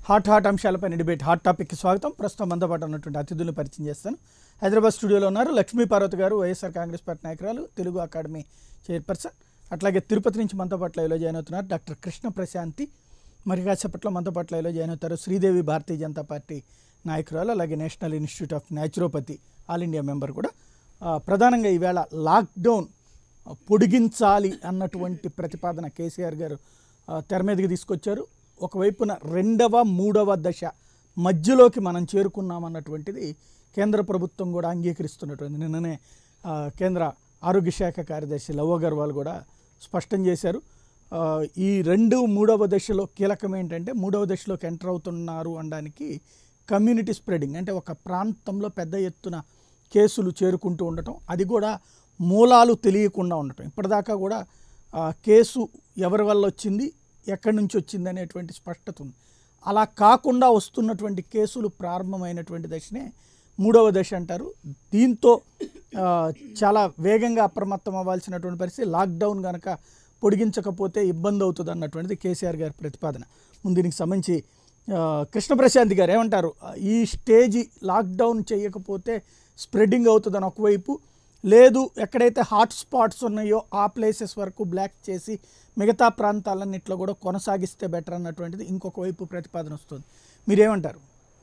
Hot hot అంశాలపైన debate hot టాపిక్కి స్వాగతం ప్రస్తుతం మనతో పాటు ఉన్నటువంటి అతిథులను పరిచయం చేస్తాను హైదరాబాద్ స్టూడియోలో ఉన్నారు లక్ష్మీ పార్వతి గారు వైఎస్ఆర్ కాంగ్రెస్ పార్టీ నాయకురాలు తెలుగు అకాడమీ చైర్పర్సన్ అట్లాగే తిరుపతి నుంచి మనతో పాటు లైవ్లో జాయిన్ అవుతున్నారు డాక్టర్ కృష్ణ ప్రశాంతి మరి కాసేపట్లో మనతో పాటు లైవ్లో జాయిన్ అవుతారు శ్రీదేవి భారతీయ జనతా పార్టీ నాయకురాలు అలాగే National Institute of Naturopathy All India member కూడా ఆ, ప్రధానంగా ఈవేళ లాక్డౌన్ పొడిగించాలి అన్నటువంటి ప్రతిపాదన కేసీఆర్ గారు ఆ, తెర మీదకి తీసుకొచ్చారు ఒకవైపున రెండవ మూడవ దశ మధ్యలోకి మనం చేరుకున్నామన్నటువంటిది కేంద్ర ప్రభుత్వం కూడా అంగీకరిస్తున్నటువంటి నిన్ననే ఆ, కేంద్ర ఆరోగ్య శాఖ కార్యదర్శి లవ్ అగర్వాల్ కూడా స్పష్టం చేశారు ఆ, ఈ రెండు మూడవ దశలో కీలకం ఏంటంటే మూడవ దశలోకి ఎంటర్ అవుతున్నారు అనడానికి కమ్యూనిటీ స్ప్రెడింగ్ అంటే ఒక ప్రాంతంలో పెద్ద ఎత్తున కేసులు చేరుకుంటూ ఉండటం అది కూడా మూలాలు తెలియకుండా ఉండటం ఇప్పటిదాకా కూడా ఆ, కేసు ఎవరి వల్ల వచ్చింది ఎక్కడి నుంచి వచ్చింది అనేటువంటి స్పష్టత ఉంది అలా కాకుండా వస్తున్నటువంటి కేసులు ప్రారంభమైనటువంటి దశనే మూడవ దశ అంటారు దీంతో ఆ, చాలా వేగంగా అప్రమత్తం అవ్వాల్సినటువంటి పరిస్థితి లాక్డౌన్ కనుక పొడిగించకపోతే ఇబ్బంది అవుతుంది అన్నటువంటిది కేసీఆర్ గారి ప్రతిపాదన ముందు దీనికి సంబంధించి ఆ, కృష్ణప్రశాంత్ గారు ఏమంటారు ఆ, ఈ స్టేజీ లాక్డౌన్ చేయకపోతే స్ప్రెడ్డింగ్ అవుతుందని ఒకవైపు లేదు ఎక్కడైతే హాట్ స్పాట్స్ ఉన్నాయో ఆ ప్లేసెస్ వరకు బ్లాక్ చేసి మిగతా ప్రాంతాలన్నింటిలో కూడా కొనసాగిస్తే బెటర్ అన్నటువంటిది ఇంకొక వైపు ప్రతిపాదన వస్తుంది మీరేమంటారు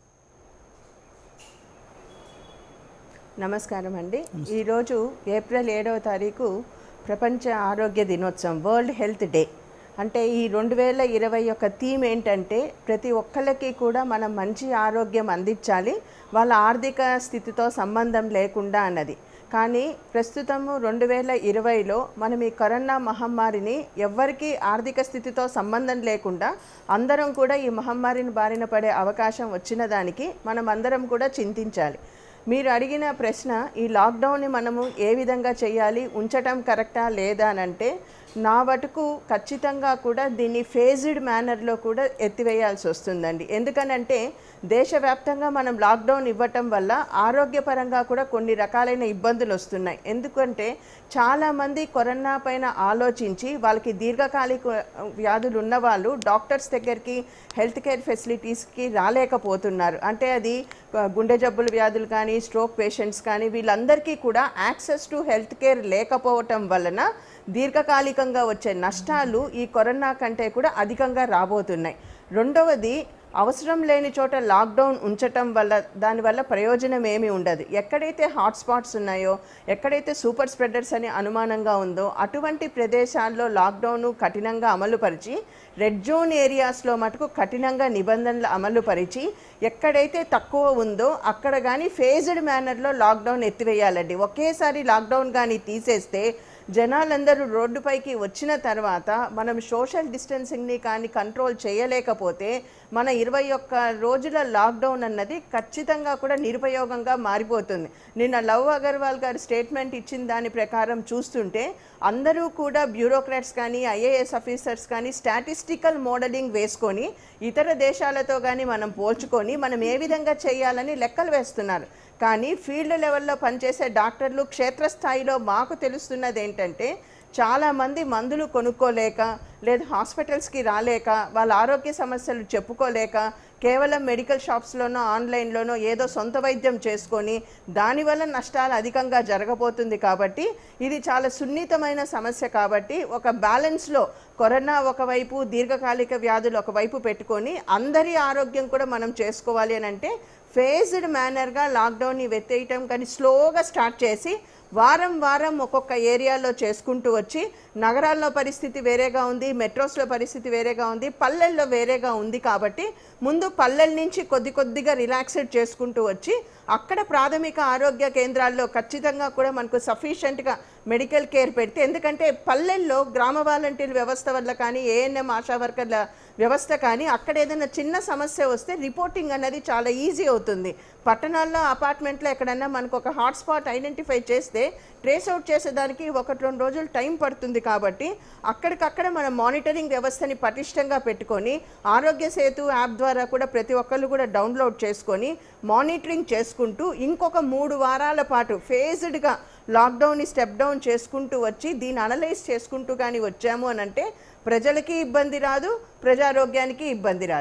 నమస్కారం అండి ఈరోజు ఏప్రిల్ ఏడవ తారీఖు ప్రపంచ ఆరోగ్య దినోత్సవం వరల్డ్ హెల్త్ డే అంటే ఈ రెండు వేల ఇరవై యొక్క థీమ్ ఏంటంటే ప్రతి ఒక్కళ్ళకి కూడా మనం మంచి ఆరోగ్యం అందించాలి వాళ్ళ ఆర్థిక స్థితితో సంబంధం లేకుండా అన్నది కానీ ప్రస్తుతము రెండు వేల ఇరవైలో మనం ఈ కరోనా మహమ్మారిని ఎవ్వరికీ ఆర్థిక స్థితితో సంబంధం లేకుండా అందరం కూడా ఈ మహమ్మారిని బారిన పడే అవకాశం వచ్చిన దానికి మనం అందరం కూడా చింతించాలి మీరు అడిగిన ప్రశ్న ఈ లాక్డౌన్ని మనము ఏ విధంగా చేయాలి ఉంచటం కరెక్టా లేదా అని అంటే నా వటుకు ఖచ్చితంగా కూడా దీన్ని ఫేజ్డ్ మేనర్లో కూడా ఎత్తివేయాల్సి వస్తుందండి ఎందుకనంటే దేశవ్యాప్తంగా మనం లాక్డౌన్ ఇవ్వటం వల్ల ఆరోగ్యపరంగా కూడా కొన్ని రకాలైన ఇబ్బందులు వస్తున్నాయి ఎందుకంటే చాలామంది కరోనా పైన ఆలోచించి వాళ్ళకి దీర్ఘకాలిక వ్యాధులు ఉన్న వాళ్ళు డాక్టర్స్ దగ్గరికి హెల్త్ కేర్ ఫెసిలిటీస్కి రాలేకపోతున్నారు అంటే అది ఆ, గుండె జబ్బుల వ్యాధులు కానీ స్ట్రోక్ పేషెంట్స్ కానీ వీళ్ళందరికీ కూడా యాక్సెస్ టు హెల్త్ కేర్ లేకపోవటం వలన దీర్ఘకాలికంగా వచ్చే నష్టాలు ఈ కరోనా కంటే కూడా అధికంగా రాబోతున్నాయి రెండవది అవసరం లేని చోట లాక్డౌన్ ఉంచటం వల్ల దానివల్ల ప్రయోజనం ఏమీ ఉండదు ఎక్కడైతే హాట్స్పాట్స్ ఉన్నాయో ఎక్కడైతే సూపర్ స్ప్రెడర్స్ అని అనుమానంగా ఉందో అటువంటి ప్రదేశాల్లో లాక్డౌన్ కఠినంగా అమలుపరిచి రెడ్ జోన్ ఏరియాస్లో మటుకు కఠినంగా నిబంధనలు అమలుపరిచి ఎక్కడైతే తక్కువ ఉందో అక్కడ కానీ ఫేజ్డ్ మేనర్లో లాక్డౌన్ ఎత్తివేయాలండి ఒకేసారి లాక్డౌన్ కానీ తీసేస్తే జనాలందరూ రోడ్డుపైకి వచ్చిన తర్వాత మనం సోషల్ డిస్టెన్సింగ్ని కానీ కంట్రోల్ చేయలేకపోతే మన ఇరవై ఒక్క రోజుల లాక్డౌన్ అన్నది ఖచ్చితంగా కూడా నిరుపయోగంగా మారిపోతుంది నిన్న లవ్ అగర్వాల్ గారు స్టేట్మెంట్ ఇచ్చిన దాని ప్రకారం చూస్తుంటే అందరూ కూడా బ్యూరోక్రాట్స్ కానీ ఐఏఎస్ ఆఫీసర్స్ కానీ స్టాటిస్టికల్ మోడలింగ్ వేసుకొని ఇతర దేశాలతో కానీ మనం పోల్చుకొని మనం ఏ విధంగా చేయాలని లెక్కలు వేస్తున్నారు కానీ ఫీల్డ్ లెవెల్లో పనిచేసే డాక్టర్లు క్షేత్రస్థాయిలో మాకు తెలుస్తున్నది ఏంటంటే చాలామంది మందులు కొనుక్కోలేక లేదా హాస్పిటల్స్కి రాలేక వాళ్ళ ఆరోగ్య సమస్యలు చెప్పుకోలేక కేవలం మెడికల్ షాప్స్లోనో ఆన్లైన్లోనో ఏదో సొంత వైద్యం చేసుకొని దానివల్ల నష్టాలు అధికంగా జరగబోతుంది కాబట్టి ఇది చాలా సున్నితమైన సమస్య కాబట్టి ఒక బ్యాలెన్స్లో కరోనా ఒకవైపు దీర్ఘకాలిక వ్యాధులు ఒకవైపు పెట్టుకొని అందరి ఆరోగ్యం కూడా మనం చేసుకోవాలి అని అంటే ఫేజ్డ్ మేనర్గా లాక్డౌన్ని వెత్తేయటం కానీ స్లోగా స్టార్ట్ చేసి వారం వారం ఒక్కొక్క ఏరియాలో చేసుకుంటూ వచ్చి నగరాల్లో పరిస్థితి వేరేగా ఉంది మెట్రోస్లో పరిస్థితి వేరేగా ఉంది పల్లెల్లో వేరేగా ఉంది కాబట్టి ముందు పల్లెల నుంచి కొద్ది కొద్దిగా రిలాక్స్డ్ చేసుకుంటూ వచ్చి అక్కడ ప్రాథమిక ఆరోగ్య కేంద్రాల్లో ఖచ్చితంగా కూడా మనకు సఫిషియెంట్గా మెడికల్ కేర్ పెడితే ఎందుకంటే పల్లెల్లో గ్రామ వాలంటీర్ వ్యవస్థ వల్ల కానీ ఏఎన్ఎం ఆశా వర్కర్ల వ్యవస్థ కానీ అక్కడ ఏదైనా చిన్న సమస్య వస్తే రిపోర్టింగ్ అనేది చాలా ఈజీ అవుతుంది పట్టణాల్లో అపార్ట్మెంట్లో ఎక్కడన్నా మనకు ఒక హాట్స్పాట్ ఐడెంటిఫై చేస్తే ట్రేస్ అవుట్ చేసేదానికి ఒకటి రెండు రోజులు టైం పడుతుంది కాబట్టి అక్కడికక్కడ మనం మానిటరింగ్ వ్యవస్థని పటిష్టంగా పెట్టుకొని ఆరోగ్య సేతు యాప్ ద్వారా కూడా ప్రతి ఒక్కళ్ళు కూడా డౌన్లోడ్ చేసుకొని మానిటరింగ్ చేసుకుంటూ ఇంకొక మూడు వారాల పాటు ఫేజ్డ్గా లాక్డౌన్ని స్టెప్ డౌన్ చేసుకుంటూ వచ్చి దీన్ని అనలైజ్ చేసుకుంటూ కానీ వచ్చాము అని అంటే ప్రజలకి ఇబ్బంది రాదు ప్రజారోగ్యానికి ఇబ్బంది రాదు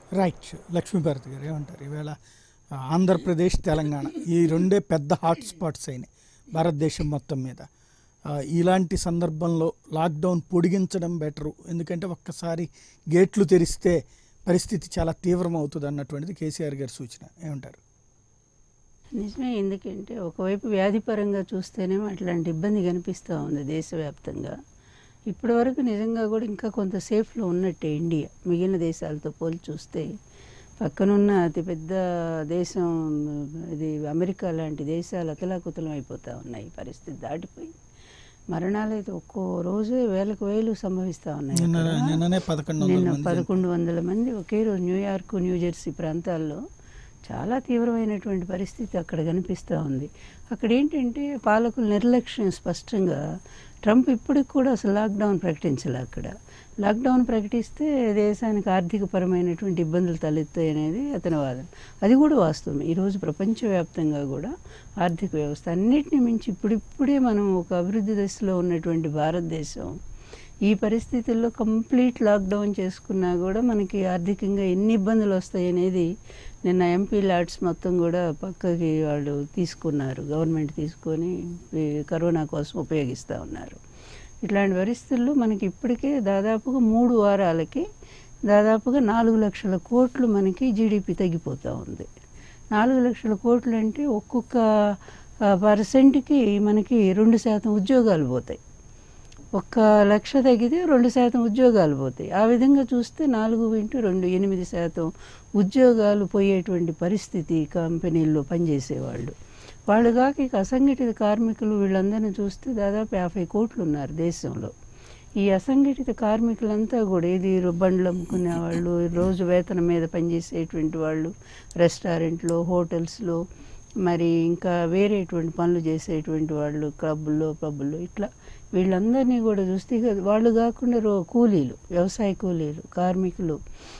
రైట్ లక్ష్మీభారతి గారు ఏమంటారు ఈవేళ ఆ, ఆంధ్రప్రదేశ్ తెలంగాణ ఈ రెండే పెద్ద హాట్ స్పాట్స్ అయినాయి భారతదేశం మొత్తం మీద ఆ, ఇలాంటి సందర్భంలో లాక్డౌన్ పొడిగించడం బెటరు ఎందుకంటే ఒక్కసారి గేట్లు తెరిస్తే పరిస్థితి చాలా తీవ్రం అవుతుంది అన్నటువంటిది కేసీఆర్ గారి సూచన ఏమంటారు నిజమే ఎందుకంటే ఒకవైపు వ్యాధిపరంగా చూస్తేనేమో అట్లాంటి ఇబ్బంది కనిపిస్తూ ఉంది దేశవ్యాప్తంగా ఇప్పటివరకు నిజంగా కూడా ఇంకా కొంత సేఫ్లో ఉన్నట్టే ఇండియా మిగిలిన దేశాలతో పోల్చి చూస్తే పక్కనున్న అతిపెద్ద దేశం ఇది అమెరికా లాంటి దేశాలు అతలాకుతలం అయిపోతూ ఉన్నాయి ఈ పరిస్థితి దాటిపోయి మరణాలు అయితే ఒక్కో రోజే వేలకు వేలు సంభవిస్తూ ఉన్నాయి నిన్న అక్కడ. నిన్ననే పదకొండు వందల నిన్న మంది పదకొండు వందల మంది ఒకే రోజు న్యూయార్క్ న్యూజెర్సీ ప్రాంతాల్లో చాలా తీవ్రమైనటువంటి పరిస్థితి అక్కడ కనిపిస్తూ ఉంది అక్కడ ఏంటంటే పాలకుల నిర్లక్ష్యం స్పష్టంగా ట్రంప్ ఇప్పటికి కూడా అసలు లాక్డౌన్ ప్రకటించాలి అక్కడ లాక్డౌన్ ప్రకటిస్తే దేశానికి ఆర్థికపరమైనటువంటి ఇబ్బందులు తలెత్తాయి అనేది అతని వాదన అది కూడా వాస్తవం ఈరోజు ప్రపంచవ్యాప్తంగా కూడా ఆర్థిక వ్యవస్థ అన్నిటిని మించి ఇప్పుడిప్పుడే మనం ఒక అభివృద్ధి దశలో ఉన్నటువంటి భారతదేశం ఈ పరిస్థితుల్లో కంప్లీట్ లాక్డౌన్ చేసుకున్నా కూడా మనకి ఆర్థికంగా ఎన్ని ఇబ్బందులు వస్తాయి అనేది నిన్న ఎంపీ ల్యాడ్స్ మొత్తం కూడా పక్కకి వాళ్ళు తీసుకున్నారు గవర్నమెంట్ తీసుకొని ఈ కరోనా కోసం ఉపయోగిస్తూ ఉన్నారు ఇట్లాంటి పరిస్థితుల్లో మనకి ఇప్పటికే దాదాపుగా మూడు వారాలకి దాదాపుగా నాలుగు లక్షల కోట్లు మనకి జీడిపి తగ్గిపోతూ ఉంది నాలుగు లక్షల కోట్లు అంటే ఒక్కొక్క ఆ, పర్సెంట్కి మనకి రెండు శాతం ఉద్యోగాలు పోతాయి ఒక్క లక్ష తగ్గితే రెండు శాతం ఉద్యోగాలు పోతాయి ఆ విధంగా చూస్తే నాలుగు ఇంటూ రెండు ఎనిమిది శాతం ఉద్యోగాలు పోయేటువంటి పరిస్థితి కంపెనీల్లో పనిచేసేవాళ్ళు వాళ్ళు కాక ఇక అసంఘటిత కార్మికులు వీళ్ళందరినీ చూస్తే దాదాపు యాభై కోట్లు ఉన్నారు దేశంలో ఈ అసంఘటిత కార్మికులంతా కూడా ఏది బండ్లు అమ్ముకునే వాళ్ళు రోజు వేతనం మీద పనిచేసేటువంటి వాళ్ళు రెస్టారెంట్లో హోటల్స్లో మరి ఇంకా వేరేటువంటి పనులు చేసేటువంటి వాళ్ళు క్లబ్బుల్లో పబ్బుల్లో ఇట్లా వీళ్ళందరినీ కూడా చూస్తే ఇక వాళ్ళు కాకుండా రో కూలీలు వ్యవసాయ కూలీలు కార్మికులు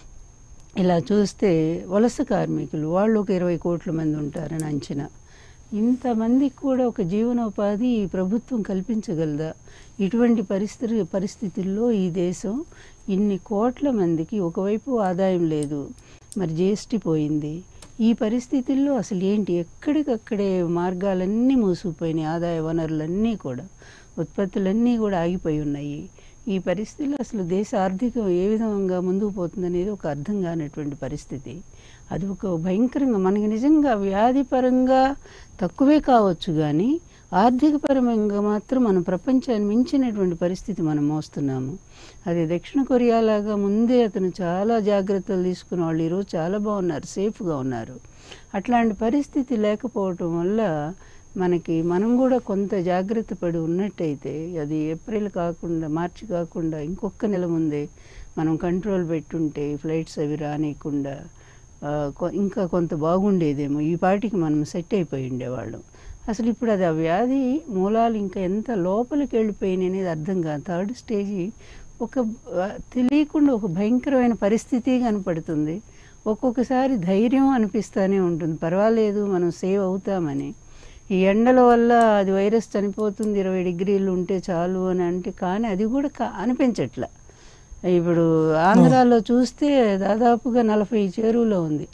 ఇలా చూస్తే వలస కార్మికులు వాళ్ళు ఒక ఇరవై కోట్ల మంది ఉంటారని అంచనా ఇంతమందికి కూడా ఒక జీవనోపాధి ఈ ప్రభుత్వం కల్పించగలదా ఇటువంటి పరిస్థితి పరిస్థితుల్లో ఈ దేశం ఇన్ని కోట్ల మందికి ఒకవైపు ఆదాయం లేదు మరి జిఎస్టీ పోయింది ఈ పరిస్థితుల్లో అసలు ఏంటి ఎక్కడికక్కడే మార్గాలన్నీ మూసుకుపోయినాయి ఆదాయ వనరులన్నీ కూడా ఉత్పత్తులన్నీ కూడా ఆగిపోయి ఉన్నాయి ఈ పరిస్థితుల్లో అసలు దేశ ఆర్థికం ఏ విధంగా ముందుకు పోతుందనేది ఒక అర్థం కానటువంటి పరిస్థితి అది ఒక భయంకరంగా మనకి నిజంగా వ్యాధిపరంగా తక్కువే కావచ్చు కానీ ఆర్థికపరంగా మాత్రం మనం ప్రపంచాన్ని మించినటువంటి పరిస్థితి మనం మోస్తున్నాము అది దక్షిణ కొరియా లాగా ముందే అతను చాలా జాగ్రత్తలు తీసుకున్న వాళ్ళు ఈరోజు చాలా బాగున్నారు సేఫ్గా ఉన్నారు అట్లాంటి పరిస్థితి లేకపోవటం వల్ల మనకి మనం కూడా కొంత జాగ్రత్త పడి ఉన్నట్టయితే అది ఏప్రిల్ కాకుండా మార్చి కాకుండా ఇంకొక నెల ముందే మనం కంట్రోల్ పెట్టుంటే ఫ్లైట్స్ అవి రానియకుండా ఆ, కొ- ఇంకా కొంత బాగుండేదేమో ఈ పాటికి మనం సెట్ అయిపోయి ఉండేవాళ్ళం అసలు ఇప్పుడు అది ఆ వ్యాధి మూలాలు ఇంకా ఎంత లోపలికి వెళ్ళిపోయినాయి అనేది అర్థం కాదు థర్డ్ స్టేజీ ఒక ఆ, తెలియకుండా ఒక భయంకరమైన పరిస్థితి కనపడుతుంది ఒక్కొక్కసారి ధైర్యం అనిపిస్తూనే ఉంటుంది పర్వాలేదు మనం సేవ్ అవుతామని ఈ ఎండల వల్ల అది వైరస్ చనిపోతుంది ఇరవై డిగ్రీలు ఉంటే చాలు అని అంటే కానీ అది కూడా కా- అనిపించట్లా ఇప్పుడు ఆంధ్రాలో చూస్తే దాదాపుగా నలభై చేరువలో ఉంది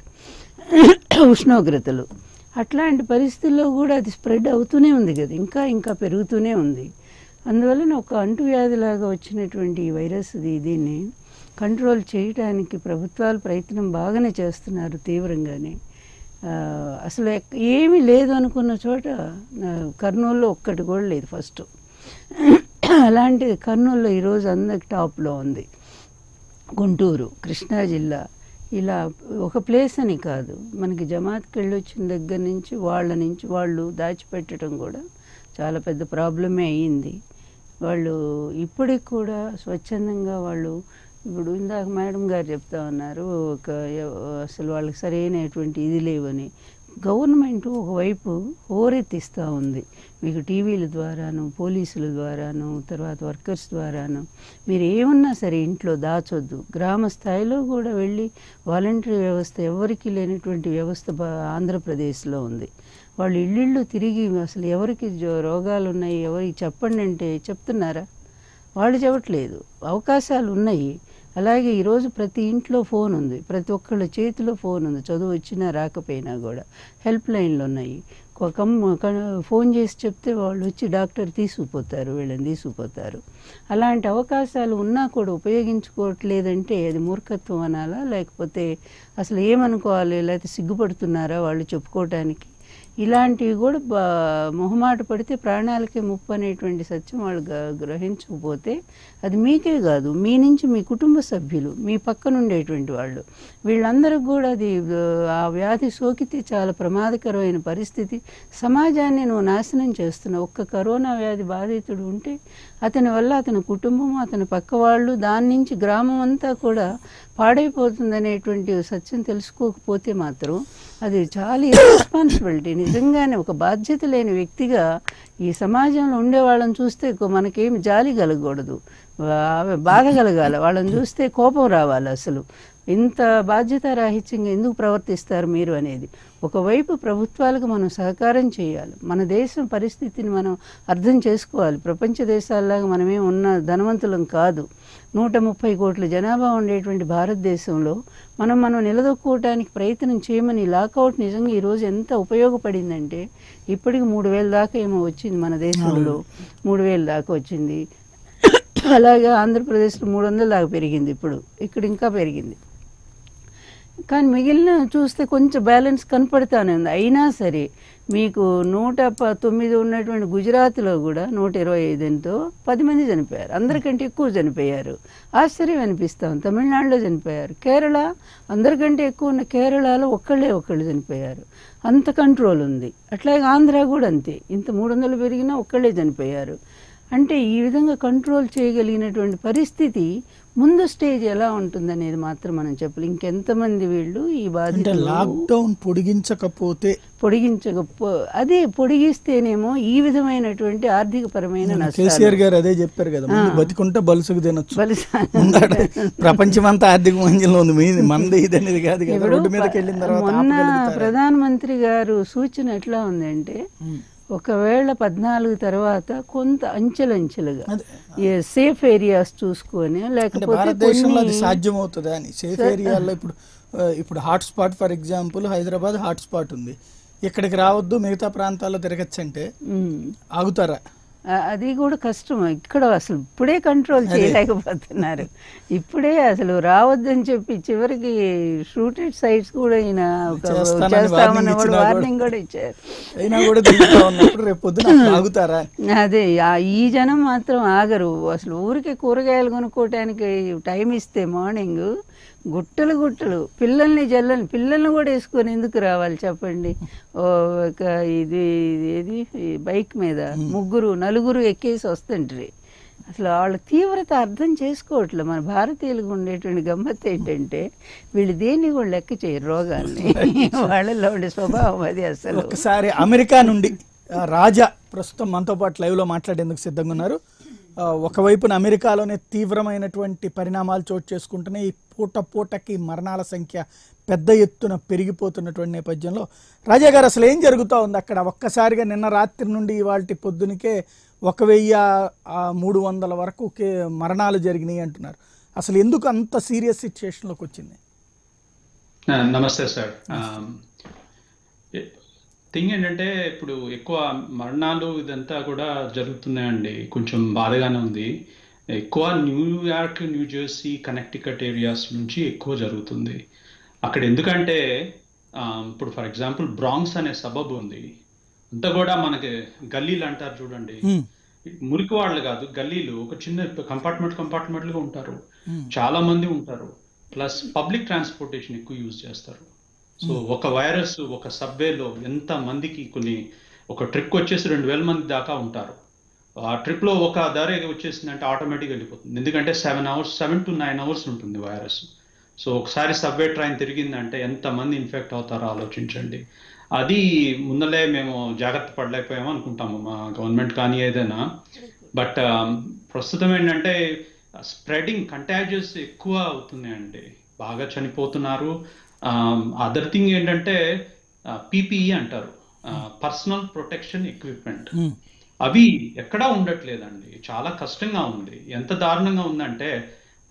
ఉష్ణోగ్రతలు అట్లాంటి పరిస్థితుల్లో కూడా అది స్ప్రెడ్ అవుతూనే ఉంది కదా ఇంకా ఇంకా పెరుగుతూనే ఉంది అందువలన ఒక అంటువ్యాధిలాగా వచ్చినటువంటి ఈ వైరస్ ఇది దీన్ని కంట్రోల్ చేయడానికి ప్రభుత్వాలు ప్రయత్నం బాగానే చేస్తున్నారు తీవ్రంగానే ఆ, అసలు ఎక్- ఏమీ లేదు అనుకున్న చోట ఆ, కర్నూలులో ఒక్కటి కూడా లేదు ఫస్ట్ అలాంటిది కర్నూలులో ఈరోజు అందరికి టాప్లో ఉంది గుంటూరు కృష్ణా జిల్లా ఇలా ఒక ప్లేస్ అని కాదు మనకి జమాత్కి వెళ్ళి వచ్చిన దగ్గర నుంచి వాళ్ళ నుంచి వాళ్ళు దాచిపెట్టడం కూడా చాలా పెద్ద ప్రాబ్లమే అయ్యింది వాళ్ళు ఇప్పటికి కూడా స్వచ్ఛందంగా వాళ్ళు ఇప్పుడు ఇందాక మేడం గారు చెప్తా ఉన్నారు ఒక ఎవ- అసలు వాళ్ళకి సరైనటువంటి ఇది లేవని గవర్నమెంట్ ఒకవైపు హోరెత్తిస్తూ ఉంది మీకు టీవీల ద్వారాను పోలీసుల ద్వారాను తర్వాత వర్కర్స్ ద్వారాను మీరు ఏమన్నా సరే ఇంట్లో దాచొద్దు గ్రామ స్థాయిలో కూడా వెళ్ళి వాలంటరీ వ్యవస్థ ఎవరికి లేనటువంటి వ్యవస్థ బా- ఆంధ్రప్రదేశ్లో ఉంది వాళ్ళు ఇళ్ళిళ్ళు తిరిగి అసలు ఎవరికి జో- రోగాలు ఉన్నాయి ఎవరికి చెప్పండి అంటే చెప్తున్నారా వాళ్ళు చెప్పట్లేదు అవకాశాలు ఉన్నాయి అలాగే ఈరోజు ప్రతి ఇంట్లో ఫోన్ ఉంది ప్రతి ఒక్కళ్ళ చేతిలో ఫోన్ ఉంది చదువు వచ్చినా రాకపోయినా కూడా హెల్ప్ లైన్లు ఉన్నాయి ఒక కమ్ క- ఫోన్ చేసి చెప్తే వాళ్ళు వచ్చి డాక్టర్ తీసుకుపోతారు వీళ్ళని తీసుకుపోతారు అలాంటి అవకాశాలు ఉన్నా కూడా ఉపయోగించుకోవట్లేదంటే అది మూర్ఖత్వం అనాలా లేకపోతే అసలు ఏమనుకోవాలి లేకపోతే సిగ్గుపడుతున్నారా వాళ్ళు చెప్పుకోవటానికి ఇలాంటివి కూడా బా మొహమాట పడితే ప్రాణాలకే ముప్పు అనేటువంటి సత్యం వాళ్ళు గ- గ్రహించకపోతే అది మీకే కాదు మీ నుంచి మీ కుటుంబ సభ్యులు మీ పక్కన ఉండేటువంటి వాళ్ళు వీళ్ళందరికీ కూడా అది ఆ, ఆ వ్యాధి సోకితే చాలా ప్రమాదకరమైన పరిస్థితి సమాజాన్ని నువ్వు నాశనం చేస్తున్నావు ఒక్క కరోనా వ్యాధి బాధితుడు ఉంటే అతని వల్ల అతని కుటుంబం అతని పక్క వాళ్ళు దాని నుంచి గ్రామం అంతా కూడా పాడైపోతుందనేటువంటి సత్యం తెలుసుకోకపోతే మాత్రం అది చాలా రెస్పాన్సిబిలిటీ నిజంగానే ఒక బాధ్యత లేని వ్యక్తిగా ఈ సమాజంలో ఉండే వాళ్ళని చూస్తే కొ- మనకేమి జాలి కలగకూడదు వా- బాధ కలగాలి వాళ్ళని చూస్తే కోపం రావాలి అసలు ఇంత బాధ్యతారాహిత్యంగా ఎందుకు ప్రవర్తిస్తారు మీరు అనేది ఒకవైపు ప్రభుత్వాలకు మనం సహకారం చేయాలి మన దేశం పరిస్థితిని మనం అర్థం చేసుకోవాలి ప్రపంచ దేశాల్లాగా మనమే ఉన్న ధనవంతులం కాదు నూట ముప్పై కోట్ల జనాభా ఉండేటువంటి భారతదేశంలో మనం మనం నిలదొక్కుకోవడానికి ప్రయత్నం చేయమని లాకౌట్ నిజంగా ఈరోజు ఎంత ఉపయోగపడిందంటే ఇప్పటికి మూడు వేల దాకా ఏమో వచ్చింది మన దేశంలో మూడు వేల దాకా వచ్చింది అలాగే ఆంధ్రప్రదేశ్లో మూడు వందల దాకా పెరిగింది ఇప్పుడు ఇక్కడ ఇంకా పెరిగింది కానీ మిగిలిన చూస్తే కొంచెం బ్యాలెన్స్ కనపడతానే ఉంది అయినా సరే మీకు నూట ప- తొమ్మిది ఉన్నటువంటి గుజరాత్లో కూడా నూట ఇరవై ఐదుతో పది మంది చనిపోయారు అందరికంటే ఎక్కువ చనిపోయారు ఆశ్చర్యం అనిపిస్తాం తమిళనాడులో చనిపోయారు కేరళ అందరికంటే ఎక్కువ ఉన్న కేరళలో ఒక్కళ్ళే ఒక్కళ్ళు చనిపోయారు అంత కంట్రోల్ ఉంది అట్లాగే ఆంధ్ర కూడా అంతే ఇంత మూడు వందలు పెరిగినా ఒక్కళ్ళే చనిపోయారు అంటే ఈ విధంగా కంట్రోల్ చేయగలిగినటువంటి పరిస్థితి ముందు స్టేజ్ ఎలా ఉంటుందనేది మాత్రం మనం చెప్పలేం ఇంకెంతమంది వీళ్ళు ఈ అంటే బాధ్యత లాక్డౌన్ పొడిగించకపోతే పొడిగించకపో అదే పొడిగిస్తేనేమో ఈ విధమైనటువంటి ఆర్థిక పరమైన కేసీఆర్ నష్టాలు గారు అదే చెప్పారు కదా ముందు బతికుంటే బలుసుకు తినొచ్చు బలిసా- ముందట ప్రపంచమంతా ఆర్థిక మంజంలో ఉంది మీది మంది ఇది అనేది కాదు కదా ఇప్పుడు రోడ్డు మీదకి వెళ్ళిన తర్వాత మొన్న ఆపగలుగుతారా? ప్రధానమంత్రి గారు సూచన ఎట్లా ఉందంటే ఉమ్. ఒకవేళ పద్నాలుగు తర్వాత కొంత అంచెలంచెలుగా అదే. ఏ సేఫ్ ఏరియాస్ చూసుకొని అంటే లేకపోతే భారతదేశంలో అది కొన్ని- సాధ్యం అవుతుందా అని సేఫ్ ఏరియాలో ఇప్పుడు ఆ, ఇప్పుడు hot spot for example Hyderabad hot spot ఉంది ఇక్కడికి రావద్దు మిగతా ప్రాంతాల్లో తిరగచ్చు అంటే ఉమ్. ఆగుతారా ఆ- అది కూడా కష్టం ఇక్కడ అసలు ఇప్పుడే కంట్రోల్ చేయలేకపోతున్నారు ఇప్పుడే అసలు రావద్దని చెప్పి చివరికి షూటెడ్ సైట్స్ కూడా ఈయన ఒక చేస్తానని చేస్తామన్న warning కూడా ఇచ్చినా వార్నింగ్ కూడా ఇచ్చారు అయినా కూడా తిరుగుతా ఉన్నప్పుడు రేపు పొద్దున అసలు ఆగుతారా అని. అదే ఆ- ఈ జనం మాత్రం ఆగరు అసలు ఊరికే కూరగాయలు కొనుక్కోవటానికి టైం ఇస్తే మార్నింగ్ గుట్టలు గుట్టలు పిల్లల్ని జల్లల్ని పిల్లల్ని కూడా వేసుకొని ఎందుకు రావాలి చెప్పండి ఓ ఒక ఇది ఇది ఏది ఈ బైక్ మీద ముగ్గురు నలుగురు ఎక్కేసి వస్తుంటారు అసలు వాళ్ళ తీవ్రత అర్థం చేసుకోవట్లేదు మన భారతీయులకు ఉండేటువంటి గమ్మత్ ఏంటంటే వీళ్ళు దేన్ని కూడా లెక్క చేయరు రోగాల్ని వాళ్ళలో ఉండే స్వభావం అది అసలు ఒకసారి అమెరికా నుండి ఆ, రాజా ప్రస్తుతం మనతో పాటు లైవ్లో మాట్లాడేందుకు సిద్ధంగా ఉన్నారు ఆ, ఒకవైపున అమెరికాలోనే తీవ్రమైనటువంటి పరిణామాలు చోటు చేసుకుంటున్నాయి ఈ పూట పూటకి మరణాల సంఖ్య పెద్ద ఎత్తున పెరిగిపోతున్నటువంటి నేపథ్యంలో రాజా గారు అసలు ఏం జరుగుతూ ఉంది అక్కడ ఒక్కసారిగా నిన్న రాత్రి నుండి ఇవాళ పొద్దునికే ఒక వెయ్యి ఆ, మూడు వందల వరకు కే- మరణాలు జరిగినాయి అంటున్నారు అసలు ఎందుకు అంత సీరియస్ సిచ్యుయేషన్లోకి వచ్చింది ఆ, నమస్తే సార్ థింగ్ ఏంటంటే ఇప్పుడు ఎక్కువ మరణాలు ఇదంతా కూడా జరుగుతున్నాయండి కొంచెం బాధగానే ఉంది ఎక్కువ New York New Jersey Connecticut areas నుంచి ఎక్కువ జరుగుతుంది అక్కడ ఎందుకంటే ఆ, ఇప్పుడు ఫర్ ఎగ్జాంపుల్ బ్రాంక్స్ అనే సబబ్ ఉంది అంతా కూడా మనకి గల్లీలు అంటారు చూడండి హ్మ్. మురికి వాళ్ళు కాదు గల్లీలు ఒక చిన్న కంపార్ట్మెంట్ కంపార్ట్మెంట్లుగా ఉంటారు చాలా మంది ఉంటారు ప్లస్ పబ్లిక్ ట్రాన్స్పోర్టేషన్ ఎక్కువ యూజ్ చేస్తారు సో ఒక వైరస్ ఒక సబ్వేలో ఎంత మందికి కొన్ని ఒక ట్రిప్ వచ్చేసి రెండు వేల మంది దాకా ఉంటారు ఆ ట్రిప్ లో ఒక దారి వచ్చేసిందంటే ఆటోమేటిక్ వెళ్ళిపోతుంది ఎందుకంటే seven hours seven to nine hours ఉంటుంది వైరస్ సో ఒకసారి సబ్వే ట్రైన్ తిరిగిందంటే ఎంత మంది ఇన్ఫెక్ట్ అవుతారో ఆలోచించండి అది ముందలే మేము జాగ్రత్త పడలేకపోయాము అనుకుంటాము మా గవర్నమెంట్ కానీ ఏదైనా బట్ ప్రస్తుతం ఏంటంటే స్ప్రెడింగ్ కంటాజియస్ ఎక్కువ అవుతున్నాయండి బాగా చనిపోతున్నారు అదర్ థింగ్ ఏంటంటే పీపీఈ అంటారు పర్సనల్ ప్రొటెక్షన్ ఎక్విప్మెంట్ హ్మ్. అవి ఎక్కడా ఉండట్లేదండి చాలా కష్టంగా ఉంది ఎంత దారుణంగా ఉందంటే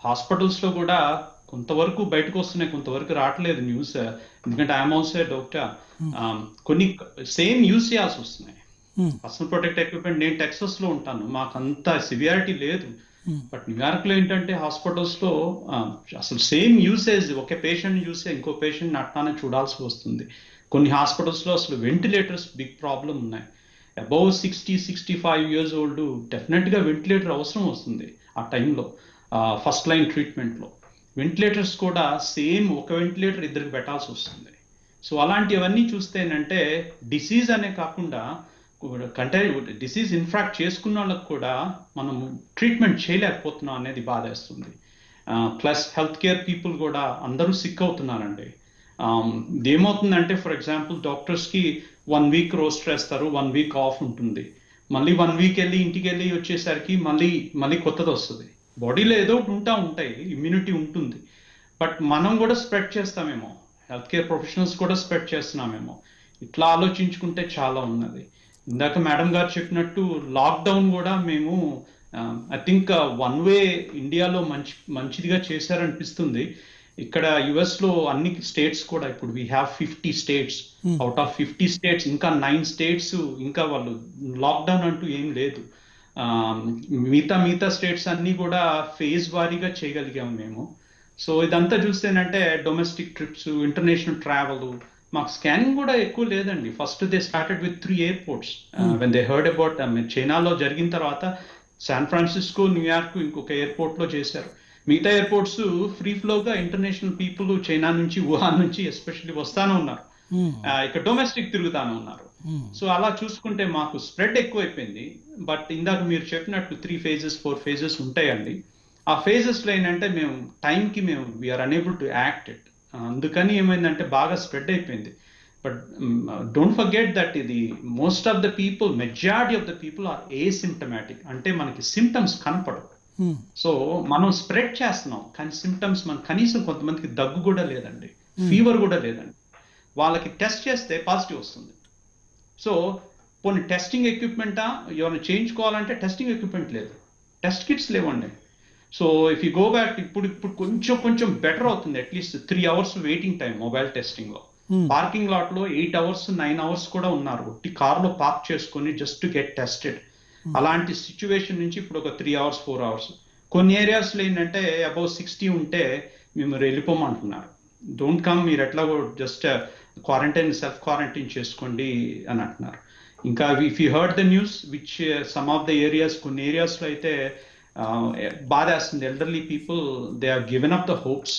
హాస్పిటల్స్ లో కూడా కొంతవరకు బయటకు వస్తున్నాయి కొంతవరకు రావట్లేదు న్యూస్ ఎందుకంటే ఐఎమ్ ఆల్సో డాక్టర్ కొన్ని సేమ్ యూస్ చేయాల్సి వస్తున్నాయి Hmm. పర్సనల్ ప్రొటెక్ట్ ఎక్విప్మెంట్ నేను టెక్సస్ లో ఉంటాను మాకు అంత సివియారిటీ లేదు బట్ న్యూయార్క్ లో ఏంటంటే హాస్పిటల్స్ లో ఆ, అసలు సేమ్ యూసేజ్ ఒకే పేషెంట్ చూసే ఇంకో పేషెంట్ అట్లానే చూడాల్సి వస్తుంది కొన్ని హాస్పిటల్స్ లో అసలు వెంటిలేటర్స్ బిగ్ ప్రాబ్లం ఉన్నాయి above sixty sixty five years old definite గా వెంటిలేటర్ అవసరం వస్తుంది ఆ టైంలో ఫస్ట్ లైన్ ట్రీట్మెంట్ లో వెంటిలేటర్స్ కూడా సేమ్ ఒక వెంటిలేటర్ ఇద్దరికి పెట్టాల్సి వస్తుంది సో అలాంటివన్నీ చూస్తేనంటే డిసీజ్ అనే కాకుండా కంటే డిసీజ్ ఇన్ఫాక్ట్ చేసుకున్న వాళ్ళకి కూడా మనం ట్రీట్మెంట్ చేయలేకపోతున్నాం అనేది బాధేస్తుంది ప్లస్ హెల్త్ కేర్ పీపుల్ కూడా అందరూ సిక్ అవుతున్నారండి Um, ఏమవుతుందంటే ఫర్ ఎగ్జాంపుల్ డాక్టర్స్కి వన్ వీక్ రోస్ట్ వేస్తారు వన్ వీక్ ఆఫ్ ఉంటుంది మళ్ళీ వన్ వీక్ వెళ్ళి ఇంటికి వెళ్ళి వచ్చేసరికి మళ్ళీ మళ్ళీ కొత్తది వస్తుంది బాడీలో ఏదో ఒకటి ఉంటా ఉంటాయి ఇమ్యూనిటీ ఉంటుంది బట్ మనం కూడా స్ప్రెడ్ చేస్తామేమో హెల్త్ కేర్ ప్రొఫెషనల్స్ కూడా స్ప్రెడ్ చేస్తున్నామేమో ఇట్లా ఆలోచించుకుంటే చాలా ఉన్నది ఇందాక మేడం గారు చెప్పినట్టు లాక్డౌన్ కూడా మేము ఐ థింక్ వన్ వే ఇండియాలో మంచి మంచిదిగా చేశారనిపిస్తుంది ఇక్కడ యుఎస్ లో అన్ని స్టేట్స్ కూడా ఇప్పుడు we have fifty states out of fifty states ఇంకా నైన్ స్టేట్స్ ఇంకా వాళ్ళు లాక్డౌన్ అంటూ ఏం లేదు ఆ, మిగతా మిగతా స్టేట్స్ అన్ని కూడా ఫేజ్ వారీగా చేయగలిగాము మేము సో ఇదంతా చూస్తేనంటే డొమెస్టిక్ ట్రిప్స్ ఇంటర్నేషనల్ ట్రావెల్ మాకు స్కానింగ్ కూడా ఎక్కువ లేదండి first they started with three airports when they heard about చైనాలో జరిగిన తర్వాత శాన్ ఫ్రాన్సిస్కో న్యూయార్క్ ఇంకొక ఎయిర్పోర్ట్ లో చేశారు మిగతా ఎయిర్పోర్ట్స్ ఫ్రీ ఫ్లోగా ఇంటర్నేషనల్ పీపుల్ చైనా నుంచి వుహాన్ నుంచి ఎస్పెషల్లీ వస్తానే ఉన్నారు ఆ, ఇక్కడ డొమెస్టిక్ తిరుగుతానే ఉన్నారు సో అలా చూసుకుంటే మాకు స్ప్రెడ్ ఎక్కువైపోయింది బట్ ఇందాక మీరు చెప్పినట్టు త్రీ ఫేజెస్ ఫోర్ ఫేజెస్ ఉంటాయండి ఆ ఫేజెస్ లో ఏంటంటే మేము టైంకి మేము we're unable to act it అందుకని ఏమైందంటే బాగా స్ప్రెడ్ అయిపోయింది బట్ డోంట్ ఫర్గెట్ దట్ ఇది most of the people majority of the people are ఏ సిమ్టమాటిక్ అంటే మనకి సిమ్టమ్స్ కనపడవు సో మనం స్ప్రెడ్ చేస్తున్నాం కానీ సిమ్టమ్స్ మన కనీసం కొంతమందికి దగ్గు కూడా లేదండి ఫీవర్ కూడా లేదండి వాళ్ళకి టెస్ట్ చేస్తే పాజిటివ్ వస్తుంది సో పోనీ టెస్టింగ్ ఎక్విప్మెంటా ఎవరైనా చేయించుకోవాలంటే టెస్టింగ్ ఎక్విప్మెంట్ లేదు టెస్ట్ కిట్స్ లేవండి so if you go back ఇప్పుడు ఇప్పుడు కొంచెం కొంచెం బెటర్ అవుతుంది at least three hours waiting time mobile testing లో పార్కింగ్ లాట్ లో ఎయిట్ అవర్స్ నైన్ అవర్స్ కూడా ఉన్నారు ఒట్టి కార్ లో పార్క్ చేసుకొని జస్ట్ టు గెట్ టెస్టెడ్ అలాంటి సిచ్యువేషన్ నుంచి ఇప్పుడు ఒక త్రీ అవర్స్ ఫోర్ అవర్స్ కొన్ని ఏరియాస్ లో ఏంటంటే అబౌవ్ సిక్స్టీ ఉంటే మేము వెళ్ళిపోమంటున్నారు డోంట్ కమ్ మీరు ఎట్లా జస్ట్ క్వారంటైన్ సెల్ఫ్ క్వారంటైన్ చేసుకోండి అని అంటున్నారు ఇంకా if you heard the news which some of the areas కొన్ని ఏరియాస్ లో అయితే బాధేస్తుంది elderly people they are given up the hopes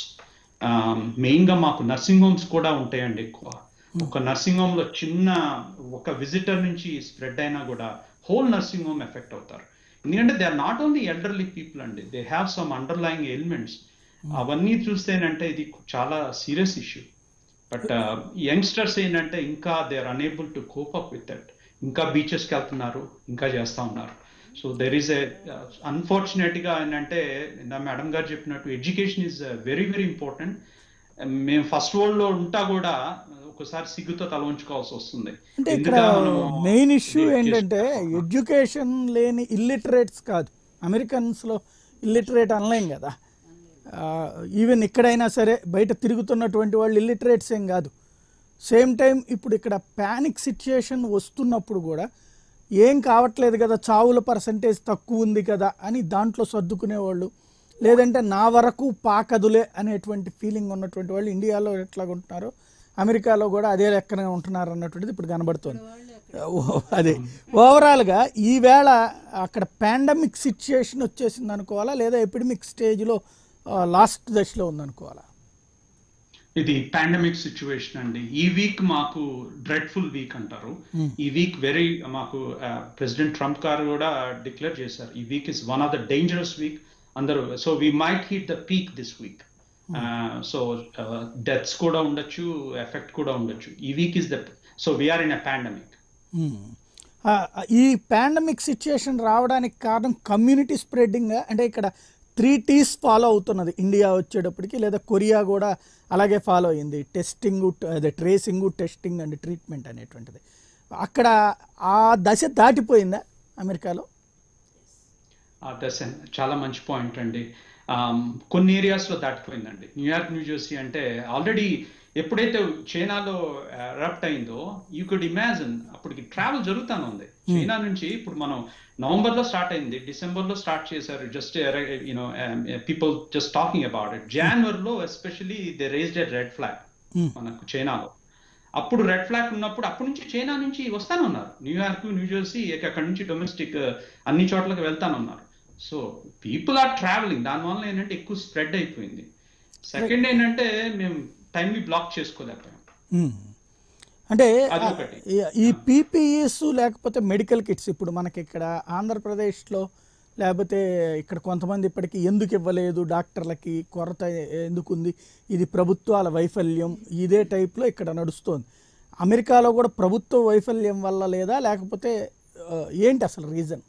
main గా మాకు నర్సింగ్ హోమ్స్ కూడా ఉంటాయండి ఎక్కువ ఒక నర్సింగ్ హోమ్ లో చిన్న ఒక విజిటర్ నుంచి స్ప్రెడ్ అయినా కూడా హోల్ నర్సింగ్ హోమ్ ఎఫెక్ట్ అవుతారు ఎందుకంటే they are not only elderly people అండి they have some underlying elements అవన్నీ చూస్తేనంటే ఇది చాలా సీరియస్ ఇష్యూ బట్ యంగ్స్టర్స్ ఏంటంటే ఇంకా they are unable to cope up with that ఇంకా బీచెస్కి వెళ్తున్నారు ఇంకా చేస్తా ఉన్నారు so there is a unfortunate గా ఏంటంటే నా మేడం గారు చెప్పినట్టు education is very very important మేము ఫస్ట్ వరల్డ్ లో ఉంటా కూడా ఒకసారి సిగ్గుతో తల ఉంచుకోవాల్సి వస్తుంది అంటే ఇక్కడ ఎందుక మనము మెయిన్ ఇష్యూ ఇది ఏంటంటే చేసుకుంటున్నాం? ఎడ్యుకేషన్ లేని ఇల్లిటరేట్స్ కాదు అమెరికన్స్లో ఇల్లిటరేట్ అనలేం కదా ఈవెన్ ఇక్కడైనా సరే బయట తిరుగుతున్నటువంటి వాళ్ళు ఇల్లిటరేట్స్ ఏం కాదు సేమ్ టైం ఇప్పుడు ఇక్కడ ప్యానిక్ సిచ్యుయేషన్ వస్తున్నప్పుడు కూడా ఏం కావట్లేదు కదా చావుల పర్సంటేజ్ తక్కువ ఉంది కదా అని దాంట్లో సర్దుకునేవాళ్ళు లేదంటే నా వరకు పాకదులే అనేటువంటి ఫీలింగ్ ఉన్నటువంటి వాళ్ళు ఇండియాలో ఎట్లాగుంటున్నారో అమెరికాలో కూడా అదే లెక్కన ఉంటున్నారు అన్నటువంటిది ఇప్పుడు కనబడుతుంది ఓ- అదే ఓవరాల్గా ఈవేళ అక్కడ పాండమిక్ సిచ్యుయేషన్ వచ్చేసింది అనుకోవాలా లేదా ఎపిడమిక్ స్టేజ్లో లాస్ట్ దశలో ఉందనుకోవాలా ఇది పాండమిక్ సిచ్యువేషన్ అండి ఈ వీక్ మాకు డ్రెడ్ఫుల్ వీక్ అంటారు ఈ వీక్ వెరీ మాకు ప్రెసిడెంట్ ట్రంప్ గారు కూడా డిక్లేర్ చేశారు ఈ week is one of the dangerous week అందరూ so we might hit the peak this week so deaths కూడా ఉండొచ్చు ఎఫెక్ట్ కూడా ఉండొచ్చు ఈ week is the so we're in a pandemic hmm. ఆ, ఈ పాండమిక్ సిచ్యుయేషన్ రావడానికి కారణం కమ్యూనిటీ స్ప్రెడ్డింగ్ అంటే ఇక్కడ త్రీ టీస్ ఫాలో అవుతున్నది ఇండియా వచ్చేటప్పటికి లేదా కొరియా కూడా అలాగే ఫాలో అయింది టెస్టింగ్ అదే ట్రేసింగ్ టెస్టింగ్ అండ్ ట్రీట్మెంట్ అనేటువంటిది అక్కడ ఆ దశ దాటిపోయిందా అమెరికాలో దశ చాలా మంచి పాయింట్ అండి కొన్ని ఏరియాస్లో దాటిపోయిందండి న్యూయార్క్ న్యూజెర్సీ అంటే ఆల్రెడీ ఎప్పుడైతే చైనాలో రప్ట్ అయిందో యూ కుడ్ ఇమాజిన్ అప్పటికి ట్రావెల్ జరుగుతానే ఉంది చైనా నుంచి ఇప్పుడు మనం నవంబర్ లో స్టార్ట్ అయింది డిసెంబర్ లో స్టార్ట్ చేశారు just you know people just talking about it జనవరిలో especially they raised a red flag మనకు చైనాలో అప్పుడు రెడ్ ఫ్లాగ్ ఉన్నప్పుడు అప్పటి నుంచి చైనా నుంచి వస్తానే ఉన్నారు న్యూయార్క్ న్యూజెర్సీ అక్కడ నుంచి డొమెస్టిక్ అన్ని చోట్లకి వెళ్తానే ఉన్నారు సో పీపుల్ ఆర్ ట్రావెలింగ్ దానివల్ల ఏంటంటే ఎక్కువ స్ప్రెడ్ అయిపోయింది సెకండ్ ఏంటంటే మేము టైంని బ్లాక్ చేసుకోలేకపోయాం మ్మ్. అంటే అది ఆ, ఒకటి. ఈ- ఈ పీపీఈస్ లేకపోతే మెడికల్ కిట్స్ ఇప్పుడు మనకి ఇక్కడ ఆంధ్రప్రదేశ్లో లేకపోతే ఇక్కడ కొంతమంది ఇప్పటికీ ఎందుకు ఇవ్వలేదు డాక్టర్లకి కొరత ఎందుకు ఉంది ఇది ప్రభుత్వాల వైఫల్యం ఇదే టైప్లో ఇక్కడ నడుస్తోంది అమెరికాలో కూడా ప్రభుత్వ వైఫల్యం వల్ల లేదా లేకపోతే ఆ, ఏంటి అసలు రీజన్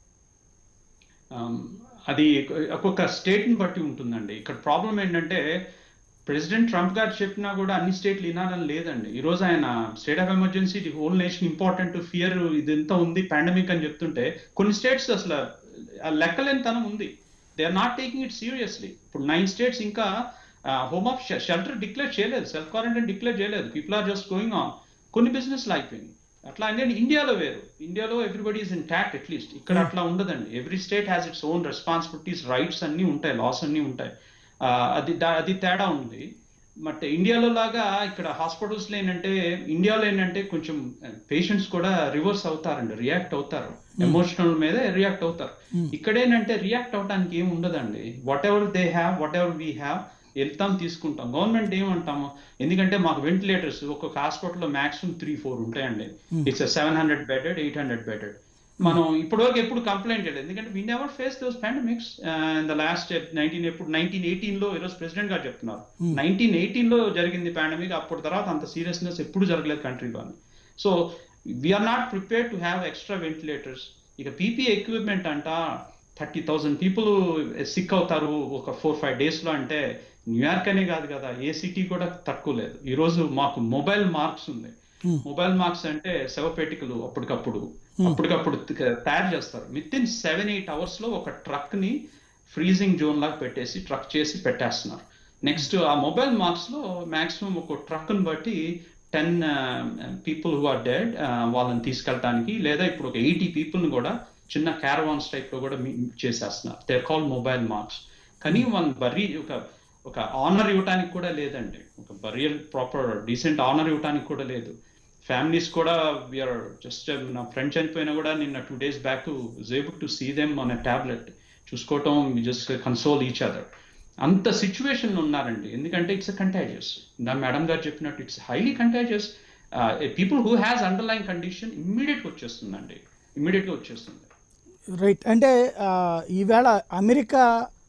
Um, అది ఒక్కొక్క స్టేట్ని బట్టి ఉంటుందండి ఇక్కడ ప్రాబ్లం ఏంటంటే ప్రెసిడెంట్ ట్రంప్ గారు చెప్పినా కూడా అన్ని స్టేట్లు వినాలని లేదండి ఈ రోజు ఆయన state of emergency the whole nation important fear ఇదంతా ఉంది పాండమిక్ అని చెప్తుంటే కొన్ని స్టేట్స్ అసలు ఆ లెక్కలేనితనం ఉంది they are not taking it seriously ఇప్పుడు నైన్ స్టేట్స్ ఇంకా హోమ్ ఆఫ్ షెల్టర్ డిక్లేర్ చేయలేదు సెల్ఫ్ క్వారంటైన్ డిక్లేర్ చేయలేదు people are just going on కొన్ని బిజినెస్లు అయిపోయినాయి అట్లా అంటే ఇండియాలో వేరు ఇండియాలో everybody is intact at least ఇక్కడ అట్లా ఉండదండి every state has its own responsibilities rights అన్ని ఉంటాయి లాస్ అన్ని ఉంటాయి ఆ, అది దా- అది తేడా ఉంది బట్ ఇండియాలో లాగా ఇక్కడ హాస్పిటల్స్ లో ఏంటంటే ఇండియాలో ఏంటంటే కొంచెం పేషెంట్స్ కూడా రివర్స్ అవుతారండి రియాక్ట్ అవుతారు ఎమోషనల్ మీద రియాక్ట్ అవుతారు ఇక్కడ ఏంటంటే రియాక్ట్ అవడానికి ఏం ఉండదండి whatever they have whatever we have వెళ్తాం తీసుకుంటాం గవర్నమెంట్ ఏమంటాము ఎందుకంటే మాకు వెంటిలేటర్స్ ఒక్కొక్క హాస్పిటల్లో మాక్సిమం త్రీ ఫోర్ ఉంటాయండి it's seven hundred bedded eight hundred bedded మనం ఇప్పటివరకు ఎప్పుడు కంప్లైంట్ చేయలేదు ఎందుకంటే we never face those pandemics in the last nineteen ఎప్పుడు నైన్టీన్ ఎయిటీన్ లో ఈరోజు ప్రెసిడెంట్ గారు చెప్తున్నారు నైన్టీన్ ఎయిటీన్ లో జరిగింది పాండమిక్ అప్పుడు తర్వాత అంత సీరియస్నెస్ ఎప్పుడు జరగలేదు కంట్రీలో so we're not prepare to have extra ventilators ఇక పీపీ ఎక్విప్మెంట్ అంట థర్టీ థౌసండ్ పీపుల్ సిక్ అవుతారు ఒక ఫోర్ ఫైవ్ డేస్ లో అంటే న్యూయార్క్ అనే కాదు కదా ఏ సిటీ కూడా తక్కువ లేదు ఈ రోజు మాకు మొబైల్ మార్క్స్ ఉంది మొబైల్ మార్క్స్ అంటే శవపేటికలు అప్పటికప్పుడు అప్పటికప్పుడు త- తయారు చేస్తారు within seven eight hours లో ఒక ట్రక్ ని ఫ్రీజింగ్ జోన్ లాగా పెట్టేసి ట్రక్ చేసి పెట్టేస్తున్నారు నెక్స్ట్ ఆ మొబైల్ మార్క్స్ లో మాక్సిమం ఒక ట్రక్ ని బట్టి ten people who are dead వాళ్ళని తీసుకెళ్ళడానికి లేదా ఇప్పుడు ఒక ఎయిటీ పీపుల్ ని కూడా చిన్న క్యారవాన్స్ టైప్ లో కూడా మీ- చేసేస్తున్నారు దే కాల్ మొబైల్ మార్క్స్ కానీ వాళ్ళని బరీ ఒక ఒక ఆనర్ ఇవ్వడానికి కూడా లేదండి ఒక బరియల్ ప్రాపర్ డీసెంట్ ఆనర్ ఇవ్వడానికి కూడా లేదు ఫ్యామిలీస్ కూడా విఆర్ జస్ట్ నా ఫ్రెండ్ చనిపోయినా కూడా నిన్న two days back able to see them on tablet చూసుకోవటం జస్ట్ కన్సోల్ ఈచ్ అదర్ అంత సిచ్యువేషన్ ఉన్నారండి ఎందుకంటే ఇట్స్ కంటాజియస్ నా మేడం గారు చెప్పినట్టు it's highly contagious people who has underline condition immediate గా వచ్చేస్తుందండి ఇమ్మీడియట్ గా వచ్చేస్తుంది రైట్ అంటే ఆ, ఈవేళ అమెరికా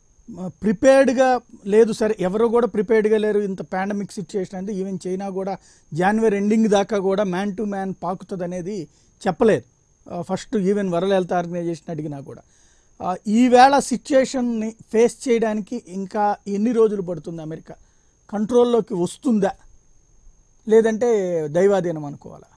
ప్రిపేర్డ్గా లేదు సరే ఎవరు కూడా ప్రిపేర్డ్గా లేరు ఇంత పాండమిక్ సిచ్యుయేషన్ అంటే ఈవెన్ చైనా కూడా జనవరి ఎండింగ్ దాకా కూడా మ్యాన్ టు మ్యాన్ పాకుతుంది అనేది చెప్పలేదు first even world health organization అడిగినా కూడా ఆ, ఈవేళ సిచ్యుయేషన్ని ఫేస్ చేయడానికి ఇంకా ఎన్ని రోజులు పడుతుంది అమెరికా కంట్రోల్లోకి వస్తుందా లేదంటే దైవాధీనం అనుకోవాలా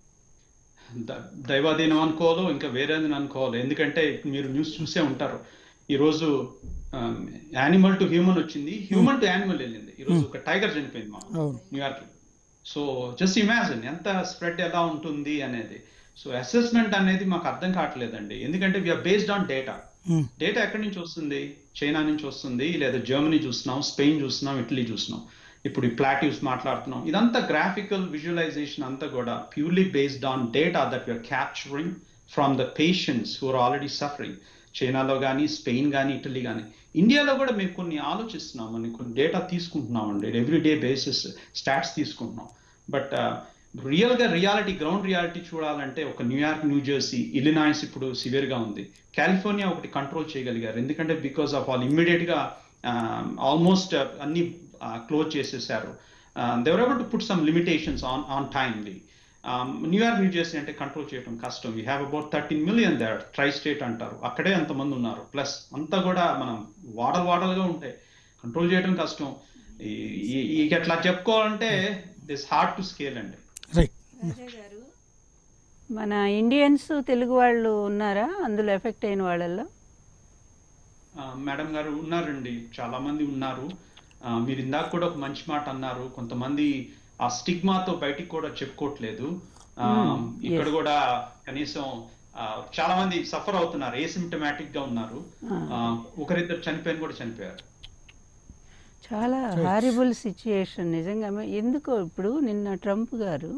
ద- దైవాధీనం అనుకోవాలో ఇంకా వేరేదని అనుకోవాలి ఎందుకంటే మీరు న్యూస్ చూసే ఉంటారు ఈరోజు యానిమల్ టు హ్యూమన్ వచ్చింది హ్యూమన్ టు యానిమల్ వెళ్ళింది ఈరోజు ఒక టైగర్ చనిపోయింది మా అవును న్యూయార్క్ సో జస్ట్ ఇమాజిన్ ఎంత స్ప్రెడ్ ఎలా ఉంటుంది అనేది సో అసెస్మెంట్ అనేది మాకు అర్థం కావట్లేదండి ఎందుకంటే we are based on data Hmm. Data ఎక్కడి నుంచి వస్తుంది చైనా నుంచి వస్తుంది లేదా జర్మనీ చూస్తున్నాం స్పెయిన్ చూస్తున్నాం ఇటలీ చూస్తున్నాం ఇప్పుడు ఈ ప్లాటివ్స్ మాట్లాడుతున్నాం ఇదంతా గ్రాఫికల్ విజువలైజేషన్ అంతా కూడా purely based on data that you are capturing from the patients who are already suffering చైనాలో కానీ స్పెయిన్ కానీ ఇటలీ కానీ ఇండియాలో కూడా మేము కొన్ని ఆలోచిస్తున్నాం అని కొన్ని డేటా తీసుకుంటున్నాం అండి ఎవ్రీ డే బేసిస్ స్టాట్స్ తీసుకుంటున్నాం బట్ రియల్ గా రియాలిటీ గ్రౌండ్ రియాలిటీ చూడాలంటే ఒక న్యూయార్క్ న్యూ జెర్సీ ఇలినాయిస్ ఇప్పుడు సివియర్ గా ఉంది కాలిఫోర్నియా ఒకటి కంట్రోల్ చేయగలిగారు ఎందుకంటే బికాస్ ఆఫ్ వాళ్ళు ఇమ్మీడియట్ గా ఆల్మోస్ట్ అన్ని క్లోజ్ చేసేసారు they were able to put some limitations on on timely New York New Jersey అంటే కంట్రోల్ చేయడం కష్టం we have about thirteen million there tri state అంటారు అక్కడే అంతమంది ఉన్నారు ప్లస్ అంతా కూడా మనం వాడలు వాడలుగా ఉంటాయి కంట్రోల్ చేయడం కష్టం ఈ- ఈ- ఈ అట్లా చెప్పుకోవాలంటే దిస్ హార్డ్ టు స్కేల్ అండి రైట్ మన ఇండియన్స్ తెలుగు వాళ్ళు ఉన్నారా అందులో ఎఫెక్ట్ అయిన వాళ్ళల్లో ఆ, మేడం గారు ఉన్నారండి చాలా మంది ఉన్నారు ఆ, మీరు ఇందాక కూడా ఒక మంచి మాట అన్నారు కొంతమంది ఆ స్టిగ్మాతో బయటికి కూడా చెప్పుకోవట్లేదు ఆ, ఇక్కడ కూడా కనీసం ఆ, చాలా మంది సఫర్ అవుతున్నారు ఏసిమ్టమాటిక్ గా ఉన్నారు ఆ, ఒకరిద్దరు చనిపోయిన కూడా చనిపోయారు చాలా హారిబుల్ సిచ్యుయేషన్ నిజంగా మ- ఎందుకో ఇప్పుడు నిన్న ట్రంప్ గారు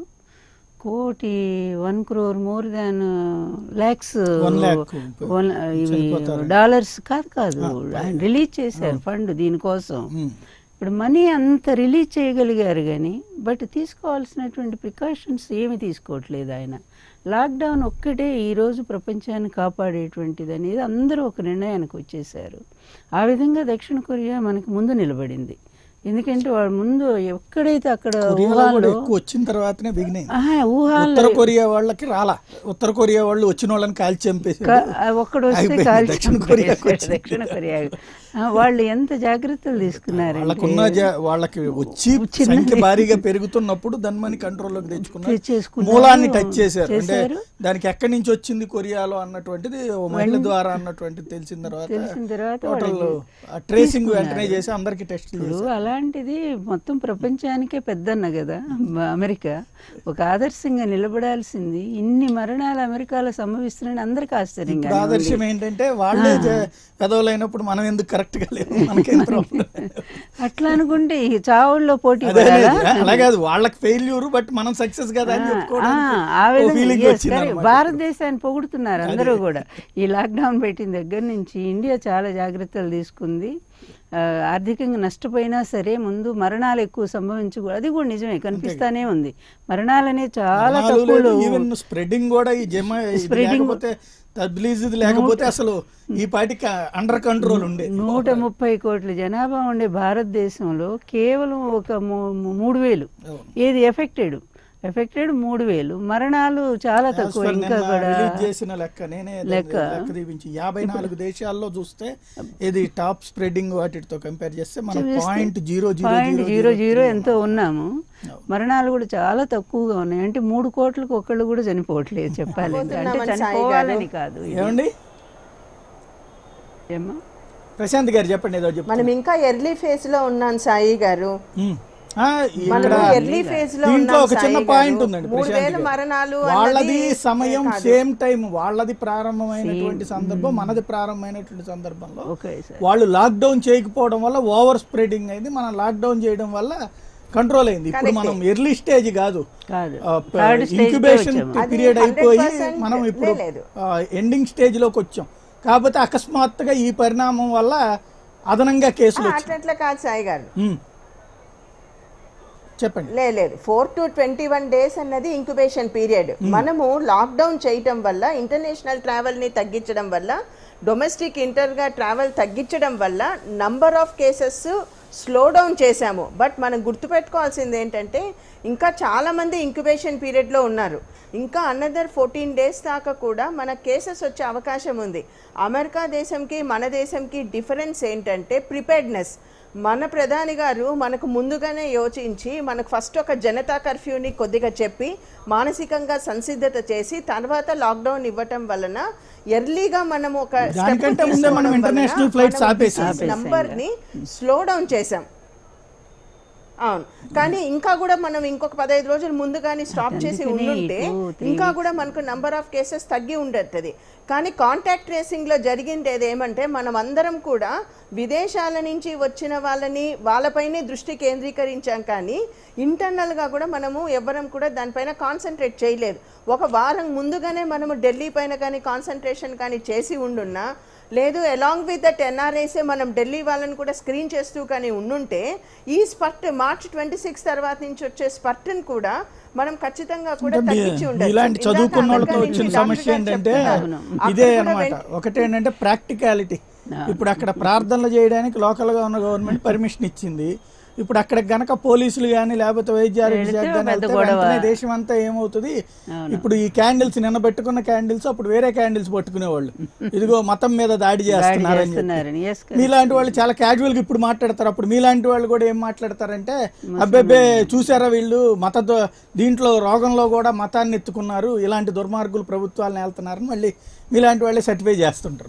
కోటి one crore more than lakhs One lakh ఇవి చనిపోతారు. డాలర్స్ కాదు కాదు ఆయన రిలీజ్ చేశారు ఫండ్ దీనికోసం ఉమ్. ఇప్పుడు మనీ అంత రిలీజ్ చేయగలిగారు కానీ బట్ తీసుకోవాల్సినటువంటి ప్రికాషన్స్ ఏమి తీసుకోవట్లేదు ఆయన లాక్డౌన్ ఒక్కటే ఈరోజు ప్రపంచాన్ని కాపాడేటువంటిది అనేది అందరూ ఒక నిర్ణయానికి వచ్చేసారు ఆ విధంగా దక్షిణ కొరియా మనకు ముందు నిలబడింది ఎందుకంటే వాడు ముందు ఎక్కడైతే అక్కడ కొరియాలో కూడా ఊహాల్లో ఎక్కువ వచ్చిన తర్వాతనే బిగినాయి ఆహా, ఊహాల్లో ఉత్తర కొరియా వాళ్ళకి రాలా ఉత్తర కొరియా వాళ్ళు వచ్చిన వాళ్ళని కాల్చి చంపేసి క- ఆ ఒక్కడు వస్తే అయిపోయింది. కాల్చి దక్షిణ కొరియాకి చంపేశాడు. వచ్చింది. దక్షిణ కొరియా ఆ, వాళ్ళు ఎంత జాగ్రత్తలు తీసుకున్నారంటే వాళ్ళకున్న జా- వాళ్ళకి వచ్చి సంఖ్య భారీగా పెరుగుతున్నప్పుడు ధన్మని కంట్రోల్లోకి తెచ్చుకున్నారు తెచ్చేసుకున్నారు. మూలాన్ని టచ్ చేశారు అంటే చేశారు. దానికి ఎక్కడి నుంచి వచ్చింది కొరియాలో అన్నటువంటిది ఓ మహిళ ద్వారా అన్నటువంటిది తెలిసిన తర్వాత తెలిసిన తర్వాత టోటల్ వాళ్ళకి ట్రేసింగ్ తీసుకున్నారు. వెంటనే చేసి అందరికి టెస్ట్ ఇప్పుడు అలాంటిది మొత్తం ప్రపంచానికే పెద్దన్న కదా మ- అమెరికా ఒక ఆదర్శంగా నిలబడాల్సింది ఇన్ని మరణాలు అమెరికాలో సంభవిస్తున్నాయని అందరికీ ఆశ్చర్యంగా ఇప్పుడు ఆదర్శం ఏంటంటే వాళ్ళే పెదవులైనప్పుడు మనం ఎందుకు కరెక్ట్ గా లేవు మనకేం ప్రాబ్లం అట్లా అనుకుంటే ఈ చావుల్లో పోటీ అదే పడాలా? అలా కాదు వాళ్ళకి ఫెయిల్యూర్ బట్ మనం సక్సెస్ కదా అని ఆ, చెప్పుకోవడానికి ఆ ఓ విధంగా ఫీలింగ్ yes, వచ్చింది correct. అన్నమాట. భారతదేశాన్ని పొగుడుతున్నారు అందరూ కూడా ఈ లాక్డౌన్ పెట్టిన దగ్గర నుంచి ఇండియా చాలా జాగ్రత్తలు తీసుకుంది ఆ, ఆర్థికంగా నష్టపోయినా సరే ముందు మరణాలు ఎక్కువ సంభవించకూడదు అది కూడా నిజమే కనిపిస్తానే ఉంది మరణాలనే చాలా మరణాలు లేదు, తక్కువలో ఈవెన్ స్ప్రెడింగ్ కూడా ఈ జమ ఇది Spreading- లేకపోతే తబ్లీజ్ ఇది లేకపోతే అసలు ఈ పాటికి అండర్ కంట్రోల్ ఉండే నూట ముప్పై కోట్ల జనాభా ఉండే భారతదేశంలో కేవలం ఒక మూ- మూడు వేలు అవును. ఏది ఎఫెక్టెడ్ ఎఫెక్టెడ్ మూడు వేలు మరణాలు చాలా As తక్కువ per ఇంకా నిన్న కూడా రిలీజ్ చేసిన లెక్క నేనే దాన్ని లెక్క. లెక్క తీపించి యాభై నాలుగు దేశాల్లో చూస్తే ఇది టాప్ స్ప్రెడింగ్ వాటితో కంపేర్ చేస్తే మనం point zero zero point zero zero ఎంతో ఉన్నాము మరణాలు కూడా చాలా తక్కువగా ఉన్నాయి అంటే మూడు కోట్లకు ఒకళ్ళు కూడా చనిపోవట్లేదు చెప్పాలంటే అంటే పోతున్నామని సాయి చనిపోవాలని కాదు ఇది. ఏమండి ఏమ్మా? ప్రశాంత్ గారు చెప్పండి ఏదో చెప్పండి మనం ఇంకా ఎర్లీ ఫేజ్ లో ఉన్నాం సాయి గారు ఉమ్. ఆ, ఇక్కడ మనము ఎర్లీ ఫేజ్ లో దీంట్లో ఉన్నాం ఒక చిన్న సాయి పాయింట్ గారు. ఉందండి మూడు ప్రశాంత్ వేల గారు. మరణాలు వాళ్ళది అన్నది సమయం కాదు. సేమ్ టైం వాళ్ళది ప్రారంభమైనటువంటి సందర్భం మనది ప్రారంభమైనటువంటి సందర్భంలో ఓకే సార్ వాళ్ళు లాక్డౌన్ చేయకపోవడం వల్ల ఓవర్ స్ప్రెడింగ్ అయింది మనం లాక్డౌన్ చేయడం వల్ల కంట్రోల్ అయింది ఇప్పుడు మనం ఎర్లీ స్టేజ్ కాదు కాదు థర్డ్ స్టేజ్ ఇంక్యుబేషన్ అది పీరియడ్ అయిపోయి 100% మనం ఇప్పుడు లేదు. ఎండింగ్ స్టేజ్ లోకి వచ్చాం కాకపోతే అకస్మాత్తుగా ఈ పరిణామం వల్ల అదనంగా కేసులు ఆ, వచ్చాయి అట్లా అట్లా కాదు సాయి గారు ఉమ్. చెప్పండి లే- లేదు four to twenty one days అన్నది ఇంక్యుబేషన్ పీరియడ్ మనము లాక్డౌన్ చేయటం వల్ల ఇంటర్నేషనల్ ట్రావెల్ని తగ్గించడం వల్ల డొమెస్టిక్ ఇంటర్గా ట్రావెల్ తగ్గించడం వల్ల number of cases slow down చేశాము బట్ మనం గుర్తుపెట్టుకోవాల్సింది ఏంటంటే ఇంకా చాలామంది ఇంక్యుబేషన్ పీరియడ్లో ఉన్నారు ఇంకా అనదర్ ఫోర్టీన్ డేస్ దాకా కూడా మన కేసెస్ వచ్చే అవకాశం ఉంది అమెరికా దేశంకి మన దేశంకి డిఫరెన్స్ ఏంటంటే ప్రిపేర్డ్నెస్ మన ప్రధాని గారు మనకు ముందుగానే యోచించి మనకు ఫస్ట్ ఒక జనతా కర్ఫ్యూని కొద్దిగా చెప్పి మానసికంగా సంసిద్ధత చేసి తర్వాత లాక్డౌన్ ఇవ్వటం వలన ఎర్లీగా మనం ఒక step దానికంటే ముందే తీసుకోవడం మనం వలన international flights మనం ఆపేసాం. disease నంబర్ని స్లో డౌన్ చేసాం అవును కానీ ఇంకా కూడా మనం ఇంకొక పదహైదు రోజుల ముందు కానీ స్టాప్ చేసి అందుకనే ఉండుంటే ఈ two, three ఇంకా కూడా మనకు నంబర్ ఆఫ్ కేసెస్ తగ్గి ఉండేది కానీ కాంటాక్ట్ ట్రేసింగ్లో జరిగిండేది ఏమంటే మనం అందరం కూడా విదేశాల నుంచి వచ్చిన వాళ్ళని వాళ్ళపైనే దృష్టి కేంద్రీకరించాం కానీ ఇంటర్నల్గా కూడా మనము ఎవ్వరం కూడా దానిపైన కాన్సన్ట్రేట్ చేయలేదు ఒక వారం ముందుగానే మనము ఢిల్లీ పైన కానీ కాన్సన్ట్రేషన్ కానీ చేసి ఉండున్నా లేదు అలాంగ్ విత్ దట్ ఎన్ఆర్ఐసే మనం ఢిల్లీ వాళ్ళని కూడా స్క్రీన్ చేస్తూ కానీ ఉండుంటే ఈ స్పర్ట్ మార్చ్ ట్వంటీ సిక్స్ తర్వాత నుంచి వచ్చే స్పర్ట్ని కూడా మనం ఖచ్చితంగా కూడా అంటే మీ- తగ్గించి ఉండొచ్చు. ఇలాంటి ఇందాక చదువుకున్న వాళ్ళతో అమెరికా వచ్చిన నుంచి సమస్య డాక్టర్ గారు ఏంటంటే చెప్తున్నారు. ఇదే అక్కడ కూడా అన్నమాట ఒకటి ఏంటంటే ప్రాక్టికాలిటీ ఇప్పుడు అక్కడ ప్రార్థనలు చేయడానికి లోకల్ గా ఉన్న గవర్నమెంట్ పర్మిషన్ ఇచ్చింది ఇప్పుడు అక్కడ గనక పోలీసులు కానీ లేకపోతే వైద్య ఆరోగ్య వెళితే శాఖ గాని పెద్ద వెళ్తే గొడవ. వెంటనే దేశం అంతా ఏమవుతుంది ఇప్పుడు ఈ క్యాండిల్స్ నిన్న పెట్టుకున్న క్యాండిల్స్ అప్పుడు వేరే క్యాండిల్స్ పట్టుకునేవాళ్ళు ఇదిగో మతం మీద దాడి చేస్తున్నారని చెప్పి. చేస్తున్నారని ఎస్ మీలాంటి వాళ్ళు చాలా క్యాజువల్ గా ఇప్పుడు మాట్లాడతారు అప్పుడు మీలాంటి వాళ్ళు కూడా ఏం మాట్లాడతారంటే అబ్బెబ్బే చూసారా వీళ్ళు మత దో- దీంట్లో రోగంలో కూడా మతాన్ని ఎత్తుకున్నారు ఇలాంటి దుర్మార్గులు ప్రభుత్వాలను వెళ్తున్నారని మళ్ళీ మీలాంటి వాళ్ళే సర్టిఫై చేస్తుంటారు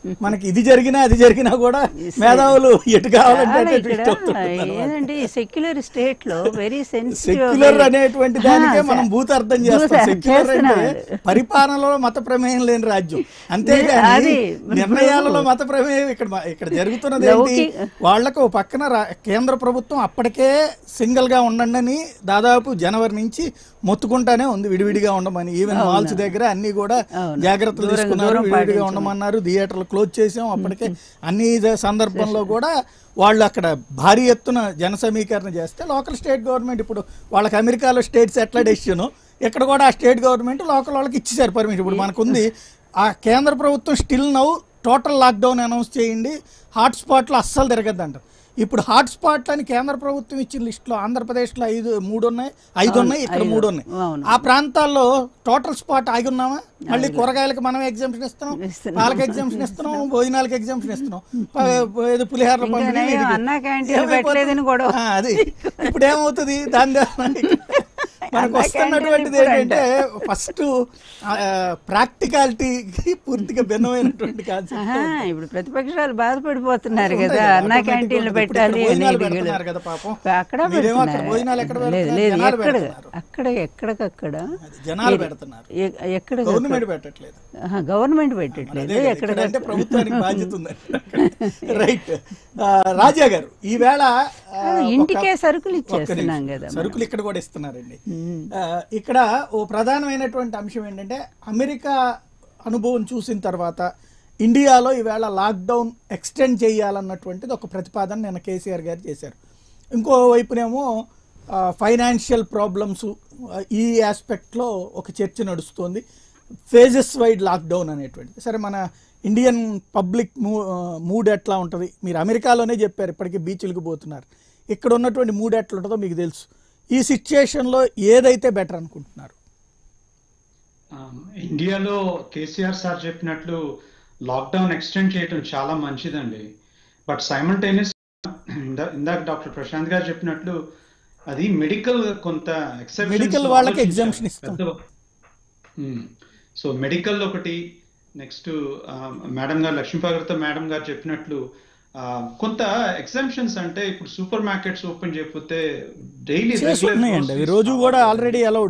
మనకి ఇది జరిగినా అది జరిగినా కూడా మేధావులు ఎటు కావాలంటే చాలా అటు ఇక్కడ twist అవుతుంటారు అన్నమాట. ఏంటంటే ఈ సెక్యులర్ స్టేట్ లో వెరీ సెక్యులర్ అనేటువంటి దానికే మనం భూత అర్థం చేస్తాం భూత సెక్యులర్ అంటే చేస్తున్నాడు. పరిపాలనలో మత ప్రమేయం లేని రాజ్యం అంతేగాని అది నిర్ణయాలలో మత ప్రమేయం ఇక్కడ మ- ఇక్కడ జరుగుతున్నది ఏంటి లౌకిక- వాళ్ళకు ఓ పక్కన రా- కేంద్ర ప్రభుత్వం అప్పటికే సింగిల్ గా ఉండండి అని దాదాపు జనవరి నుంచి మొత్తుకుంటానే ఉంది విడివిడిగా ఉండమని ఈవెన్ మాల్స్ దగ్గర అన్ని కూడా అవును. జాగ్రత్తలు దూరం- తీసుకున్నారు దూరం విడివిడిగా పాటించమని. ఉండమన్నారు థియేటర్లు క్లోజ్ చేసాం అప్పటికే అన్ని జ- సందర్భంలో కూడా వాళ్ళు అక్కడ భారీ ఎత్తున జన సమీకరణ చేస్తే లోకల్ స్టేట్ గవర్నమెంట్ ఇప్పుడు వాళ్ళకి అమెరికాలో స్టేట్స్ ఎట్లా డెసిషన్ ఇక్కడ కూడా ఆ స్టేట్ గవర్నమెంట్ లోకల్ వాళ్ళకి ఇచ్చేసారు పర్మిషన్ ఇప్పుడు మనకుంది ఆ కేంద్ర ప్రభుత్వం స్టిల్ నవ్వు టోటల్ లాక్డౌన్ అనౌన్స్ చేయండి హాట్స్పాట్లు అస్సలు తిరగద్దంట ఇప్పుడు హాట్స్పాట్లు అని కేంద్ర ప్రభుత్వం ఇచ్చిన లిస్టులో ఆంధ్రప్రదేశ్లో ఐదు మూడు ఉన్నాయి ఐదు ఉన్నాయి ఇక్కడ ఐదు. మూడు ఉన్నాయి అవును. ఆ ప్రాంతాల్లో టోటల్ స్పాట్ ఆగి ఉన్నామా మళ్ళీ కూరగాయలకు మనం ఎగ్జామ్షన్ ఇస్తున్నాం ఇస్తున్నాం. పాలకి ఎగ్జామ్షన్ ఇస్తున్నాం భోజనాలకు ఎగ్జామ్షన్ ఇస్తున్నాం ప- ఏదో పులిహోరల ఇంకా పంపిణీ నయం వీటికి. అన్నా క్యాంటీన్లు ఏమైపోతుంది? పెట్టలేదని గొడవ. ఆ, అది ఇప్పుడు ఏమవుతుంది దాని ద్వారా మనకు అన్నా వస్తున్నటువంటిది క్యాంటీన్లు ఏంటంటే ఫస్ట్ ప్రాక్టికాలిటీకి పూర్తిగా భిన్నమైనటువంటి కాన్సెప్ట్ ఆహా, ఇప్పుడు ప్రతిపక్షాలు బాధపడిపోతున్నారు కదా అన్నా క్యాంటీన్లు పెట్టాలి భోజనాలు అనేది పెడుతున్నారు కదా పాపం అక్కడ మీరేమో అక్కడ పెడుతున్నారు. భోజనాలు ఎక్కడ లేదు పెడుతున్నారు? లేదు జనాలు ఎక్కడ పెడుతున్నారు. అక్కడ ఎక్కడికక్కడ అది జనాలు పెడుతున్నారు ఎ- ఎక్కడ గవర్నమెంట్ పెట్టట్లేదు గవర్నమెంట్ అదే పెట్టట్లేదు కదా, ఎక్కడ ఇక్కడ అంటే ప్రభుత్వానికి బాధ్యత ఉంది రైట్ రాజా గారు ఈవేళ ఆ, కాదు, ఒక- ఇంటికే సరుకులు ఒక్క ఇచ్చేస్తున్నాం నిమిషం. కదా మనం. సరుకులు ఇక్కడ కూడా ఇస్తున్నారండి ఆ, ఇక్కడ ఓ ప్రధానమైనటువంటి అంశం ఏంటంటే అమెరికా అనుభవం చూసిన తర్వాత ఇండియాలో ఈవేళ లాక్డౌన్ ఎక్స్టెండ్ చేయాలన్నటువంటిది ఒక ప్రతిపాదన నిన్న కేసీఆర్ గారు చేశారు ఇంకో వైపునేమో ఫైనాన్షియల్ ప్రాబ్లమ్స్ ఈ ఆస్పెక్ట్లో ఒక చర్చ నడుస్తోంది ఫేజెస్ వైడ్ లాక్డౌన్ అనేటువంటిది సరే మన ఇండియన్ పబ్లిక్ మూ మూడ్ ఎట్లా ఉంటుంది మీరు అమెరికాలోనే చెప్పారు ఇప్పటికీ బీచ్లకు పోతున్నారు ఇక్కడ ఉన్నటువంటి మూడ్ ఎట్లా ఉంటుందో మీకు తెలుసు ఈ సిచ్యుయేషన్లో ఏదైతే బెటర్ అనుకుంటున్నారు ఆ, ఇండియాలో కేసీఆర్ సార్ చెప్పినట్లు లాక్డౌన్ ఎక్స్టెండ్ చేయడం చాలా మంచిదండి బట్ సైమల్టేనియస్ ఇందాక డాక్టర్ ప్రశాంత్ గారు చెప్పినట్లు అది మెడికల్ కొంత exceptions Medical వాళ్ళకి ఆలోచించాలి. exemption ఇస్తాం. పెద్ద- మ్మ్. సో మెడికల్ ఒకటి నెక్స్ట్ మేడం గారు లక్ష్మీపాగర్తో మేడం గారు చెప్పినట్లు ఆ, కొంత ఎగ్జామ్షన్స్ అంటే ఇప్పుడు సూపర్ మార్కెట్స్ ఓపెన్ చేయకపోతే డైలీ చేస్తున్నాయండి అవి రోజు కూడా already allowed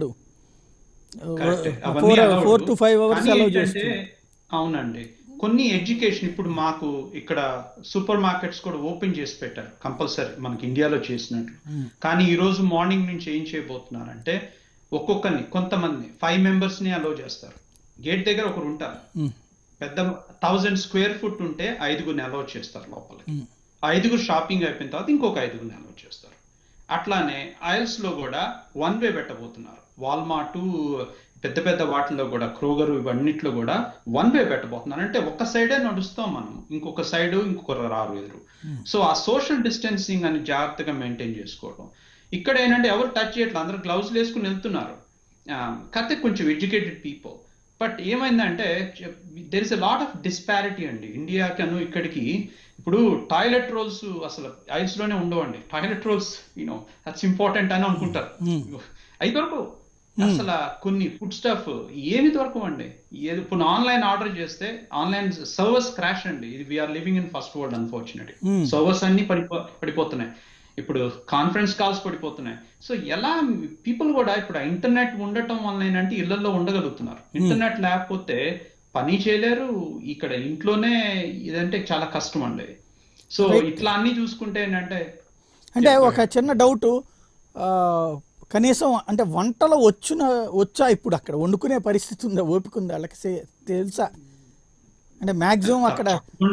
four four to five hours allow చేస్తుంది అవునండి కొన్ని ఎడ్యుకేషన్ ఇప్పుడు మాకు ఇక్కడ సూపర్ మార్కెట్స్ కూడా ఓపెన్ చేసి పెట్టారు కంపల్సరీ మనకి ఇండియాలో చేసినట్టు కానీ ఈ రోజు మార్నింగ్ నుంచి ఏం చేయబోతున్నారంటే ఒక్కొక్కరిని కొంతమంది ఫైవ్ మెంబర్స్ ని అలౌ చేస్తారు గేట్ దగ్గర ఒకరు ఉంటారు పెద్ద థౌజండ్ స్క్వేర్ ఫుట్ ఉంటే ఐదుగురిని అలౌ చేస్తారు లోపలికి ఐదుగురు షాపింగ్ అయిపోయిన తర్వాత ఇంకొక ఐదుగురిని అలౌ చేస్తారు అట్లానే ఐల్స్ లో కూడా వన్ వే పెట్టబోతున్నారు వాల్మార్ట్ పెద్ద పెద్ద వాటిల్లో కూడా క్రోగరు ఇవన్నిట్లో కూడా వన్ వే పెట్టబోతున్నారు అంటే ఒక సైడే నడుస్తాం మనం ఇంకొక సైడ్ ఇంకొకరు రారు ఎదురు సో ఆ సోషల్ డిస్టెన్సింగ్ అని జాగ్రత్తగా మెయింటైన్ చేసుకోవడం ఇక్కడ ఏంటంటే ఎవరు టచ్ చేయట్లేదు అందరూ గ్లౌజ్ వేసుకుని వెళ్తున్నారు కాకపోతే కొంచెం ఎడ్యుకేటెడ్ పీపుల్ బట్ ఏమైందంటే there is a lot of disparity అండి ఇండియాకను ఇక్కడికి ఇప్పుడు టాయిలెట్ రోల్స్ అసలు ఐల్స్ లోనే ఉండవండి toilet rolls you know that's important అని అనుకుంటారు అవి దొరకవు అసలు కొన్ని ఫుడ్ స్టఫ్ ఏమి దొరకవండి ఏది ఇప్పుడు ఆన్లైన్ ఆర్డర్ చేస్తే ఆన్లైన్ సర్వర్స్ క్రాష్ అండి ఇది we are living in first world unfortunate servers అన్ని పడిపో పడిపోతున్నాయి ఇప్పుడు కాన్ఫరెన్స్ కాల్స్ పడిపోతున్నాయి సో ఎలా పీపుల్ కూడా ఇప్పుడు ఇంటర్నెట్ ఉండటం వల్ల ఏంటంటే ఇళ్లలో ఉండగలుగుతున్నారు ఇంటర్నెట్ లేకపోతే పని చేయలేరు ఇక్కడ ఇంట్లోనే ఇదంటే చాలా కష్టం అండి సో ఇట్లా అన్ని చూసుకుంటే ఏంటంటే అంటే ఒక చిన్న డౌట్ కనీసం అంటే వంటలు వచ్చిన వచ్చా ఇప్పుడు అక్కడ వండుకునే పరిస్థితి ఉందా ఓపిక ఉందా వాళ్ళకి సే- తెలుసా అంటే మాక్సిమం అక్కడ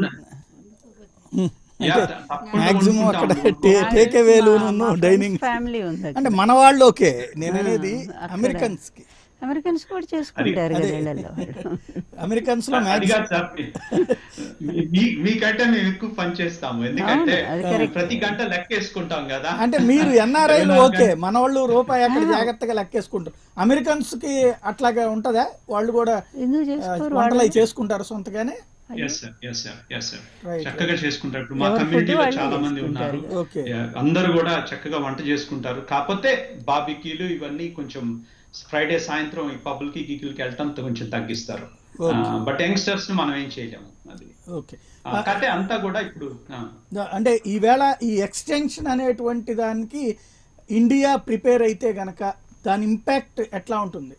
ఉమ్, Yeah, అంటే తప్పకుండా మాక్సిమం అక్కడ వండుకుంటాము. టేక్ అవేలు డైనింగ్ ఫ్యామిలీ ఉంది అంటే మన వాళ్ళు ఓకే నేను అనేది అమెరికన్స్ కి అమెరికన్స్ కూడా చేసుకుంటారు కదా ఇళ్ళల్లో వాళ్ళు. అమెరికన్స్ లో అది మాక్సిమం కాదు సార్ మీ- మీ- మీకంటే మేము ఎక్కువ పని చేస్తాము ఎందుకంటే అవును, అది correct. ప్రతి గంట లెక్క వేసుకుంటాం కదా అంటే మీరు ఎన్ఆర్ఐలు ఇరవై నాలుగు ఓకే మన వాళ్ళు రూపాయి అక్కడ జాగ్రత్తగా లెక్కేసుకుంటారు అమెరికన్స్ కి అట్లాగే ఉంటదా వాళ్ళు కూడా ఎందుకు ఆ, చేసుకోరు వంటలు వాళ్ళు అవి చేసుకుంటారు సొంతగానే yes sir yes sir yes sir Right. చక్కగా చేసుకుంటారు ఇప్పుడు మా ఎవరి food కమ్యూనిటీలో వాళ్ళే చాలా మంది ఉన్నారు చేసుకుంటారు. ఓకే Yeah, అందరూ కూడా చక్కగా వంట చేసుకుంటారు కాకపోతే బాబికీలు ఇవన్నీ కొంచెం ఫ్రైడే సాయంత్రం ఈ పబ్బులకి గిగిలకి వెళ్ళటం కొంచెం తగ్గిస్తారు బట్ యంగ్స్టర్స్ ని మనం ఏం చేయలేము అది ఓకే ఆ, కథ అంతా కూడా ఇప్పుడు ఆ, ద- అంటే ఈవేళ ఈ ఎక్స్టెన్షన్ అనేటువంటి దానికి ఇండియా ప్రిపేర్ అయితే గనక దాని ఇంపాక్ట్ ఎట్లా ఉంటుంది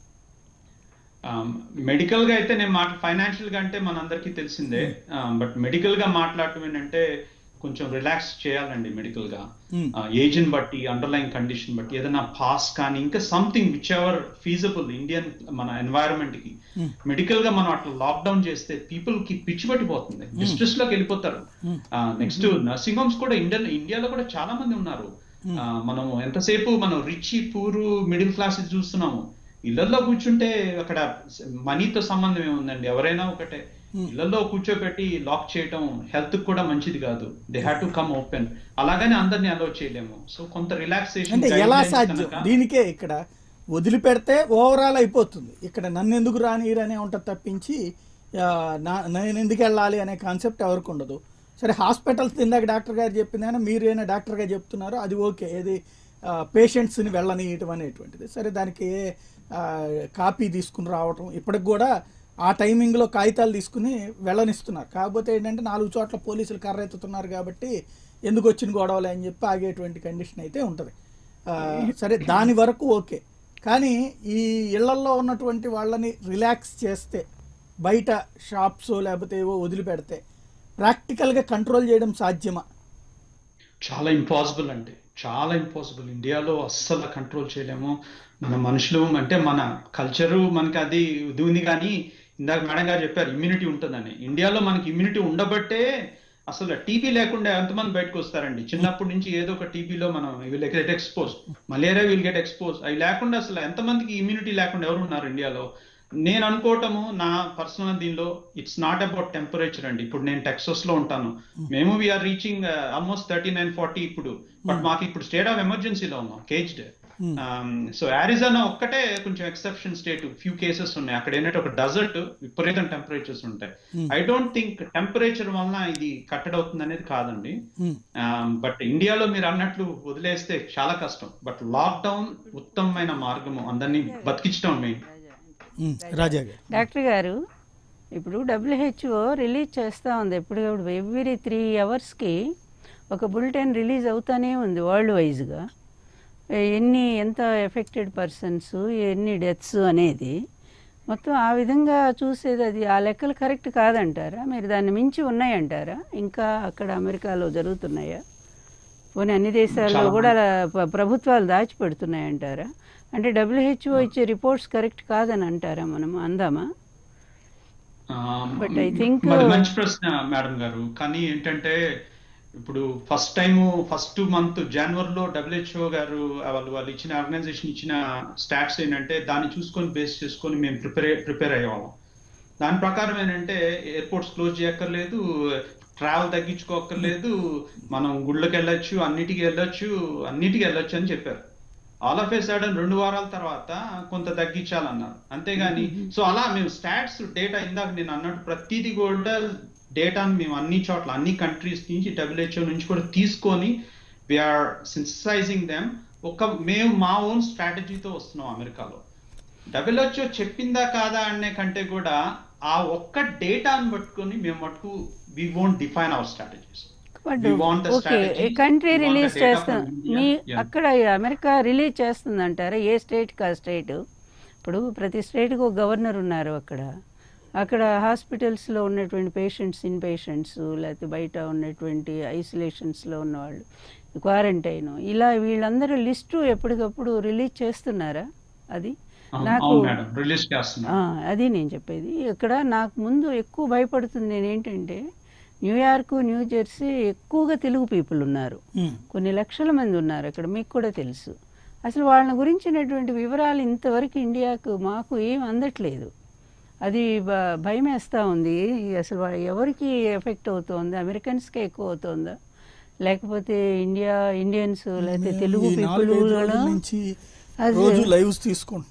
మెడికల్ గా అయితే నేను మాట ఫైనాన్షియల్ గా అంటే మనందరికీ తెలిసిందే బట్ మెడికల్ గా మాట్లాడటం ఏంటంటే కొంచెం రిలాక్స్ చేయాలండి మెడికల్ గా Hmm. ఏజ్ ని బట్టి అండర్లైన్ కండిషన్ బట్టి ఏదైనా పాస్ కానీ ఇంకా something which ever feasible Indian మన ఎన్వైరన్మెంట్ కి మెడికల్ గా మనం అట్లా లాక్డౌన్ చేస్తే పీపుల్ కి పిచ్చి పట్టిపోతుంది డిస్ట్రెస్ లోకి వెళ్ళిపోతారు నెక్స్ట్ నర్సింగ్ హోమ్స్ కూడా ఇండియన్ ఇండియాలో కూడా చాలా మంది ఉన్నారు ఆ, మనము ఎంతసేపు మనం రిచ్ పూరు మిడిల్ క్లాస్ చూస్తున్నాము ఇళ్లలో కూర్చుంటే అక్కడ మనీతో సంబంధం ఏముందండి ఎవరైనా ఒకటే ఇళ్లలో కూర్చోబెట్టి లాక్ చేయటం హెల్త్ కూడా మంచిది కాదు they have to come open అలాగని అందరినీ అలో చేయలేము సో కొంత రిలాక్సేషన్ అంటే ఎలా సాధ్యం దీనికే ఇక్కడ వదిలిపెడితే ఓవరాల్ అయిపోతుంది ఇక్కడ నన్ను ఎందుకు రానిరనే ఉంటుంది తప్పించి ఆ, నా- నేను ఎందుకు వెళ్ళాలి అనే కాన్సెప్ట్ ఎవరికి ఉండదు సరే హాస్పిటల్స్ ఇందాక డాక్టర్ గారు చెప్పింది కానీ మీరేనా డాక్టర్ గారు చెప్తున్నారు అది ఓకే ఏది పేషెంట్స్ని వెళ్ళనీయటం అనేటువంటిది సరే దానికి ఆ, కాపీ తీసుకుని రావటం ఇప్పటికి కూడా ఆ టైమింగ్లో కాగితాలు తీసుకుని వెళ్ళనిస్తున్నారు కాకపోతే ఏంటంటే నాలుగు చోట్ల పోలీసులు కర్రెత్తుతున్నారు కాబట్టి ఎందుకు వచ్చిన గొడవలే అని చెప్పి ఆగేటువంటి కండిషన్ అయితే ఉంటుంది ఆ, సరే దాని వరకు ఓకే కానీ ఈ ఇళ్లల్లో ఉన్నటువంటి వాళ్ళని రిలాక్స్ చేస్తే బయట షాప్స్ లేకపోతే ఏవో వదిలిపెడితే ప్రాక్టికల్గా కంట్రోల్ చేయడం సాధ్యమా చాలా ఇంపాసిబుల్ అండి చాలా ఇంపాసిబుల్ ఇండియాలో అస్సలు కంట్రోల్ చేయలేము మన మనుషులు అంటే మన కల్చరు మనకి అది ఇది ఉంది కానీ ఇందాక మేడం గారు చెప్పారు ఇమ్యూనిటీ ఉంటుందని ఇండియాలో మనకి ఇమ్యూనిటీ ఉండబట్టే అసలు టీబీ లేకుండా ఎంతమంది బయటకు వస్తారండి చిన్నప్పటి నుంచి ఏదో ఒక టీబీలో మనం will get expose malaria will get expose అవి లేకుండా అసలు ఎంతమందికి ఇమ్యూనిటీ లేకుండా ఎవరు ఉన్నారు ఇండియాలో నేను అనుకోవటము నా పర్సనల్ దీనిలో ఇట్స్ నాట్ అబౌట్ టెంపరేచర్ అండి ఇప్పుడు నేను టెక్సస్ లో ఉంటాను మేము we are reaching almost thirty nine forty ఇప్పుడు బట్ మాకు ఇప్పుడు స్టేట్ ఆఫ్ ఎమర్జెన్సీలో ఉన్నాం కేజ్డ్ సో ఆరిజోనా ఒక్కటే కొంచెం ఎక్సెప్షన్ స్టేట్ ఫ్యూ కేసెస్ ఉన్నాయి అక్కడ ఏంటంటే ఒక డజర్ట్ విపరీతం టెంపరేచర్స్ ఉంటాయి ఐ డోంట్ థింక్ టెంపరేచర్ వలన ఇది కట్టడవుతుంది అనేది కాదండి బట్ ఇండియాలో మీరు అన్నట్లు వదిలేస్తే చాలా కష్టం బట్ లాక్డౌన్ ఉత్తమమైన మార్గము అందరినీ బతికించడం మెయిన్ ఉమ్, రాజా గారు డాక్టర్ గారు ఇప్పుడు డబ్ల్యూహెచ్ఓ రిలీజ్ చేస్తూ ఉంది ఎప్పటికప్పుడు ఎవ్రీ త్రీ అవర్స్కి ఒక బులెటిన్ రిలీజ్ అవుతానే ఉంది వరల్డ్ వైజ్గా ఎన్ని ఎంత ఎఫెక్టెడ్ పర్సన్స్ ఎన్ని డెత్స్ అనేది మొత్తం ఆ విధంగా చూసేది అది ఆ లెక్కలు కరెక్ట్ కాదంటారా మీరు దాన్ని మించి ఉన్నాయంటారా ఇంకా అక్కడ అమెరికాలో జరుగుతున్నాయా పోనీ అన్ని దేశాల్లో కూడా ప- ప్రభుత్వాలు దాచిపెడుతున్నాయంటారా అంటే డబ్ల్యూహెచ్ఓ ఇచ్చే రిపోర్ట్స్ కరెక్ట్ కాదని అంటారా మనం అందామా But I think, మరి uh, మంచి ప్రశ్న మేడం గారు కానీ ఏంటంటే ఇప్పుడు ఫస్ట్ టైం ఫస్ట్ మంత్ జనవరిలో డబ్ల్యూహెచ్ఓ గారు వాళ్ళు వాళ్ళు ఇచ్చిన ఆర్గనైజేషన్ ఇచ్చిన స్టాట్స్ ఏంటంటే దాన్ని చూసుకొని బేస్ చేసుకొని మేము ప్రిపేర్ ప్రిపేర్ అయ్యేవాళ్ళం దాని ప్రకారం ఏంటంటే ఎయిర్పోర్ట్స్ క్లోజ్ చేయక్కర్లేదు ట్రావెల్ తగ్గించుకోక్కర్లేదు మనం గుళ్ళకి వెళ్ళొచ్చు అన్నిటికి వెళ్ళొచ్చు అన్నిటికి వెళ్ళొచ్చు అని చెప్పారు ఆల్ ఆఫ్ ఏ సడన్ రెండు వారాల తర్వాత కొంత తగ్గించాలన్నారు అంతేగాని సో అలా మేము స్టాట్స్ డేటా ఇందాక నేను అన్నట్టు ప్రతిదీ కూడా డేటాను మేము అన్ని చోట్ల అన్ని కంట్రీస్ నుంచి డబ్ల్యూహెచ్ఓ నుంచి కూడా తీసుకొని వీఆర్ సింథసైజింగ్ దెమ్ ఒక మేము మా ఓన్ స్ట్రాటజీతో వస్తున్నాం అమెరికాలో డబ్ల్యూహెచ్ఓ చెప్పిందా కాదా అనే కంటే కూడా ఆ ఒక్క డేటాను పట్టుకొని మేము మటుకు we won't define our strategies but We want the okay strategy. Country We want the release data చేస్తా from India. మీ Yeah. అక్కడ అమెరికా రిలీజ్ చేస్తుందంటారా ఏ స్టేట్కి ఆ స్టేట్ ఇప్పుడు ప్రతి స్టేట్కి ఒక గవర్నర్ ఉన్నారు అక్కడ అక్కడ హాస్పిటల్స్లో ఉన్నటువంటి పేషెంట్స్ ఇన్ పేషెంట్స్ లేకపోతే బయట ఉన్నటువంటి ఐసోలేషన్స్లో ఉన్నవాళ్ళు క్వారంటైన్ ఇలా వీళ్ళందరూ లిస్టు ఎప్పటికప్పుడు రిలీజ్ చేస్తున్నారా అది నాకు అవును మేడం రిలీజ్ చేస్తున్నాం ఆ, అది నేను చెప్పేది ఇక్కడ నాకు ముందు ఎక్కువ భయపడుతుంది నేను ఏంటంటే న్యూయార్క్ న్యూ జెర్సీ ఎక్కువగా తెలుగు పీపుల్ ఉన్నారు ఉమ్, కొన్ని లక్షల మంది ఉన్నారు అక్కడ మీకు కూడా తెలుసు అసలు వాళ్ళ గురించినటువంటి వివరాలు ఇంతవరకు ఇండియాకు మాకు ఏం అందట్లేదు అది భ- భయం వేస్తూ ఉంది అసలు వా- ఎవరికి ఎఫెక్ట్ అవుతోంది అమెరికన్స్కే ఎక్కువ అవుతుందా లేకపోతే ఇండియా ఇండియన్స్ లేకపోతే తెలుగు ఈ పీపుల్ నాలుగైదు రోజుల నుంచి అది- రోజు లైవ్స్ తీసుకుంటున్నాం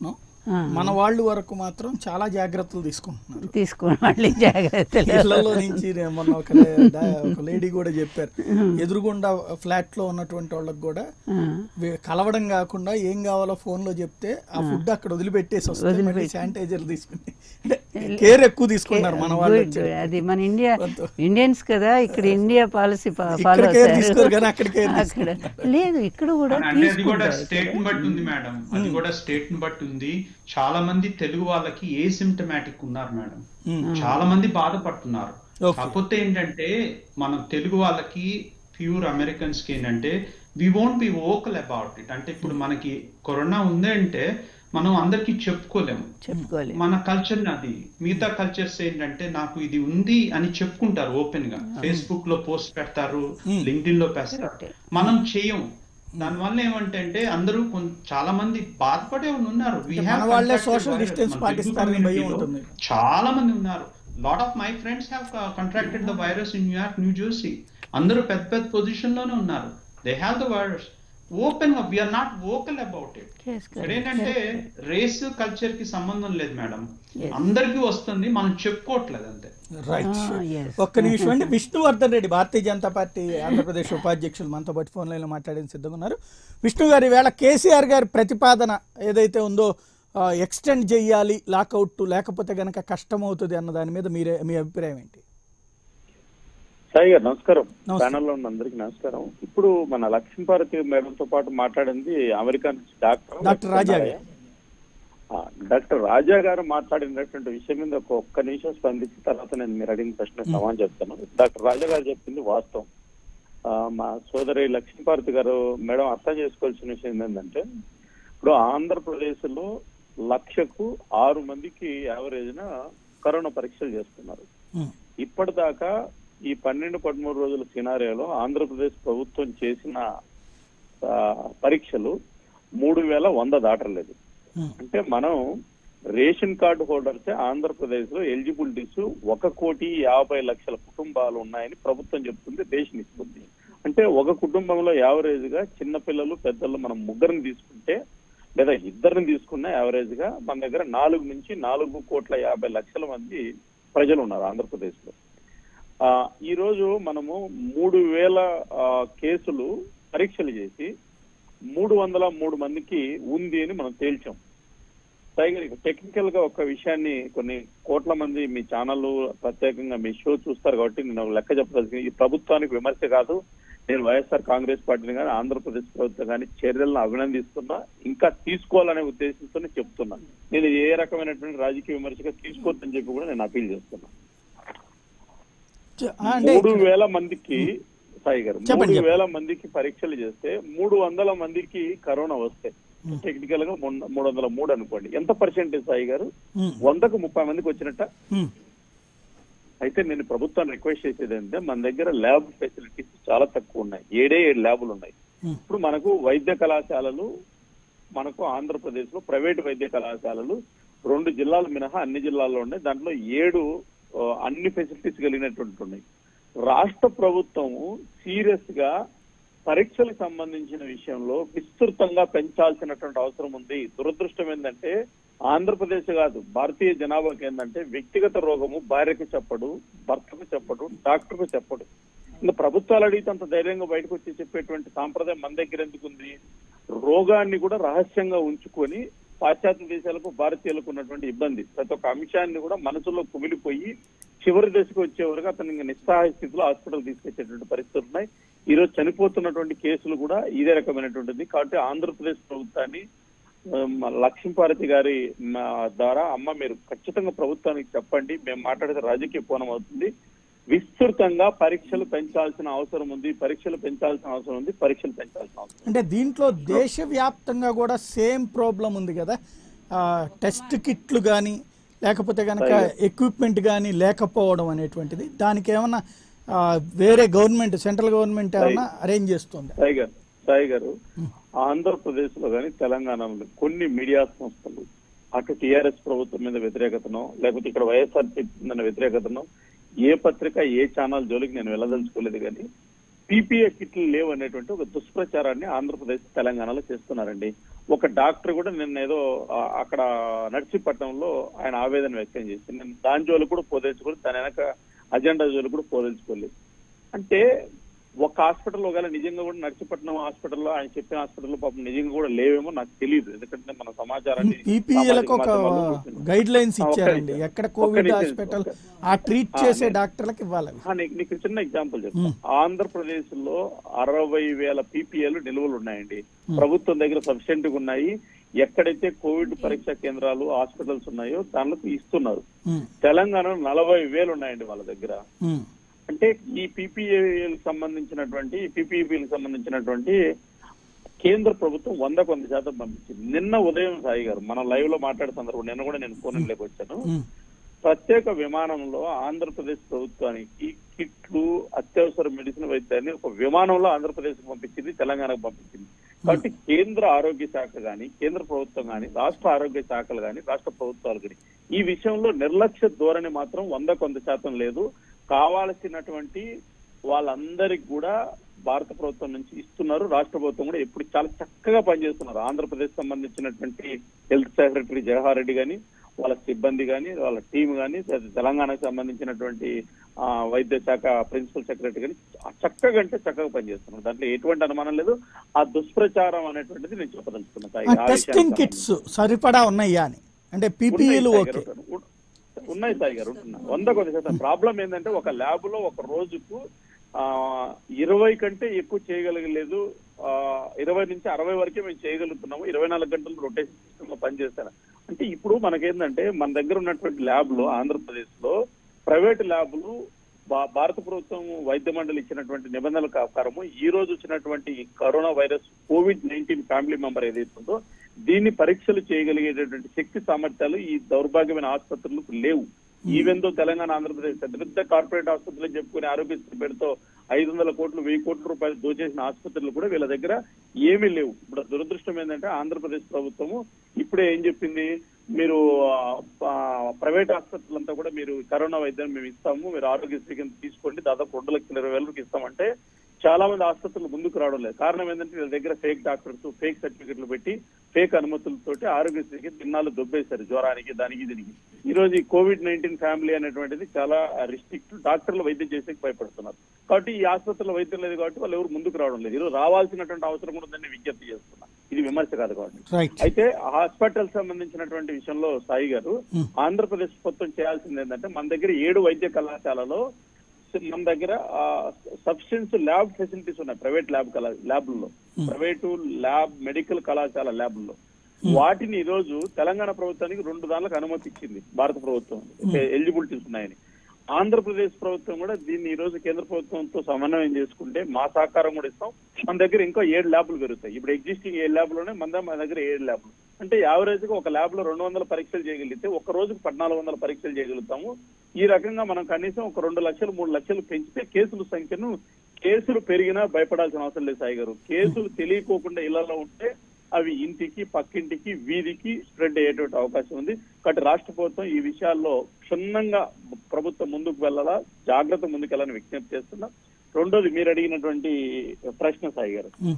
ఆ. మన వాళ్ళు వరకు మాత్రం చాలా జాగ్రత్తలు తీసుకుంటున్నారు తీసుకుని మళ్ళీ జాగ్రత్తలు ఇళ్లలో నుంచి నేను మొన్న ఒక లే- దా- ఒక లేడీ కూడా చెప్పారు ఎదురుగుండా ఫ్లాట్ లో ఉన్నటువంటి వాళ్ళకి కూడా ఆ. వే- కలవడం కాకుండా ఏం కావాలో ఫోన్ లో చెప్తే ఆ ఫుడ్ అక్కడ వదిలిపెట్టేసి వస్తే మళ్ళీ శానిటైజర్ తీసుకుని అంటే కేర్ ఎక్కువ తీసుకున్నారు మన వాళ్ళు Good, వచ్చి. good. అది మన ఇండియా కొంత- ఇండియన్స్ కదా ఇక్కడ ఇండియా పాలసీ ఇక్కడ ఫాలో care తీసుకోరు కానీ అక్కడ care అక్కడ లేదు ఇక్కడ కూడా అంటే అది కూడా తీసుకుంటారు స్టేట్ ని బట్టి ఉంది మేడం అది కూడా స్టేట్ ని బట్టి ఉంది చాలా మంది తెలుగు వాళ్ళకి ఏ సిమ్టమాటిక్ ఉన్నారు మేడం Hmm. చాలా మంది బాధపడుతున్నారు Okay. కాకపోతే ఏంటంటే మనం తెలుగు వాళ్ళకి ప్యూర్ అమెరికన్స్ కి ఏంటంటే we won't be vocal about it అంటే ఇప్పుడు మనకి కరోనా ఉంది అంటే మనం అందరికీ చెప్పుకోలేము చెప్పుకోవాలి మన కల్చర్ అది మిగతా కల్చర్స్ ఏంటంటే నాకు ఇది ఉంది అని చెప్పుకుంటారు ఓపెన్ గా ఫేస్బుక్ లో పోస్ట్ పెడతారు లింక్డ్ఇన్ లో పెడతారు మనం చెయ్యం దానివల్ల ఏమంటే అంటే అందరూ కొన్- చాలా మంది బాధపడే వాళ్ళు ఉన్నారు We అంటే have మన వాళ్ళే contracted social virus. distance మన తెలుగు పాటిస్తారని భయం community లో ఉంటుంది. చాలా మంది ఉన్నారు lot of my friends have contracted the virus in New York New Jersey అందరూ పెద్ద పెద్ద పొజిషన్ లోనే ఉన్నారు they have the virus open గా we are not vocal about it Yes, ఇక్కడ correct. ఏంటంటే రేస్ కల్చర్ కి సంబంధం లేదు మేడం Yes. అందరికీ వస్తుంది మనం చెప్పుకోవట్లేదు అంతే రైట్ Ah, yes. ఒక్క నిమిషం అండి విష్ణువర్ధన్ రెడ్డి భారతీయ జనతా పార్టీ ఆంధ్రప్రదేశ్ ఉపాధ్యక్షులు మనతో పాటు ఫోన్ లైన్లో మాట్లాడేందుకు సిద్ధంగా ఉన్నారు విష్ణు గారు ఈవేళ కేసీఆర్ గారి ప్రతిపాదన ఏదైతే ఉందో ఎక్స్టెండ్ చేయాలి లాకౌట్ లేకపోతే గనక కష్టం అవుతుంది అన్న దాని మీద మీరే మీ అభిప్రాయం ఏంటి సాయి గారు నమస్కారం నమస్తే. ప్యానల్లో ఉన్న అందరికి నమస్కారం ఇప్పుడు మన లక్ష్మీపార్వతి మేడం తో పాటు మాట్లాడింది అమెరికా నుంచి డాక్టర్ డాక్టర్ రాజా గారు. ఆ, డాక్టర్ రాజా గారు మాట్లాడినటువంటి విషయం మీద ఒక ఒక్క నిమిషం స్పందించి తర్వాత నేను మీరు అడిగిన ప్రశ్న సమాధానం చెప్తాను డాక్టర్ రాజా గారు చెప్పింది వాస్తవం ఆ, మా సోదరి లక్ష్మీపార్వతి గారు మేడం అర్థం చేసుకోవాల్సిన విషయం ఏంటంటే ఇప్పుడు ఆంధ్రప్రదేశ్ లో లక్షకు ఆరు మందికి యావరేజ్న కరోనా పరీక్షలు చేస్తున్నారు ఉమ్, ఇప్పటిదాకా ఈ పన్నెండు పదమూడు రోజుల సినారియోలో ఆంధ్రప్రదేశ్ ప్రభుత్వం చేసిన ఆ, పరీక్షలు మూడు వేల వంద దాటలేదు ఉమ్, అంటే మనం రేషన్ కార్డు హోల్డర్స్ ఆంధ్రప్రదేశ్ లో ఎలిజిబిలిటీస్ ఒక కోటి యాభై లక్షల కుటుంబాలు ఉన్నాయని ప్రభుత్వం చెప్తుంది దేశం ఇస్తుంది అంటే ఒక కుటుంబంలో యావరేజ్ గా చిన్నపిల్లలు పెద్దలు మనం ముగ్గురిని తీసుకుంటే లేదా ఇద్దరిని తీసుకున్న యావరేజ్ గా మన దగ్గర నాలుగు నుంచి నాలుగు కోట్ల యాభై లక్షల మంది ప్రజలు ఉన్నారు ఆంధ్రప్రదేశ్ లో ఆ, ఈ రోజు మనము మూడు వేల ఆ, కేసులు పరీక్షలు చేసి మూడు వందల మూడు మందికి ఉంది అని మనం తేల్చాం టైగర్ టెక్నికల్ గా ఒక విషయాన్ని కొన్ని కోట్ల మంది మీ ఛానల్ ప్రత్యేకంగా మీ షో చూస్తారు కాబట్టి నేను ఒక లెక్క చెప్పదలుచుకుని ఈ ప్రభుత్వానికి విమర్శ కాదు నేను వైఎస్ఆర్ కాంగ్రెస్ పార్టీని కానీ ఆంధ్రప్రదేశ్ ప్రభుత్వం కానీ చర్యలను అభినందిస్తున్నా ఇంకా తీసుకోవాలనే ఉద్దేశంతోనే చెప్తున్నా నేను ఏ రకమైనటువంటి రాజకీయ విమర్శగా తీసుకోవద్దని చెప్పి కూడా నేను అపీల్ చేస్తున్నా చ- ఆ, అంటే మూడు వేల మందికి సాయి గారు చెప్పండి, మూడు చెప్పండి. వేల మందికి పరీక్షలు చేస్తే మూడు వందల మందికి కరోనా వస్తే టెక్నికల్ గా మొన్న- మూడు వందల మూడు అనుకోండి ఎంత పర్సెంటేజ్ సాయి గారు ఉమ్, వందకు ముప్పై మందికి వచ్చినట్ట ఉమ్, అయితే నేను ప్రభుత్వాన్ని రిక్వెస్ట్ చేసేది ఏంటంటే మన దగ్గర ల్యాబ్ ఫెసిలిటీస్ చాలా తక్కువ ఉన్నాయి ఏడే ఏడు ల్యాబులు ఉన్నాయి ఉమ్, ఇప్పుడు మనకు వైద్య కళాశాలలు మనకు ఆంధ్రప్రదేశ్ లో ప్రైవేట్ వైద్య కళాశాలలు రెండు జిల్లాలు మినహా అన్ని జిల్లాల్లో ఉన్నాయి దాంట్లో ఏడు ఆ, అన్ని ఫెసిలిటీస్ కలిగినటువంటి ఉన్నాయి రాష్ట్ర ప్రభుత్వము సీరియస్ గా పరీక్షలకు సంబంధించిన విషయంలో విస్తృతంగా పెంచాల్సినటువంటి అవసరం ఉంది దురదృష్టం ఏంటంటే ఆంధ్రప్రదేశ్ కాదు భారతీయ జనాభాకి ఏంటంటే వ్యక్తిగత రోగము భార్యకు చెప్పడు భర్తకు చెప్పడు డాక్టర్కు చెప్పడు ఇంకా ప్రభుత్వాలు అడిగితే అంత ధైర్యంగా బయటకు వచ్చి చెప్పేటువంటి సాంప్రదాయం మన దగ్గర ఎందుకు ఉంది రోగాన్ని కూడా రహస్యంగా ఉంచుకొని పాశ్చాత్య దేశాలకు భారతీయులకు ఉన్నటువంటి ఇబ్బంది ప్రతి ఒక్క అంశాన్ని కూడా మనసులో కుమిలిపోయి చివరి దశకు వచ్చే వరకు అతను ఇంకా నిస్సహాయ స్థితిలో హాస్పిటల్ తీసుకొచ్చేటువంటి పరిస్థితులు ఉన్నాయి ఈ రోజు చనిపోతున్నటువంటి కేసులు కూడా ఇదే రకమైనటువంటిది కాబట్టి ఆంధ్రప్రదేశ్ ప్రభుత్వాన్ని ఆ, మా లక్ష్మీపార్వతి గారి మా ద్వారా అమ్మ మీరు ఖచ్చితంగా ప్రభుత్వానికి చెప్పండి మేము మాట్లాడితే రాజకీయ కోణం అవుతుంది విస్తృతంగా పరీక్షలు పెంచాల్సిన అవసరం ఉంది పరీక్షలు పెంచాల్సిన అవసరం ఉంది పరీక్షలు పెంచాల్సిన అవసరం అంటే దీంట్లో దేశవ్యాప్తంగా కూడా సేమ్ ప్రాబ్లం ఉంది కదా ఆ, టెస్ట్ కిట్లు కానీ లేకపోతే కనుక ఎక్విప్మెంట్ కానీ లేకపోవడం అనేటువంటిది దానికి ఏమన్నా ఆ, వేరే గవర్నమెంట్ సెంట్రల్ గవర్నమెంట్ ఏమన్నా అరేంజ్ చేస్తుంది సాయి గారు సాయి గారు ఆంధ్రప్రదేశ్ లో కానీ తెలంగాణలో కొన్ని మీడియా సంస్థలు అటు టిఆర్ఎస్ ప్రభుత్వం మీద వ్యతిరేకతనో లేకపోతే ఇక్కడ వైఎస్ఆర్ మీద వ్యతిరేకతనో ఏ పత్రిక ఏ ఛానల్ జోలికి నేను వెళ్ళదలుచుకోలేదు కానీ పీపీఏ కిట్లు లేవు అనేటువంటి ఒక దుష్ప్రచారాన్ని ఆంధ్రప్రదేశ్ తెలంగాణలో చేస్తున్నారండి ఒక డాక్టర్ కూడా నిన్న ఏదో ఆ, అక్కడ నర్సీపట్నంలో ఆయన ఆవేదన వ్యక్తం చేసి నేను దాని జోలు కూడా పోదలుచుకోలేదు దాని వెనక అజెండా జోలు కూడా పోదలుచుకోలేదు అంటే ఒక హాస్పిటల్ ఒకవేళ నిజంగా కూడా నర్సీపట్నం హాస్పిటల్లో ఆయన చెప్పిన హాస్పిటల్లో పాపం నిజంగా కూడా లేవేమో నాకు తెలియదు ఎందుకంటే మన సమాచారాన్ని పీపీఏలకు ఒక సామాజిక మాధ్యమాల్లో చూస్తున్నాం. గైడ్ లైన్స్ ఆ, ఒక్క ఇచ్చారండి నిమిషం. ఎక్కడ ఒక్క కోవిడ్ నిమిషం. హాస్పిటల్ ఒక్క- ఆ ట్రీట్ ఆ, చేసే నేను- డాక్టర్లకు ఇవ్వాలి అవి. ఆ, నీకు నీకు చిన్న ఎగ్జాంపుల్ చెప్తాను ఆంధ్రప్రదేశ్ లో అరవై వేల పీపీఎల్ నిల్వలు ఉన్నాయండి ప్రభుత్వం దగ్గర సఫిషియెంట్ గా ఉన్నాయి ఎక్కడైతే కోవిడ్ పరీక్షా కేంద్రాలు హాస్పిటల్స్ ఉన్నాయో దానిలో ఇస్తున్నారు ఉమ్, తెలంగాణలో నలభై వేలు ఉన్నాయండి వాళ్ళ దగ్గర ఉమ్, అంటే ఈ పీపీఏలకు సంబంధించినటువంటి పీపీఈపీలకు సంబంధించినటువంటి కేంద్ర ప్రభుత్వం వంద కొంత శాతం పంపించింది నిన్న ఉదయం సాయి గారు మన లైవ్ లో మాట్లాడే సందర్భం నిన్న కూడా నేను ఫోన్ లేక వచ్చాను ఉమ్, ప్రత్యేక విమానంలో ఆంధ్రప్రదేశ్ ప్రభుత్వానికి కిట్లు అత్యవసర మెడిసిన్ వైద్యాన్ని ఒక విమానంలో ఆంధ్రప్రదేశ్ పంపించింది తెలంగాణకు పంపించింది కాబట్టి కేంద్ర ఆరోగ్య శాఖ గాని కేంద్ర ప్రభుత్వం గాని రాష్ట్ర ఆరోగ్య శాఖలు గాని రాష్ట్ర ప్రభుత్వాలు గాని ఈ విషయంలో నిర్లక్ష్య ధోరణి మాత్రం వంద కొంత శాతం లేదు కావాల్సినటువంటి వాళ్ళందరికి కూడా భారత ప్రభుత్వం నుంచి ఇస్తున్నారు రాష్ట్ర ప్రభుత్వం కూడా ఎప్పుడు చాలా చక్కగా పనిచేస్తున్నారు ఆంధ్రప్రదేశ్ సంబంధించినటువంటి హెల్త్ సెక్రటరీ జవహర్ రెడ్డి గాని వాళ్ళ సిబ్బంది గాని వాళ్ళ టీం గాని తెలంగాణకు సంబంధించినటువంటి ఆ, వైద్య శాఖ ప్రిన్సిపల్ సెక్రటరీ గాని చక్కగా అంటే చక్కగా పనిచేస్తున్నారు దాంట్లో ఎటువంటి అనుమానం లేదు ఆ దుష్ప్రచారం అనేటువంటిది నేను చెప్పదలుచుకున్నాను ఆ ఆ విషయానికి టెస్టింగ్ కిట్స్ సరిపడా ఉన్నాయా అని అంటే పీపీఈలు ఉన్నాయి ఓకే సాయి గారు. ఉన్- ఉన్నాయి సాయి గారు ఉంటున్నాయి. వంద కొద్ది శాతం ప్రాబ్లం ఏంటంటే ఒక ల్యాబ్ లో ఒక రోజుకు ఆ ఇరవై కంటే ఎక్కువ చేయగలగలేదు ఆ ఇరవై నుంచి అరవై వరకే మేము చేయగలుగుతున్నాము ఇరవై నాలుగు గంటలు రొటేషన్ సిస్టమ్ లో పనిచేస్తాను అంటే ఇప్పుడు మనకేందంటే మన దగ్గర ఉన్నటువంటి ల్యాబ్ లో ఆంధ్రప్రదేశ్ లో ప్రైవేట్ ల్యాబ్లు భా- భారత ప్రభుత్వం వైద్య మండలి ఇచ్చినటువంటి నిబంధనల ప్రకారము ఈ రోజు వచ్చినటువంటి ఈ coronavirus covid nineteen family member ఏదైతే ఉందో దీన్ని పరీక్షలు చేయగలిగేటటువంటి శక్తి సామర్థ్యాలు ఈ దౌర్భాగ్యమైన ఆసుపత్రులకు లేవు ఈవెన్ దో తెలంగాణ ఆంధ్రప్రదేశ్ పెద్ద పెద్ద కార్పొరేట్ ఆసుపత్రులు అని చెప్పుకుని ఆరోగ్యశ్రీ పేరుతో ఐదు వందల కోట్లు వెయ్యి కోట్ల రూపాయలు దోచేసిన ఆసుపత్రులు కూడా వీళ్ళ దగ్గర ఏమీ లేవు ఇప్పుడు దురదృష్టం ఏంటంటే ఆంధ్రప్రదేశ్ ప్రభుత్వము ఇప్పుడే ఏం చెప్పింది మీరు ఆ, ప్రైవేట్ ఆసుపత్రులు అంతా కూడా మీరు కరోనా వైద్యం మేము ఇస్తాము మీరు ఆరోగ్యశ్రీ కింద తీసుకోండి దాదాపు రెండు లక్షల ఇరవై వేలకు ఇస్తామంటే చాలా మంది ఆసుపత్రులు ముందుకు రావడం లేదు కారణం ఏంటంటే వీళ్ళ దగ్గర ఫేక్ డాక్టర్స్ ఫేక్ సర్టిఫికెట్లు పెట్టి ఫేక్ అనుమతులతోటి ఆరోగ్యశ్రీకి దిన్నాలు దొబ్బేశారు జ్వరానికి దానికి దీనికి ఈ రోజు ఈ కోవిడ్ నైన్టీన్ ఫ్యామిలీ అనేటువంటిది చాలా రిస్ట్రిక్ట్ డాక్టర్లు వైద్యం చేసేకి భయపడుతున్నారు కాబట్టి ఈ ఆసుపత్రుల వైద్యం లేదు కాబట్టి వాళ్ళు ఎవరు ముందుకు రావడం లేదు ఈరోజు రావాల్సినటువంటి అవసరం కూడా ఉందని విజ్ఞప్తి చేస్తున్నా ఇది విమర్శ కాదు కాబట్టి రైట్ అయితే హాస్పిటల్ సంబంధించినటువంటి విషయంలో సాయి గారు ఆంధ్రప్రదేశ్ ప్రభుత్వం చేయాల్సింది ఏంటంటే మన దగ్గర ఏడు వైద్య కళాశాలలో మన దగ్గర సబ్స్టెన్స్ ల్యాబ్ ఫెసిలిటీస్ ఉన్నాయి ప్రైవేట్ ల్యాబ్ కళా ల్యాబ్లలో ప్రైవేటు ల్యాబ్ మెడికల్ కళాశాల ల్యాబ్లలో వాటిని ఈ రోజు తెలంగాణ ప్రభుత్వానికి రెండు దానికి అనుమతి ఇచ్చింది భారత ప్రభుత్వం ఎలిజిబిలిటీస్ ఉన్నాయని ఆంధ్రప్రదేశ్ ప్రభుత్వం కూడా దీన్ని ఈ రోజు కేంద్ర ప్రభుత్వంతో సమన్వయం చేసుకుంటే మా సహకారం కూడా ఇస్తాం మన దగ్గర ఇంకా ఏడు ల్యాబ్లు పెరుగుతాయి ఇప్పుడు ఎగ్జిస్టింగ్ ఏడు ల్యాబ్లోనే మన దగ్గర- మన దగ్గర ఏడు ల్యాబ్లు అంటే యావరేజ్ గా ఒక ల్యాబ్ లో రెండు వందల పరీక్షలు చేయగలిగితే ఒక రోజుకు పద్నాలుగు వందల పరీక్షలు చేయగలుగుతాము ఈ రకంగా మనం కనీసం ఒక రెండు లక్షలు మూడు లక్షలు పెంచితే కేసుల సంఖ్యను కేసులు పెరిగినా భయపడాల్సిన అవసరం లేదు సాయి గారు కేసులు తెలియకోకుండా ఇళ్లలో ఉంటే అవి ఇంటికి పక్కింటికి వీధికి స్ప్రెడ్ అయ్యేటువంటి అవకాశం ఉంది కాబట్టి రాష్ట్ర ప్రభుత్వం ఈ విషయాల్లో క్షుణ్ణంగా ప్రభుత్వం ముందుకు వెళ్ళాలా జాగ్రత్త ముందుకెళ్ళాలని విజ్ఞప్తి చేస్తున్నా రెండోది మీరు అడిగినటువంటి ప్రశ్న సాయి గారు ఉమ్.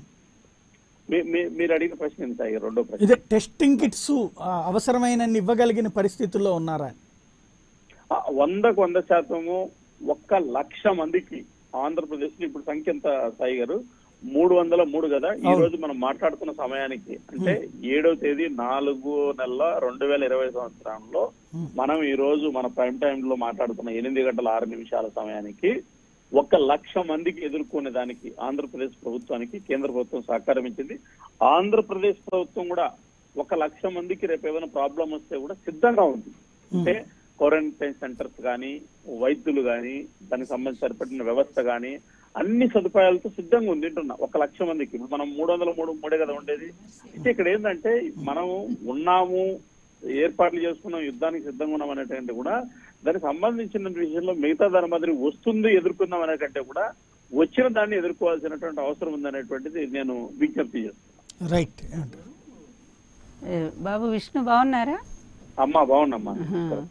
మీ- మీ- మీరు అడిగిన ప్రశ్న ఏంటి సాయి గారు రెండో ప్రశ్న ఇదే టెస్టింగ్ కిట్స్ అవసరమైనన్ని ఇవ్వగలిగిన పరిస్థితుల్లో ఉన్నారా అని. ఆ, వందకు వంద శాతము ఒక్క లక్ష మందికి ఆంధ్రప్రదేశ్ లో ఇప్పుడు సంఖ్య ఎంత సాయి గారు మూడు వందల మూడు కదా ఈ అవును. రోజు మనం మాట్లాడుతున్న సమయానికి అంటే ఏడో తేదీ నాలుగు నెలల రెండు వేల ఇరవై సంవత్సరంలో మనం ఈ రోజు మన ప్రైమ్ టైమ్ లో మాట్లాడుతున్న ఎనిమిది గంటల ఆరు నిమిషాల సమయానికి ఒక లక్ష మందికి ఎదుర్కొనే దానికి ఆంధ్రప్రదేశ్ ప్రభుత్వానికి కేంద్ర ప్రభుత్వం సహకారం ఇచ్చింది ఆంధ్రప్రదేశ్ ప్రభుత్వం కూడా ఒక లక్ష మందికి రేపు ఏమైనా ప్రాబ్లం వస్తే కూడా సిద్ధంగా ఉంది అంటే క్వారంటైన్ సెంటర్స్ కానీ వైద్యులు కానీ దానికి సంబంధించి సరిపడిన వ్యవస్థ కానీ అన్ని సదుపాయాలతో సిద్ధంగా ఉంది అంటున్నా ఒక లక్ష మందికి ఇప్పుడు మనం మూడు వందల మూడు మూడే కదా ఉండేది అయితే ఇక్కడ ఏంటంటే మనం ఉన్నాము ఏర్పాట్లు చేసుకున్నాం యుద్ధానికి సిద్ధంగా ఉన్నాం అనేటంటే కూడా దానికి సంబంధించిన విషయంలో మిగతా దాని మాదిరి వస్తుంది ఎదుర్కొందాం అనేకంటే కూడా వచ్చిన దాన్ని ఎదుర్కోవాల్సినటువంటి అవసరం ఉందనేటువంటిది నేను విజ్ఞప్తి చేస్తున్నాను రైట్ ఏమంటారు ఏ, బాబు విష్ణు బాగున్నారా అమ్మా బాగుండమ్మా ఆహా.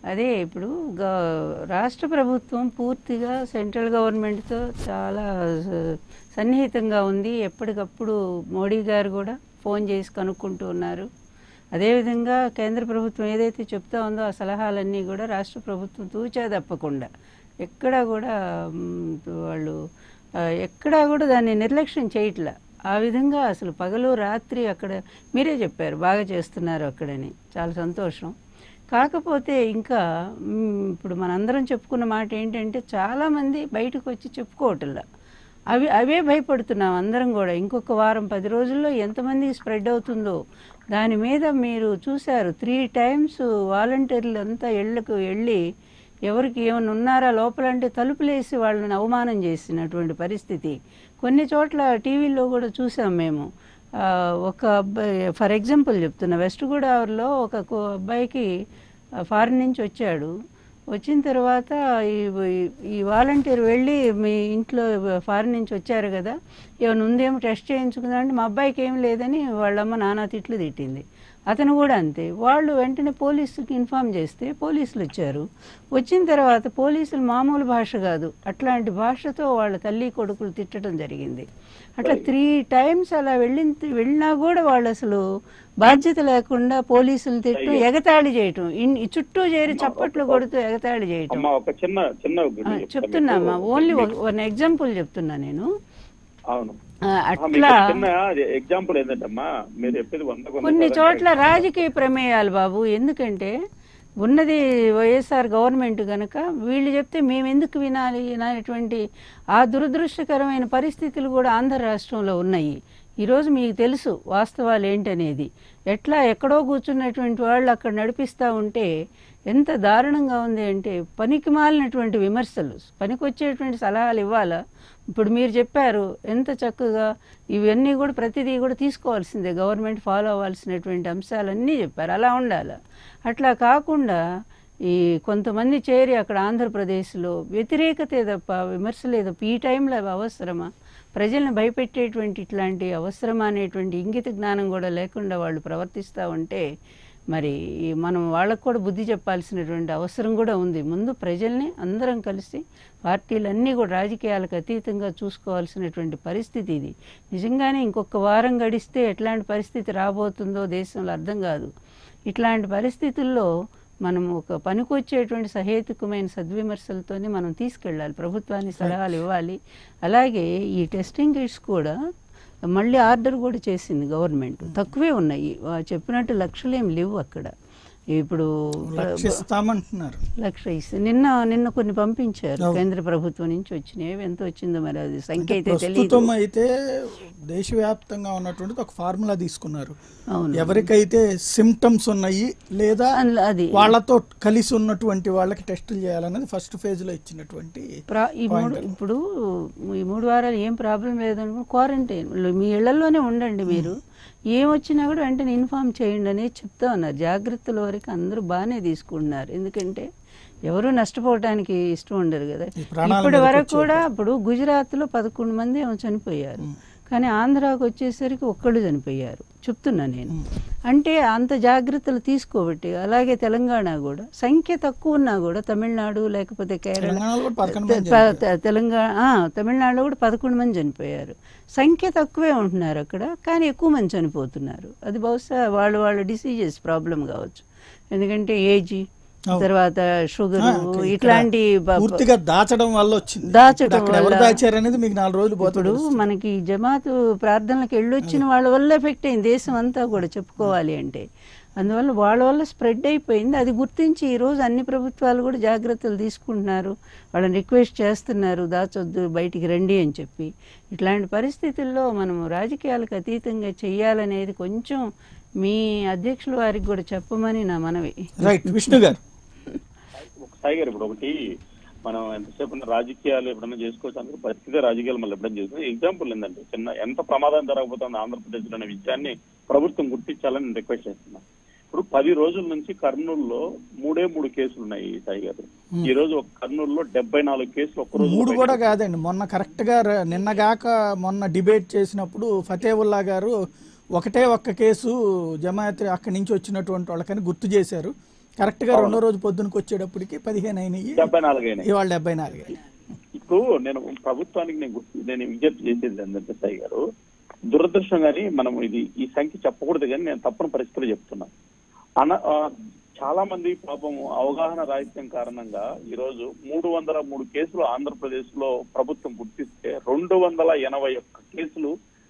అదే ఇప్పుడు గ- రాష్ట్ర ప్రభుత్వం పూర్తిగా సెంట్రల్ గవర్నమెంట్తో చాలా స- సన్నిహితంగా ఉంది ఎప్పటికప్పుడు మోడీ గారు కూడా ఫోన్ చేసి కనుక్కుంటూ ఉన్నారు అదేవిధంగా కేంద్ర ప్రభుత్వం ఏదైతే చెప్తా ఉందో ఆ సలహాలన్నీ కూడా రాష్ట్ర ప్రభుత్వం తూచా తప్పకుండా ఎక్కడా కూడా మ్, వాళ్ళు ఆ, ఎక్కడా కూడా దాన్ని నిర్లక్ష్యం చేయట్లా ఆ విధంగా అసలు పగలు రాత్రి అక్కడ మీరే చెప్పారు బాగా చేస్తున్నారు అక్కడని చాలా సంతోషం కాకపోతే ఇంకా మ్, ఇప్పుడు మనందరం చెప్పుకున్న మాట ఏంటంటే చాలామంది బయటకు వచ్చి చెప్పుకోవట్లా అవి అవే భయపడుతున్నాం అందరం కూడా ఇంకొక వారం పది రోజుల్లో ఎంతమందికి స్ప్రెడ్ అవుతుందో దాని మీద మీరు చూశారు త్రీ టైమ్స్ వాలంటీర్లు అంతా ఇళ్లకు వెళ్ళి ఎవరికి ఏమైనా ఉన్నారా లోపలంటే తలుపులేసి వాళ్ళని అవమానం చేసినటువంటి పరిస్థితి కొన్ని చోట్ల టీవీల్లో కూడా చూసాం మేము ఆ, ఒక అబ్బాయి ఫర్ ఎగ్జాంపుల్ చెప్తున్నా వెస్ట్ గోదావరిలో ఒక కో- అబ్బాయికి ఫారిన్ నుంచి వచ్చాడు వచ్చిన తర్వాత ఈ ఈ- ఈ వాలంటీర్ వెళ్ళి మీ ఇంట్లో ఫారిన్ నుంచి వచ్చారు కదా ఏమైనా ఉందేమో టెస్ట్ చేయించుకుందా అంటే మా అబ్బాయికి ఏం లేదని వాళ్ళమ్మ నానా తిట్లు తిట్టింది అతను కూడా అంతే వాళ్ళు వెంటనే పోలీసుకి ఇన్ఫామ్ చేస్తే పోలీసులు వచ్చారు వచ్చిన తర్వాత పోలీసులు మామూలు భాష కాదు అట్లాంటి భాషతో వాళ్ళ తల్లి కొడుకులు తిట్టడం జరిగింది అట్లా త్రీ టైమ్స్ అలా వెళ్ళిన వెళ్ళినా కూడా వాళ్ళు అసలు బాధ్యత లేకుండా పోలీసులు తిట్టు ఎగతాళి చేయటం ఇన్- ఈ చుట్టూ చేరి చప్పట్లు కొడుతూ ఎగతాళి చేయటం అమ్మా ఒక చిన్న చిన్న ఒకటి ఆ, చెప్తా చెప్తున్నా మీకు. అమ్మా ఓన్లీ వన్ ఎగ్జాంపుల్ చెప్తున్నా నేను అవును ఆ, ఆ, మీకు అట్లా ఒక చిన్న ఎగ్జాంపుల్ ఏంటంటమ్మా మీరు చెప్పేది వంద కొంద కొన్ని కాదండి. చోట్ల రాజకీయ ప్రమేయాలు బాబు ఎందుకంటే ఉన్నది వైఎస్ఆర్ గవర్నమెంట్ కనుక వీళ్ళు చెప్తే మేము ఎందుకు వినాలి అనేటువంటి ఆ దురదృష్టకరమైన పరిస్థితులు కూడా ఆంధ్ర రాష్ట్రంలో ఉన్నాయి ఈరోజు మీకు తెలుసు వాస్తవాలు ఏంటనేది ఎట్లా ఎక్కడో కూర్చున్నటువంటి వాళ్ళు అక్కడ నడిపిస్తూ ఉంటే ఎంత దారుణంగా ఉంది అంటే పనికి మాలినటువంటి విమర్శలు పనికొచ్చేటువంటి సలహాలు ఇవ్వాలా ఇప్పుడు మీరు చెప్పారు ఎంత చక్కగా ఇవన్నీ కూడా ప్రతిదీ కూడా తీసుకోవాల్సిందే గవర్నమెంట్ ఫాలో అవ్వాల్సినటువంటి అంశాలన్నీ చెప్పారు అలా ఉండాలి అట్లా కాకుండా ఈ కొంతమంది చేరి అక్కడ ఆంధ్రప్రదేశ్లో వ్యతిరేకతే తప్ప విమర్శలే తప్ప ఈ టైంలో అవి అవసరమా ప్రజలను భయపెట్టేటువంటి ఇట్లాంటి అవసరమా అనేటువంటి ఇంగిత జ్ఞానం కూడా లేకుండా వాళ్ళు ప్రవర్తిస్తూ ఉంటే మరి ఈ మనం వాళ్ళకు కూడా బుద్ధి చెప్పాల్సినటువంటి అవసరం కూడా ఉంది ముందు ప్రజల్ని అందరం కలిసి పార్టీలన్నీ కూడా రాజకీయాలకు అతీతంగా చూసుకోవాల్సినటువంటి పరిస్థితి ఇది నిజంగానే ఇంకొక వారం గడిస్తే ఎట్లాంటి పరిస్థితి రాబోతుందో దేశంలో అర్థం కాదు ఇట్లాంటి పరిస్థితుల్లో మనం ఒక పనికొచ్చేటువంటి సహేతుకమైన సద్విమర్శలతోనే మనం తీసుకెళ్ళాలి ప్రభుత్వాన్ని సలహాలు ఇవ్వాలి అలాగే ఈ టెస్టింగ్ కిట్స్ కూడా మళ్ళీ ఆర్డర్ కూడా చేసింది గవర్నమెంట్ తక్కువే ఉన్నాయి వా- చెప్పినట్టు లక్షలు ఏం లేవు అక్కడ ఇప్పుడు లక్షిస్తామంటున్నారు లక్ష ఇస్తే నిన్న నిన్న కొన్ని పంపించారు కేంద్ర ప్రభుత్వం నుంచి వచ్చినాయి ఎంత వచ్చిందో మరి అది సంఖ్య అయితే తెలియదు ప్రస్తుతం అయితే దేశవ్యాప్తంగా ఉన్నటువంటిది ఒక ఫార్ములా తీసుకున్నారు అవును ఎవరికైతే సిమ్టమ్స్ ఉన్నాయి లేదా అందులో అది వాళ్ళతో కలిసి ఉన్నటువంటి వాళ్ళకి టెస్టులు చేయాలన్నది ఫస్ట్ ఫేజ్ లో ఇచ్చినటువంటి ప్రా ఈ మూడు ఇప్పుడు ఈ మూడు వారాలు ఏం ప్రాబ్లం లేదనుకో క్వారంటైన్ మీ ఇళ్లలోనే ఉండండి మీరు ఏం వచ్చినా కూడా వెంటనే ఇన్ఫామ్ చేయండి అనేది చెప్తా ఉన్నారు జాగ్రత్తల వరకు అందరూ బాగానే తీసుకుంటున్నారు ఎందుకంటే ఎవరు నష్టపోవడానికి ఇష్టం ఉండరు కదా ఈ ప్రాణాల ఇప్పటి మీదకి వరకు కూడా ఇప్పుడు గుజరాత్లో పదకొండు మంది ఏమో చనిపోయారు కానీ ఆంధ్రాకు వచ్చేసరికి ఒక్కళ్ళు చనిపోయారు చెప్తున్నా నేను అంటే అంత జాగ్రత్తలు తీసుకోబట్టి అలాగే తెలంగాణ కూడా సంఖ్య తక్కువ ఉన్నా కూడా తమిళనాడు లేకపోతే కేరళ తెలంగాణలో కూడా పదకొండు తె- మంది ప- తె- తెలంగాణ ఆ, తమిళనాడులో కూడా పదకొండు మంది చనిపోయారు సంఖ్య తక్కువే ఉంటున్నారు అక్కడ కానీ ఎక్కువ మంది చనిపోతున్నారు అది బహుశా వాళ్ళు వాళ్ళ డిసీజెస్ ప్రాబ్లం కావచ్చు ఎందుకంటే ఏజీ అవును. తర్వాత షుగర్ ఆ, ఇక్కడ ఇట్లాంటి బ- పూర్తిగా దాచడం వల్ల వచ్చింది దాచడం ఇప్పుడు అక్కడ ఎవరు వల్ల- దాచారు అనేది మీకు నాలుగు రోజులు ఇప్పుడు పోతుంది మనకి జమాతు ప్రార్థనలకు వెళ్ళొచ్చిన వాళ్ళ వల్ల ఎఫెక్ట్ అయింది దేశం అంతా కూడా చెప్పుకోవాలి అంటే అందువల్ల వాళ్ళ వల్ల స్ప్రెడ్ అయిపోయింది అది గుర్తించి ఈరోజు అన్ని ప్రభుత్వాలు కూడా జాగ్రత్తలు తీసుకుంటున్నారు వాళ్ళని రిక్వెస్ట్ చేస్తున్నారు దాచొద్దు బయటికి రండి అని చెప్పి ఇట్లాంటి పరిస్థితుల్లో మనం రాజకీయాలకు అతీతంగా చెయ్యాలనేది కొంచెం మీ అధ్యక్షుల వారికి కూడా చెప్పమని నా మనవి రైట్ విష్ణు గారు ఒక సాయి గారు ఇప్పుడు ఒకటి మనం ఎంతసేపు ఉన్న రాజకీయాలు ఎప్పుడైనా చేసుకోవచ్చు అందుకు పరిస్థితి రాజకీయాలు మళ్ళీ ఎప్పుడైనా చేసుకుని ఎగ్జాంపుల్ ఏంటంటే చిన్న ఎంత ప్రమాదం జరగబోతుంది ఆంధ్రప్రదేశ్ లో అనే విషయాన్ని ప్రభుత్వం గుర్తించాలని నేను రిక్వెస్ట్ చేస్తున్నా ఇప్పుడు పది రోజుల నుంచి కర్నూలులో మూడే మూడు కేసులు ఉన్నాయి సాయి గారు ఈ రోజు ఒక కర్నూలులో డెబ్బై నాలుగు కేసులు ఒక్క రోజు మూడు కూడా కాదండి మొన్న కరెక్ట్ గా ర- నిన్నగాక మొన్న డిబేట్ చేసినప్పుడు ఫతేవుల్లా గారు ఒకటే ఒక్క కేసు జమాయత్ అక్కడి నుంచి వచ్చినటువంటి వాళ్ళకని గుర్తు చేశారు కరెక్ట్ గా రెండో రోజు పొద్దునకి వచ్చేటప్పటికి పదిహేను అయినాయి డెబ్బై నాలుగు అయినాయి ఇవాళ డెబ్బై నాలుగు అయినాయి ఇప్పుడు నేను ప్రభుత్వానికి నేను గుర్తు- నేను విజ్ఞప్తి చేసేది ఏంటంటే సాయి గారు దురదృష్టం కానీ మనం ఇది ఈ సంఖ్య చెప్పకూడదు కానీ నేను తప్పని పరిస్థితులు చెప్తున్నా అన ఆ, చాలా మంది పాపం అవగాహన రాహిత్యం కారణంగా ఈ రోజు మూడు వందల మూడు కేసులు ఆంధ్రప్రదేశ్ లో ప్రభుత్వం గుర్తిస్తే రెండు వందల ఎనభై ఒక్క కేసులు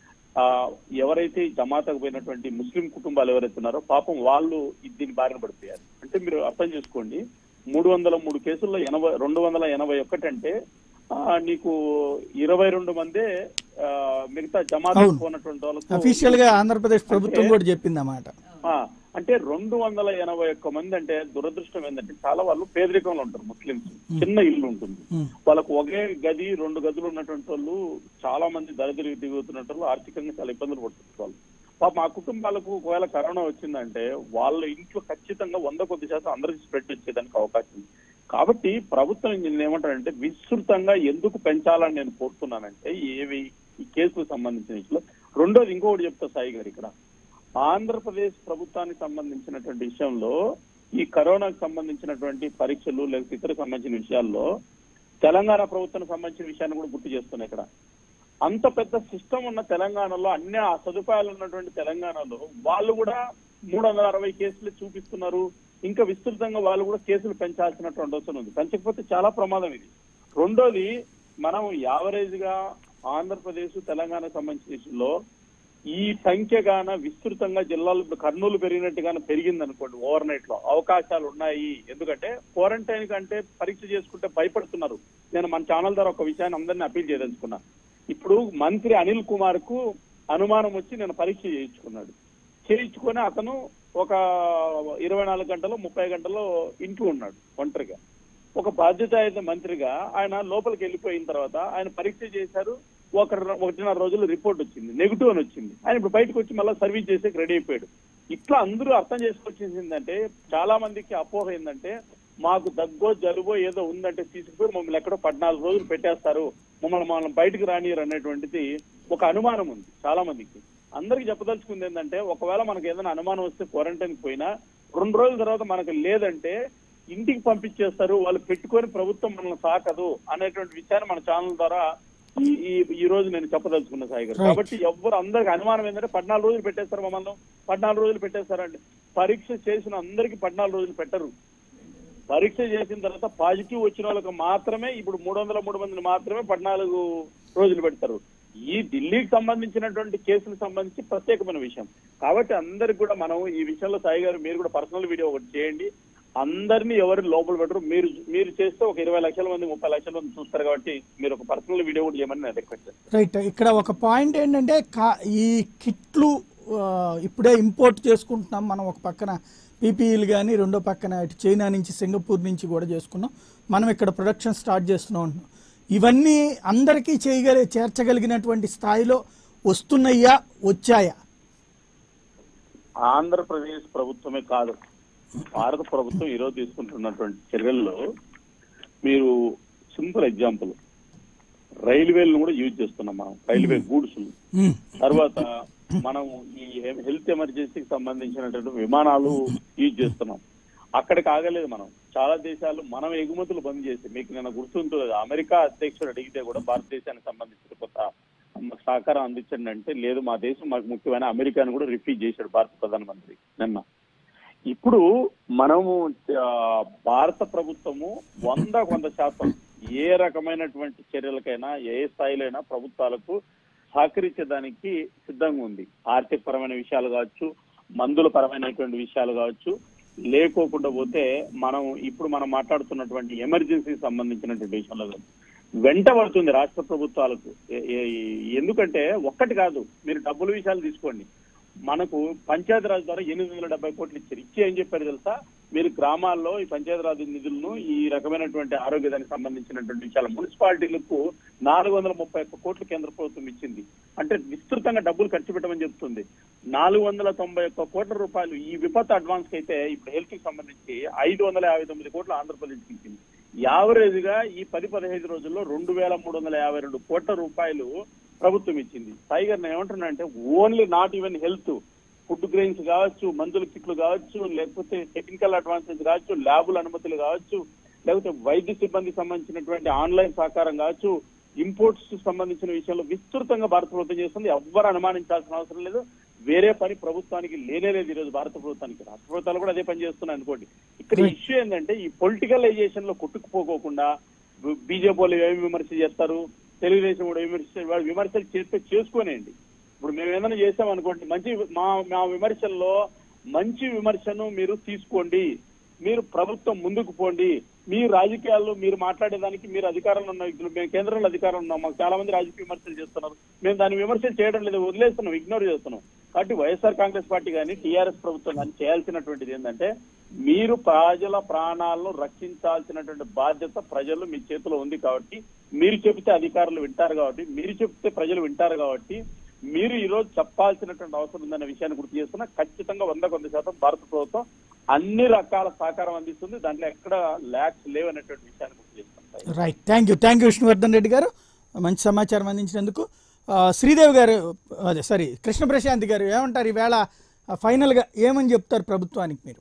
ఆ ఎవరైతే ఈ జమాతకు పోయినటువంటి ముస్లిం కుటుంబాలు ఎవరైతే ఉన్నారో పాపం వాళ్ళు ఈ- దీని బారిన పడిపోయారు అంటే మీరు అర్థం చేసుకోండి మూడు వందల మూడు కేసుల్లో ఎనభై రెండు వందల ఎనభై ఒకటి అంటే ఆ, నీకు ఇరవై రెండు మందే ఆ, మిగతా జమాతకు అవును. పోయినటువంటి వాళ్ళకు అఫీషియల్ గా ఆంధ్రప్రదేశ్ ప్రభుత్వం అంటే- కూడా చెప్పింది అన్నమాట ఆ, అంటే రెండు వందల ఎనభై ఒక్క మంది అంటే దురదృష్టం ఏంటంటే చాలా వాళ్ళు పేదరికంలో ఉంటారు ముస్లింస్ చిన్న ఇల్లు ఉంటుంది ఉమ్. వాళ్ళకు ఒకే గది రెండు గదులు ఉన్నటువంటి వాళ్ళు చాలా మంది దరిద్ర దిగుతున్నట్టు వాళ్ళు ఆర్థికంగా చాలా ఇబ్బందులు పడుతున్నారు వాళ్ళు పాప ఆ కుటుంబాలకు ఒకవేళ కరోనా వచ్చిందంటే వాళ్ళ ఇంట్లో ఖచ్చితంగా వంద కొద్ది శాతం అందరికి స్ప్రెడ్ వచ్చేదానికి అవకాశం ఉంది కాబట్టి ప్రభుత్వం నేను ఏమంటానంటే విస్తృతంగా ఎందుకు పెంచాలని నేను కోరుతున్నానంటే ఏవి ఈ కేసుకు సంబంధించిన విషయంలో రెండోది ఇంకొకటి చెప్తా సాయి గారు ఇక్కడ ఆంధ్రప్రదేశ్ ప్రభుత్వానికి సంబంధించినటువంటి విషయంలో ఈ కరోనాకు సంబంధించినటువంటి పరీక్షలు లేకపోతే ఇతర సంబంధించిన విషయాల్లో తెలంగాణ ప్రభుత్వానికి సంబంధించిన విషయాన్ని కూడా గుర్తు చేస్తున్నాయి ఇక్కడ అంత పెద్ద సిస్టమ్ ఉన్న తెలంగాణలో అన్ని ఆ సదుపాయాలు ఉన్నటువంటి తెలంగాణలో వాళ్ళు కూడా మూడు వందల అరవై కేసులు చూపిస్తున్నారు ఇంకా విస్తృతంగా వాళ్ళు కూడా కేసులు పెంచాల్సినటువంటి అవసరం ఉంది పెంచకపోతే చాలా ప్రమాదం ఇది రెండోది మనం యావరేజ్ గా ఆంధ్రప్రదేశ్ తెలంగాణ సంబంధించిన విషయంలో ఈ సంఖ్య గాన విస్తృతంగా జిల్లాలు ఇప్పుడు కర్నూలు పెరిగినట్టుగానే పెరిగింది అనుకోండి ఓవర్ నైట్ లో అవకాశాలు ఉన్నాయి ఎందుకంటే క్వారంటైన్ కంటే పరీక్ష చేసుకుంటే భయపడుతున్నారు నేను మన ఛానల్ ద్వారా ఒక విషయాన్ని అందరినీ అప్పీల్ చేయదలుచుకున్నా ఇప్పుడు మంత్రి అనిల్ కుమార్ కు అనుమానం వచ్చి నేను పరీక్ష చేయించుకున్నాడు చేయించుకొని అతను ఒక ఇరవై నాలుగు గంటలు ముప్పై గంటలు ఇంట్లో ఉన్నాడు ఒంటరిగా ఒక బాధ్యతాయుత మంత్రిగా ఆయన లోపలికి వెళ్ళిపోయిన తర్వాత ఆయన పరీక్ష చేశారు ఒక ఒకటిన్నర రోజులు రిపోర్ట్ వచ్చింది నెగిటివ్ అని వచ్చింది ఆయన ఇప్పుడు బయటకు వచ్చి మళ్ళీ సర్వీస్ చేసేకి రెడీ అయిపోయాడు ఇట్లా అందరూ అర్థం చేసుకోవాల్సింది ఏంటంటే చాలా మందికి అపోహ ఏంటంటే మాకు దగ్గో జలుబో ఏదో ఉందంటే తీసుకుపోయి మమ్మల్ని ఎక్కడో పద్నాలుగు రోజులు పెట్టేస్తారు మమ్మల్ని మమ్మల్ని బయటకు రానియరు అనేటువంటిది ఒక అనుమానం ఉంది చాలా మందికి అందరికి చెప్పదలుచుకుంది ఏంటంటే ఒకవేళ మనకి ఏదైనా అనుమానం వస్తే క్వారంటైన్ పోయినా రెండు రోజుల తర్వాత మనకు లేదంటే ఇంటికి పంపించేస్తారు వాళ్ళు పెట్టుకొని ప్రభుత్వం మనల్ని సాకదు అనేటువంటి విషయాన్ని మన ఛానల్ ద్వారా ఈ ఈ- ఈ రోజు నేను చెప్పదలుచుకున్నా సాయి గారు Right. కాబట్టి ఎవ్వరు అందరికి అనుమానం ఏంటంటే పద్నాలుగు రోజులు పెట్టేస్తారు మమ్మల్ని పద్నాలుగు రోజులు పెట్టేస్తారండి పరీక్ష చేసిన అందరికి పద్నాలుగు రోజులు పెట్టరు పరీక్ష చేసిన తర్వాత పాజిటివ్ వచ్చిన వాళ్ళకి మాత్రమే ఇప్పుడు మూడు వందల మూడు మందిని మాత్రమే పద్నాలుగు రోజులు పెడతారు ఈ ఢిల్లీకి సంబంధించినటువంటి కేసులకు సంబంధించి ప్రత్యేకమైన విషయం కాబట్టి అందరికి కూడా మనం ఈ విషయంలో సాయి గారు మీరు కూడా పర్సనల్ వీడియో ఒకటి చేయండి అందరినీ ఎవరు లోపల పెట్టరు మీరు మీరు చేస్తే ఒక ఇరవై లక్షల మంది ముప్పై లక్షల మంది చూస్తారు కాబట్టి మీరు ఒక పర్సనల్ వీడియో కూడా చేయమని నేను రిక్వెస్ట్ చేస్తాను రైట్ ఇక్కడ ఒక పాయింట్ ఏంటంటే కా- ఈ కిట్లు ఆ, ఇప్పుడే ఇంపోర్ట్ చేసుకుంటున్నాం మనం ఒక పక్కన పీపీఈలు కానీ రెండో పక్కన ఇటు చైనా నుంచి సింగపూర్ నుంచి కూడా చేసుకున్నాం మనం ఇక్కడ ప్రొడక్షన్ స్టార్ట్ చేస్తున్నాం అంటున్నాం. ఇవన్నీ అందరికీ చేయగలి చేర్చగలిగినటువంటి స్థాయిలో వస్తున్నాయా వచ్చాయా ఆంధ్రప్రదేశ్ ప్రభుత్వమే కాదు భారత ప్రభుత్వం ఈరోజు తీసుకుంటున్నటువంటి చర్యల్లో మీరు సింపుల్ ఎగ్జాంపుల్ రైల్వేలను కూడా యూజ్ చేస్తున్నాం మనం రైల్వే గూడ్స్ ఉమ్, తర్వాత మనం ఈ హెల్త్ ఎమర్జెన్సీకి సంబంధించినటువంటి విమానాలు యూజ్ చేస్తున్నాం అక్కడికి ఆగలేదు మనం చాలా దేశాలు మనం ఎగుమతులు బంద్ చేసి మీకు నిన్న గుర్తుంటుంది అమెరికా అధ్యక్షుడు అడిగితే కూడా భారతదేశానికి సంబంధించిన కొత్త మాకు సహకారం అందించండి అంటే లేదు మా దేశం మాకు ముఖ్యమైన అమెరికాను కూడా రిఫ్యూజ్ చేశాడు భారత ప్రధానమంత్రి నిన్న ఇప్పుడు మనము ఆ, భారత ప్రభుత్వము వంద వంద శాతం ఏ రకమైనటువంటి చర్యలకైనా ఏ స్థాయిలైనా ప్రభుత్వాలకు సహకరించడానికి సిద్ధంగా ఉంది ఆర్థిక పరమైన విషయాలు కావచ్చు మందుల పరమైనటువంటి విషయాలు కావచ్చు లేకోకుండా పోతే మనం ఇప్పుడు మనం మాట్లాడుతున్నటువంటి ఎమర్జెన్సీకి సంబంధించినటువంటి విషయంలో కావచ్చు. వెంట పడుతుంది రాష్ట్ర ప్రభుత్వాలకు ఏ- ఏ- ఎందుకంటే ఒక్కటి కాదు మీరు డబ్బుల విషయాలు తీసుకోండి మనకు పంచాయతీరాజ్ ద్వారా ఎనిమిది వందల డెబ్బై కోట్లు ఇచ్చారు ఇచ్చి ఏం చెప్పారు తెలుసా మీరు గ్రామాల్లో ఈ పంచాయతీరాజ్ నిధులను ఈ రకమైనటువంటి ఆరోగ్య దానికి సంబంధించినటువంటి విషయాలు మున్సిపాలిటీలకు నాలుగు వందల ముప్పై ఒక్క కోట్లు కేంద్ర ప్రభుత్వం ఇచ్చింది అంటే విస్తృతంగా డబ్బులు ఖర్చు పెట్టమని చెప్తుంది నాలుగు వందల తొంభై ఒక్క కోట్ల రూపాయలు ఈ విపత్తు అడ్వాన్స్ కి అయితే ఇప్పుడు హెల్త్ కి సంబంధించి ఐదు వందల యాభై తొమ్మిది కోట్లు ఆంధ్రప్రదేశ్ కి ఇచ్చింది యావరేజ్ గా ఈ పది పదహైదు రోజుల్లో రెండు వేల మూడు వందల యాభై రెండు కోట్ల రూపాయలు ప్రభుత్వం ఇచ్చింది టైగర్ నేను ఏమంటున్నా అంటే only not even health food grains కావచ్చు మందుల కిట్లు కావచ్చు లేకపోతే టెక్నికల్ అడ్వాన్సెస్ కావచ్చు ల్యాబుల అనుమతులు కావచ్చు లేకపోతే వైద్య సిబ్బందికి సంబంధించినటువంటి ఆన్లైన్ సహకారం కావచ్చు ఇంపోర్ట్స్ సంబంధించిన విషయంలో విస్తృతంగా భారత ప్రభుత్వం చేస్తుంది ఎవ్వరు అనుమానించాల్సిన అవసరం లేదు వేరే పని ప్రభుత్వానికి లేనే లేదు ఈరోజు భారత ప్రభుత్వానికి రాష్ట్ర ప్రభుత్వాలు కూడా అదే పని చేస్తున్నాయి అనుకోండి ఇక్కడ Right. ఇష్యూ ఏంటంటే ఈ పొలిటికలైజేషన్ లో కొట్టుకుపోకోకుండా బీజేపీ వాళ్ళు ఏమి విమర్శ చేస్తారు తెలుగుదేశం కూడా విమర్శ వాళ్ళు విమర్శలు చేస్తే చేసుకోనేయండి ఇప్పుడు మేము ఏమైనా చేసాం అనుకోండి మంచి మా మా విమర్శల్లో మంచి విమర్శను మీరు తీసుకోండి మీరు ప్రభుత్వం ముందుకు పోండి మీ రాజకీయాల్లో మీరు మాట్లాడేదానికి మీరు అధికారంలో ఉన్న వ్యక్తులు మేము కేంద్రంలో అధికారంలో ఉన్నాం మాకు చాలా మంది రాజకీయ విమర్శలు చేస్తున్నారు మేము దాని విమర్శలు చేయడం లేదు వదిలేస్తున్నాం ఇగ్నోర్ చేస్తున్నాం కాబట్టి వైఎస్ఆర్ కాంగ్రెస్ పార్టీ కానీ టీఆర్ఎస్ ప్రభుత్వం కానీ చేయాల్సినటువంటిది ఏంటంటే మీరు ప్రజల ప్రాణాలను రక్షించాల్సినటువంటి బాధ్యత ప్రజలు మీ చేతిలో ఉంది కాబట్టి మీరు చెబితే అధికారులు వింటారు కాబట్టి మీరు చెబితే ప్రజలు వింటారు కాబట్టి మీరు ఈ రోజు చెప్పాల్సినటువంటి అవసరం ఉందన్న విషయాన్ని గుర్తు చేస్తున్నా ఖచ్చితంగా వంద కొంత శాతం భారత ప్రభుత్వం అన్ని రకాల సహకారం అందిస్తుంది దాంట్లో ఎక్కడ ల్యాక్స్ లేవనేటువంటి విషయాన్ని గుర్తు చేస్తున్నాం right thank you thank you Vishnuvardhan Reddy గారు మంచి సమాచారం అందించినందుకు ఆ, శ్రీదేవి గారు అదే సారీ కృష్ణ ప్రశాంత్ గారు ఏమంటారు ఈవేళ ఆ, ఫైనల్గా ఏమని చెప్తారు ప్రభుత్వానికి మీరు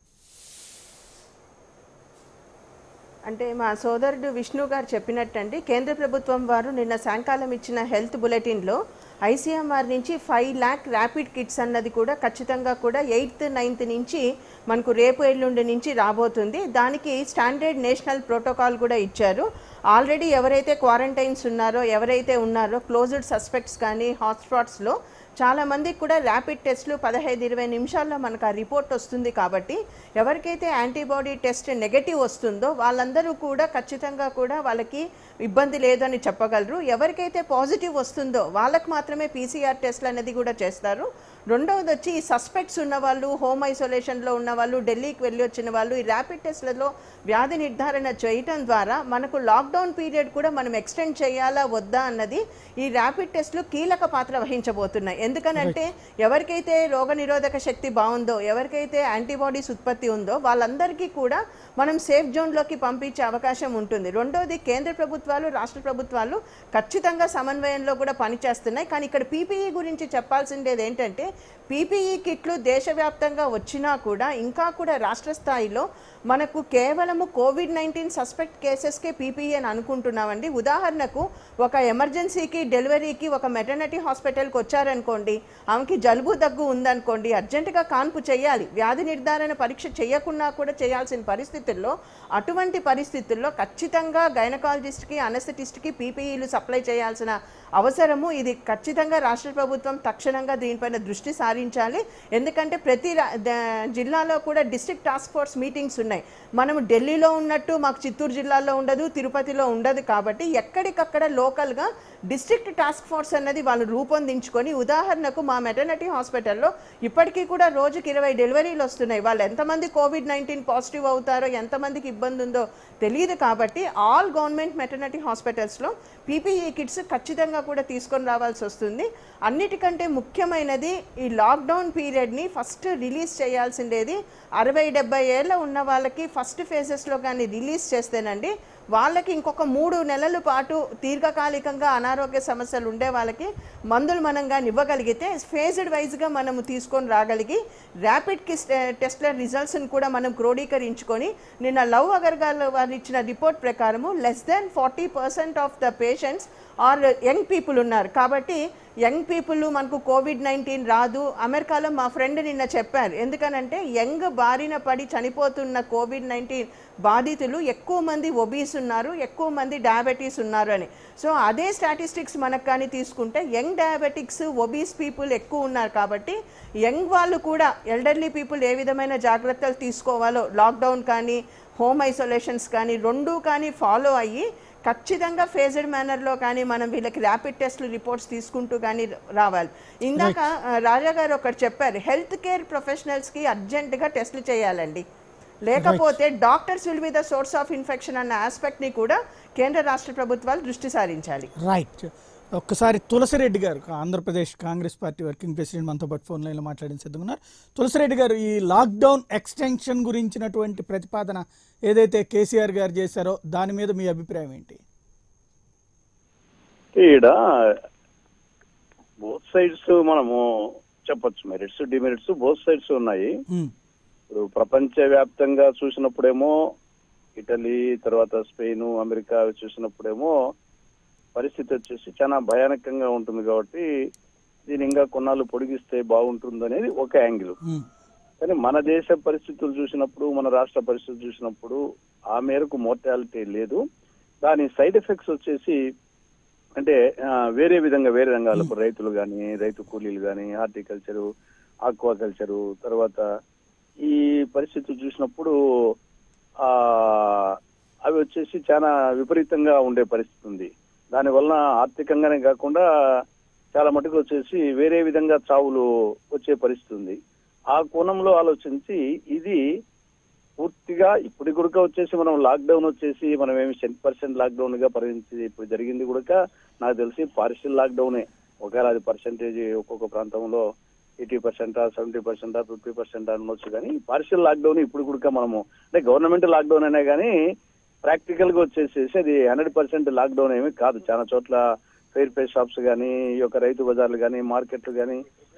అంటే మా సోదరుడు విష్ణు గారు చెప్పినట్టండి కేంద్ర ప్రభుత్వం వారు నిన్న సాయంకాలం ఇచ్చిన హెల్త్ బులెటిన్లో ఐసీఎంఆర్ నుంచి ఫైవ్ ల్యాక్ ర్యాపిడ్ కిట్స్ అన్నది కూడా ఖచ్చితంగా కూడా ఎయిత్ నైన్త్ నుంచి మనకు రేపు ఎల్లుండి నుంచి రాబోతుంది దానికి స్టాండర్డ్ నేషనల్ ప్రోటోకాల్ కూడా ఇచ్చారు ఆల్రెడీ ఎవరైతే క్వారంటైన్స్ ఉన్నారో ఎవరైతే ఉన్నారో క్లోజ్డ్ సస్పెక్ట్స్ కానీ హాట్స్పాట్స్లో చాలా మందికి కూడా ర్యాపిడ్ టెస్ట్లు పదహైదు ఇరవై నిమిషాల్లో మనకు ఆ రిపోర్ట్ వస్తుంది కాబట్టి ఎవరికైతే యాంటీబాడీ టెస్ట్ నెగటివ్ వస్తుందో వాళ్ళందరూ కూడా ఖచ్చితంగా కూడా వాళ్ళకి ఇబ్బంది లేదని చెప్పగలరు ఎవరికైతే పాజిటివ్ వస్తుందో వాళ్ళకి మాత్రమే పీసీఆర్ టెస్ట్లు అనేది కూడా చేస్తారు రెండవది వచ్చి ఈ సస్పెక్ట్స్ ఉన్న వాళ్ళు హోమ్ ఐసోలేషన్లో ఉన్న వాళ్ళు ఢిల్లీకి వెళ్ళి వచ్చిన వాళ్ళు ఈ ర్యాపిడ్ టెస్ట్లలో వ్యాధి నిర్ధారణ చేయటం ద్వారా మనకు లాక్డౌన్ పీరియడ్ కూడా మనం ఎక్స్టెండ్ చేయాలా వద్దా అన్నది ఈ ర్యాపిడ్ టెస్ట్లు కీలక పాత్ర వహించబోతున్నాయి ఎందుకనంటే ఎవరికైతే రోగనిరోధక శక్తి బాగుందో ఎవరికైతే యాంటీబాడీస్ ఉత్పత్తి ఉందో వాళ్ళందరికీ కూడా మనం సేఫ్ జోన్లోకి పంపించే అవకాశం ఉంటుంది రెండోది కేంద్ర ప్రభుత్వాలు రాష్ట్ర ప్రభుత్వాలు ఖచ్చితంగా సమన్వయంలో కూడా పనిచేస్తున్నాయి కానీ ఇక్కడ పీపీఈ గురించి చెప్పాల్సిందేది ఏంటంటే పీపీఈ కిట్లు దేశవ్యాప్తంగా వచ్చినా కూడా ఇంకా కూడా రాష్ట్ర స్థాయిలో మనకు కేవలము కోవిడ్ నైన్టీన్ సస్పెక్ట్ కేసెస్కే పీపీఈ అని అనుకుంటున్నామండి ఉదాహరణకు ఒక ఎమర్జెన్సీకి డెలివరీకి ఒక మెటర్నిటీ హాస్పిటల్కి వచ్చారనుకోండి ఆమెకి జలుబు దగ్గు ఉందనుకోండి అర్జెంటుగా కాన్పు చేయాలి వ్యాధి నిర్ధారణ పరీక్ష చేయకున్నా కూడా చేయాల్సిన పరిస్థితుల్లో అటువంటి పరిస్థితుల్లో ఖచ్చితంగా గైనకాలజిస్ట్కి అనస్థెటిస్ట్కి పీపీఈలు సప్లై చేయాల్సిన అవసరము ఇది ఖచ్చితంగా రాష్ట్ర ప్రభుత్వం తక్షణంగా దీనిపైన దృష్టి సారించాలి ఎందుకంటే ప్రతి రా- ద- జిల్లాలో కూడా డిస్ట్రిక్ట్ టాస్క్ ఫోర్స్ మీటింగ్స్ ఉన్నాయి మనం ఢిల్లీలో ఉన్నట్టు మాకు చిత్తూరు జిల్లాలో ఉండదు తిరుపతిలో ఉండదు కాబట్టి ఎక్కడికక్కడ లోకల్గా డిస్ట్రిక్ట్ టాస్క్ ఫోర్స్ అన్నది వాళ్ళు రూపొందించుకొని ఉదాహరణకు మా మెటర్నిటీ హాస్పిటల్లో ఇప్పటికీ కూడా రోజుకి ఇరవై డెలివరీలు వస్తున్నాయి వాళ్ళు ఎంతమంది కోవిడ్ నైన్టీన్ పాజిటివ్ అవుతారో ఎంతమందికి ఇబ్బంది ఉందో తెలియదు కాబట్టి ఆల్ గవర్నమెంట్ మెటర్నిటీ హాస్పిటల్స్లో పీపీఈ కిట్స్ ఖచ్చితంగా కూడా తీసుకొని రావాల్సి వస్తుంది అన్నిటికంటే ముఖ్యమైనది ఈ లాక్డౌన్ పీరియడ్ని ఫస్ట్ రిలీజ్ చేయాల్సిండేది అరవై డెబ్బై ఏళ్ళ ఉన్న వాళ్ళకి ఫస్ట్ ఫేజెస్లో కానీ రిలీజ్ చేస్తేనండి వాళ్ళకి ఇంకొక మూడు నెలల పాటు దీర్ఘకాలికంగా అనారోగ్య సమస్యలు ఉండే వాళ్ళకి మందులు మనం కానీ ఇవ్వగలిగితే ఫేజ్డ్ వైజ్గా మనము తీసుకొని రాగలిగి ర్యాపిడ్ కిస్ టెస్ట్ల రిజల్ట్స్ని కూడా మనం క్రోడీకరించుకొని నిన్న లవ్ అగర్వాల్ వారు ఇచ్చిన రిపోర్ట్ ప్రకారము less then forty percent of the patients are young people ఉన్నారు కాబట్టి యంగ్ పీపుల్ మనకు కోవిడ్ నైన్టీన్ రాదు అమెరికాలో మా ఫ్రెండ్ నిన్న చెప్పారు ఎందుకనంటే యంగ్ బారిన పడి చనిపోతున్న కోవిడ్ నైన్టీన్ బాధితులు ఎక్కువ మంది ఒబీస్ ఉన్నారు ఎక్కువ మంది డయాబెటీస్ ఉన్నారు అని సో అదే స్టాటిస్టిక్స్ మనకు కానీ తీసుకుంటే యంగ్ డయాబెటిక్స్ ఒబీస్ పీపుల్ ఎక్కువ ఉన్నారు కాబట్టి యంగ్ వాళ్ళు కూడా ఎల్డర్లీ పీపుల్ ఏ విధమైన జాగ్రత్తలు తీసుకోవాలో లాక్డౌన్ కానీ హోమ్ ఐసోలేషన్స్ కానీ రెండు కానీ ఫాలో అయ్యి ఖచ్చితంగా ఫేజ్డ్ మేనర్లో కానీ మనం వీళ్ళకి ర్యాపిడ్ టెస్ట్లు రిపోర్ట్స్ తీసుకుంటూ కానీ రావాలి ఇందాక ఆ, రాజా గారు ఒకటి చెప్పారు హెల్త్ కేర్ ప్రొఫెషనల్స్కి అర్జెంటుగా టెస్ట్లు చేయాలండి లేకపోతే doctors will be the source of infection అన్న ఆస్పెక్ట్ని కూడా కేంద్ర రాష్ట్ర ప్రభుత్వాలు దృష్టి సారించాలి రైట్ ఒక్కసారి Tulasi Reddy garu Andhra Pradesh Congress Party working president మనతో పాటు ఫోన్ లైన్లో మాట్లాడిన సిద్ధంగా ఉన్నారు తులసిరెడ్డి గారు ఈ లాక్డౌన్ ఎక్స్టెన్షన్ గురించినటువంటి ప్రతిపాదన ఏదైతే కేసీఆర్ గారు చేశారో దాని మీద మీ అభిప్రాయం ఏంటి ఈడ బోత్ సైడ్స్ మనము చెప్పొచ్చు మెరిట్స్ డిమెరిట్స్ బోత్ సైడ్స్ ఉన్నాయి ఉమ్, ఇప్పుడు ప్రపంచ వ్యాప్తంగా చూసినప్పుడేమో ఇటలీ తర్వాత స్పెయిన్ అమెరికా అవి చూసినప్పుడేమో పరిస్థితి వచ్చేసి చాలా భయానకంగా ఉంటుంది కాబట్టి దీని ఇంకా కొన్నాళ్ళు పొడిగిస్తే బాగుంటుంది అనేది ఒక యాంగిల్ ఉమ్, కానీ మన దేశ పరిస్థితులు చూసినప్పుడు మన రాష్ట్ర పరిస్థితులు చూసినప్పుడు ఆ మేరకు మోర్టాలిటీ లేదు దాని సైడ్ ఎఫెక్ట్స్ వచ్చేసి అంటే ఆ, వేరే విధంగా వేరే రంగాలు ఇప్పుడు రైతులు కానీ రైతు కూలీలు కానీ హార్టికల్చరు ఆక్వాకల్చరు తర్వాత ఈ పరిస్థితులు చూసినప్పుడు ఆ అవి వచ్చేసి చాలా విపరీతంగా ఉండే పరిస్థితి ఉంది దానివల్ల ఆర్థికంగానే కాకుండా చాలా మటుకు వచ్చేసి వేరే విధంగా చావులు వచ్చే పరిస్థితి ఉంది ఆ కోణంలో ఆలోచించి ఇది పూర్తిగా ఇప్పుడు కూడా వచ్చేసి మనం లాక్డౌన్ వచ్చేసి మనం ఏమి టెన్ పర్సెంట్ లాక్డౌన్ గా పరిగణించి ఇప్పుడు జరిగింది కూడా నాకు తెలిసి పార్షియల్ లాక్డౌనే ఒకవేళ అది పర్సెంటేజ్ ఒక్కొక్క ప్రాంతంలో eighty percent seventy percent fifty percent అనొచ్చు కానీ పార్షియల్ లాక్డౌన్ ఇప్పుడు కూడా మనము అంటే గవర్నమెంట్ లాక్డౌన్ అయినా కానీ ప్రాక్టికల్ గా వచ్చేసేసి అది హండ్రెడ్ పర్సెంట్ లాక్డౌన్ ఏమీ కాదు చాలా చోట్ల ఫెయిర్ పే షాప్స్ కానీ ఈ యొక్క రైతు బజార్లు కానీ మార్కెట్లు కానీ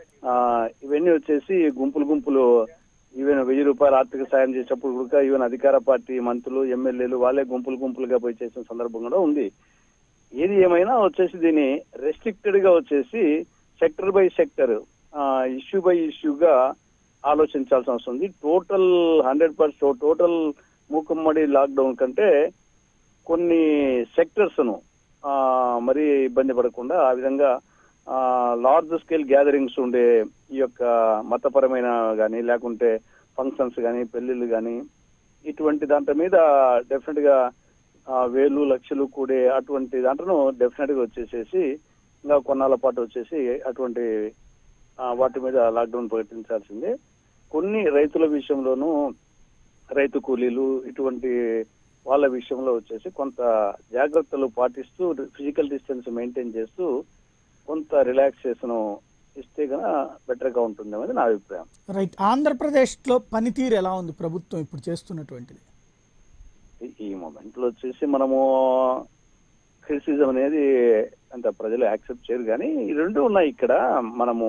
ఇవన్నీ వచ్చేసి గుంపులు గుంపులు ఈవెన్ వెయ్యి రూపాయలు ఆర్థిక సాయం చేసేటప్పుడు కూడా ఈవెన్ అధికార పార్టీ మంత్రులు ఎమ్మెల్యేలు వాళ్ళే గుంపులు గుంపులుగా పోయి చేసిన సందర్భం కూడా ఉంది ఏది ఏమైనా వచ్చేసి దీన్ని రెస్ట్రిక్టెడ్ గా వచ్చేసి sector by sector issue by ఇష్యూగా ఆలోచించాల్సిన అవసరం ఉంది టోటల్ హండ్రెడ్ పర్సెంట్ టోటల్ మూకుమ్మడి లాక్డౌన్ కంటే కొన్ని సెక్టర్స్ ను ఆ, మరీ ఇబ్బంది పడకుండా ఆ విధంగా లార్జ్ స్కేల్ గ్యాదరింగ్స్ ఉండే ఈ యొక్క మతపరమైన కానీ లేకుంటే ఫంక్షన్స్ కానీ పెళ్లిళ్ళు కానీ ఇటువంటి దాంట్లో మీద డెఫినెట్ గా ఆ, వేలు లక్షలు కూడే అటువంటి దాంట్లో డెఫినెట్ గా వచ్చేసేసి ఇంకా కొన్నాళ్ళ పాటు వచ్చేసి అటువంటి ఆ, వాటి మీద లాక్డౌన్ ప్రకటించాల్సిందే కొన్ని రైతుల విషయంలోనూ రైతు కూలీలు ఇటువంటి వాళ్ళ విషయంలో వచ్చేసి కొంత జాగ్రత్తలు పాటిస్తూ ఫిజికల్ డిస్టెన్స్ మెయింటైన్ చేస్తూ కొంత రిలాక్సేషన్ ఇస్తే కనుక బెటర్ గా ఉంటుంది అనేది నా అభిప్రాయం రైట్ ఆంధ్రప్రదేశ్లో పనితీరు ఎలా ఉంది ప్రభుత్వం ఇప్పుడు చేస్తున్నటువంటిది ఈ- ఈ మూమెంట్ లో వచ్చేసి మనము క్రిటిసిజం అనేది అంత ప్రజలు యాక్సెప్ట్ చేయరు కానీ ఈ రెండు ఉన్నాయి ఇక్కడ మనము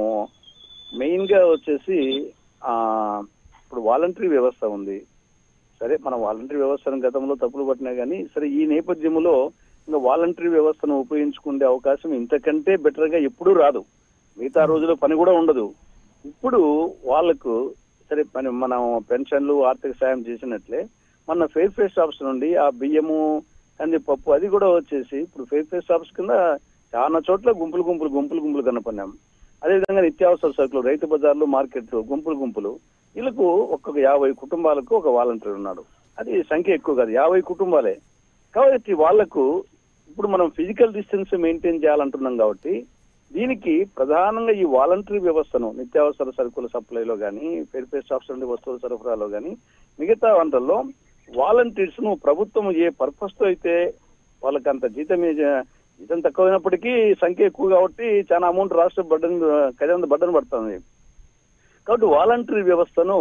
మెయిన్ గా వచ్చేసి ఆ ఇప్పుడు వాలంటరీ వ్యవస్థ ఉంది సరే మన వాలంటరీ వ్యవస్థను గతంలో తప్పులు పట్టినా కానీ సరే ఈ నేపథ్యంలో ఇంకా వాలంటరీ వ్యవస్థను ఉపయోగించుకునే అవకాశం ఇంతకంటే బెటర్ గా ఎప్పుడూ రాదు మిగతా రోజుల్లో పని కూడా ఉండదు ఇప్పుడు వాళ్ళకు సరే పని మనం పెన్షన్లు ఆర్థిక సాయం చేసినట్లే మన ఫెయిర్ ఫేర్ షాప్స్ నుండి ఆ బియ్యము కందిపప్పు అది కూడా వచ్చేసి ఇప్పుడు ఫెయిర్ ఫేర్ షాప్స్ కింద చాలా చోట్ల గుంపులు గుంపులు గుంపులు గుంపులు కనపడినాం అదేవిధంగా నిత్యావసర సరుకులు రైతు బజార్లు మార్కెట్లు గుంపులు గుంపులు వీళ్ళకు ఒక్కొక్క యాభై కుటుంబాలకు ఒక వాలంటీర్ ఉన్నాడు అది సంఖ్య ఎక్కువ కాదు యాభై కుటుంబాలే కాబట్టి వాళ్లకు ఇప్పుడు మనం ఫిజికల్ డిస్టెన్స్ మెయింటైన్ చేయాలంటున్నాం కాబట్టి దీనికి ప్రధానంగా ఈ వాలంటరీ వ్యవస్థను నిత్యావసర సరుకుల సప్లైలో కానీ ఫెయిర్ పే షాప్స్ నుండి వస్తువుల సరఫరాలో కానీ మిగతా వంటల్లో వాలంటీర్స్ ను ప్రభుత్వం ఏ పర్పస్ తో అయితే వాళ్ళకి అంత జీతం ఏ- జీతం తక్కువైనప్పటికీ సంఖ్య ఎక్కువ కాబట్టి చాలా అమౌంట్ రాష్ట్ర బడ్డన్ ఖజానా బడ్డను పడుతుంది కాబట్టి వాలంటరీ వ్యవస్థను